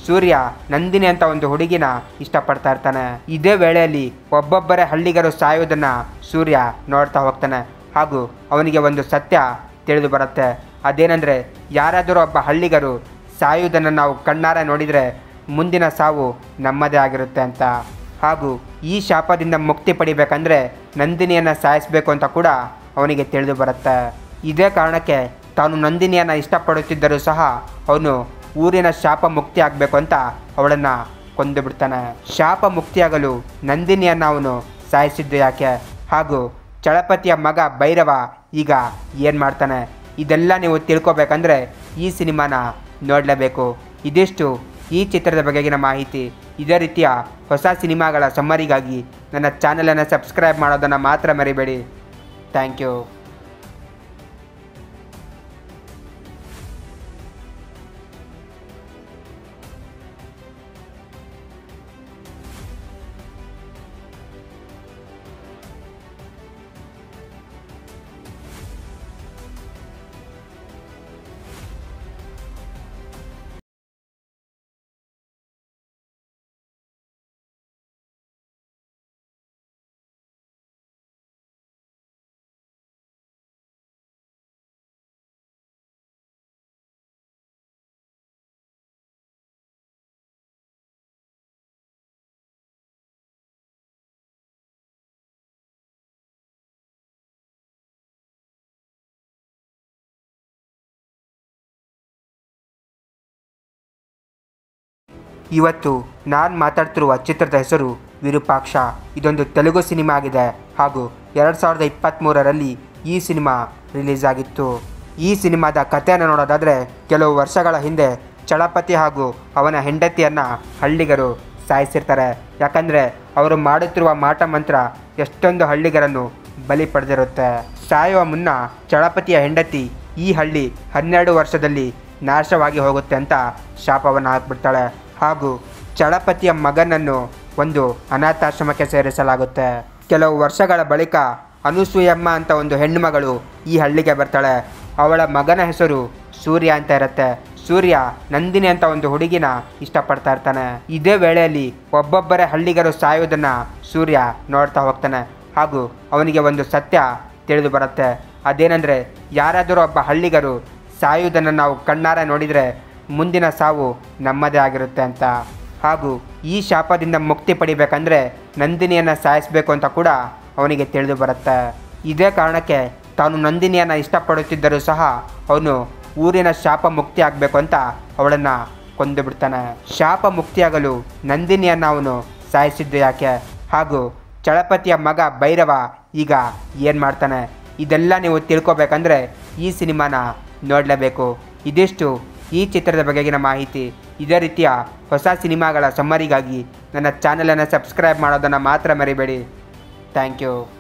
ಸೂರ್ಯ ನಂದಿನಿ ಅಂತ ಒಂದು ಹುಡುಗಿನ ಇಷ್ಟಪಡ್ತಾ ಇರ್ತಾನೆ ಇದೇ ವೇಳೆಯಲ್ಲಿ ಒಬ್ಬೊಬ್ಬರೇ ಹಳ್ಳಿಗರು ಸಾಯೋದನ್ನ ಸೂರ್ಯ ನೋಡ್ತಾ ಹೋಗ್ತಾನೆ ಹಾಗೂ ಅವನಿಗೆ ಒಂದು ಸತ್ಯ ತಿಳಿದು ಬರುತ್ತೆ ಅದೇನೆಂದರೆ ಯಾರಾದರೂ ಒಬ್ಬ ಹಳ್ಳಿಗರು ಸಾಯುವುದನ್ನು ನಾವು ಕಣ್ಣಾರೆ ನೋಡಿದರೆ ಮುಂದಿನ ಸಾವು ನಮ್ಮದೇ ಆಗಿರುತ್ತೆ ಅಂತ ಹಾಗೂ ಈ ಶಾಪದಿಂದ ಮುಕ್ತಿ ಪಡಿಬೇಕಂದ್ರೆ ನಂದಿನಿಯನ್ನು ಸಾಯಿಸಬೇಕು ಅಂತ ಕೂಡ ಅವನಿಗೆ ತಿಳಿದು ಬರುತ್ತೆ ಇದೇ ಕಾರಣಕ್ಕೆ ತಾನು ನಂದಿನಿಯನ್ನು ಇಷ್ಟಪಡುತ್ತಿದ್ದರೂ ಸಹ ಅವನು ಊರಿನ ಶಾಪ ಮುಕ್ತಿ ಆಗಬೇಕು ಅಂತ ಅವಳನ್ನು ಕೊಂದು ಬಿಡ್ತಾನೆ ಶಾಪ ಮುಕ್ತಿಯಾಗಲು ನಂದಿನಿಯನ್ನು ಅವನು ಸಾಯಿಸಿದ್ದು ಯಾಕೆ ಹಾಗೂ ಚಳಪತಿಯ ಮಗ ಭೈರವ ಈಗ ಏನು ಮಾಡ್ತಾನೆ ಇದೆಲ್ಲ ನೀವು ತಿಳ್ಕೊಬೇಕಂದ್ರೆ ಈ ಸಿನಿಮಾನ ನೋಡಲೇಬೇಕು ಇದಿಷ್ಟು ಈ ಚಿತ್ರದ ಬಗೆಗಿನ ಮಾಹಿತಿ ಇದೇ ರೀತಿಯ ಹೊಸ ಸಿನಿಮಾಗಳ ಸಮ್ಮರಿಗಾಗಿ ನನ್ನ ಚಾನಲನ್ನು ಸಬ್ಸ್ಕ್ರೈಬ್ ಮಾಡೋದನ್ನು ಮಾತ್ರ ಮರಿಬೇಡಿ ಥ್ಯಾಂಕ್ ಯು ಇವತ್ತು ನಾನು ಮಾತಾಡ್ತಿರುವ ಚಿತ್ರದ ಹೆಸರು ವಿರೂಪಾಕ್ಷ ಇದೊಂದು ತೆಲುಗು ಸಿನಿಮಾ ಆಗಿದೆ ಹಾಗೂ ಎರಡು ಸಾವಿರದ ಇಪ್ಪತ್ತ್ಮೂರರಲ್ಲಿ ಈ ಸಿನಿಮಾ ರಿಲೀಸ್ ಆಗಿತ್ತು ಈ ಸಿನಿಮಾದ ಕಥೆಯನ್ನು ನೋಡೋದಾದರೆ ಕೆಲವು ವರ್ಷಗಳ ಹಿಂದೆ ಚಳಪತಿ ಹಾಗೂ ಅವನ ಹೆಂಡತಿಯನ್ನು ಹಳ್ಳಿಗರು ಸಾಯಿಸಿರ್ತಾರೆ ಯಾಕಂದರೆ ಅವರು ಮಾಡುತ್ತಿರುವ ಮಾಟ ಮಂತ್ರ ಎಷ್ಟೊಂದು ಹಳ್ಳಿಗರನ್ನು ಬಲಿ ಪಡೆದಿರುತ್ತೆ ಸಾಯುವ ಮುನ್ನ ಚಳಪತಿಯ ಹೆಂಡತಿ ಈ ಹಳ್ಳಿ ಹನ್ನೆರಡು ವರ್ಷದಲ್ಲಿ ನಾಶವಾಗಿ ಹೋಗುತ್ತೆ ಅಂತ ಶಾಪವನ್ನು ಹಾಕ್ಬಿಡ್ತಾಳೆ ಹಾಗೂ ಚಳಪತಿಯ ಮಗನನ್ನು ಒಂದು ಅನಾಥಾಶ್ರಮಕ್ಕೆ ಸೇರಿಸಲಾಗುತ್ತೆ ಕೆಲವು ವರ್ಷಗಳ ಬಳಿಕ ಅನುಸೂಯಮ್ಮ ಅಂತ ಒಂದು ಹೆಣ್ಣು ಮಗಳು ಈ ಹಳ್ಳಿಗೆ ಬರ್ತಾಳೆ ಅವಳ ಮಗನ ಹೆಸರು ಸೂರ್ಯ ಅಂತ ಇರುತ್ತೆ ಸೂರ್ಯ ನಂದಿನಿ ಅಂತ ಒಂದು ಹುಡುಗಿನ ಇಷ್ಟಪಡ್ತಾ ಇರ್ತಾನೆ ಇದೇ ವೇಳೆಯಲ್ಲಿ ಒಬ್ಬೊಬ್ಬರೇ ಹಳ್ಳಿಗರು ಸಾಯೋದನ್ನ ಸೂರ್ಯ ನೋಡ್ತಾ ಹೋಗ್ತಾನೆ ಹಾಗೂ ಅವನಿಗೆ ಒಂದು ಸತ್ಯ ತಿಳಿದು ಬರುತ್ತೆ ಅದೇನೆಂದರೆ ಯಾರಾದರೂ ಒಬ್ಬ ಹಳ್ಳಿಗರು ಸಾಯುವುದನ್ನು ನಾವು ಕಣ್ಣಾರೆ ನೋಡಿದರೆ ಮುಂದಿನ ಸಾವು ನಮ್ಮದೇ ಆಗಿರುತ್ತೆ ಅಂತ ಹಾಗೂ ಈ ಶಾಪದಿಂದ ಮುಕ್ತಿ ಪಡಿಬೇಕಂದ್ರೆ ನಂದಿನಿಯನ್ನು ಸಾಯಿಸಬೇಕು ಅಂತ ಕೂಡ ಅವನಿಗೆ ತಿಳಿದು ಬರುತ್ತೆ ಇದೇ ಕಾರಣಕ್ಕೆ ತಾನು ನಂದಿನಿಯನ್ನು ಇಷ್ಟಪಡುತ್ತಿದ್ದರೂ ಸಹ ಅವನು ಊರಿನ ಶಾಪ ಮುಕ್ತಿ ಆಗಬೇಕು ಅಂತ ಅವಳನ್ನು ಕೊಂದು ಬಿಡ್ತಾನೆ ಶಾಪ ಮುಕ್ತಿಯಾಗಲು ನಂದಿನಿಯನ್ನು ಅವನು ಸಾಯಿಸಿದ್ದು ಯಾಕೆ ಹಾಗೂ ಚಳಪತಿಯ ಮಗ ಭೈರವ ಈಗ ಏನು ಮಾಡ್ತಾನೆ ಇದೆಲ್ಲ ನೀವು ತಿಳ್ಕೊಬೇಕಂದ್ರೆ ಈ ಸಿನಿಮಾನ ನೋಡಲೇಬೇಕು ಇದಿಷ್ಟು ಈ ಚಿತ್ರದ ಬಗೆಗಿನ ಮಾಹಿತಿ ಇದೇ ರೀತಿಯ ಹೊಸ ಸಿನಿಮಾಗಳ ಸಮ್ಮರಿಗಾಗಿ ನನ್ನ ಚಾನಲನ್ನು ಸಬ್ಸ್ಕ್ರೈಬ್ ಮಾಡೋದನ್ನು ಮಾತ್ರ ಮರಿಬೇಡಿ ಥ್ಯಾಂಕ್ ಯು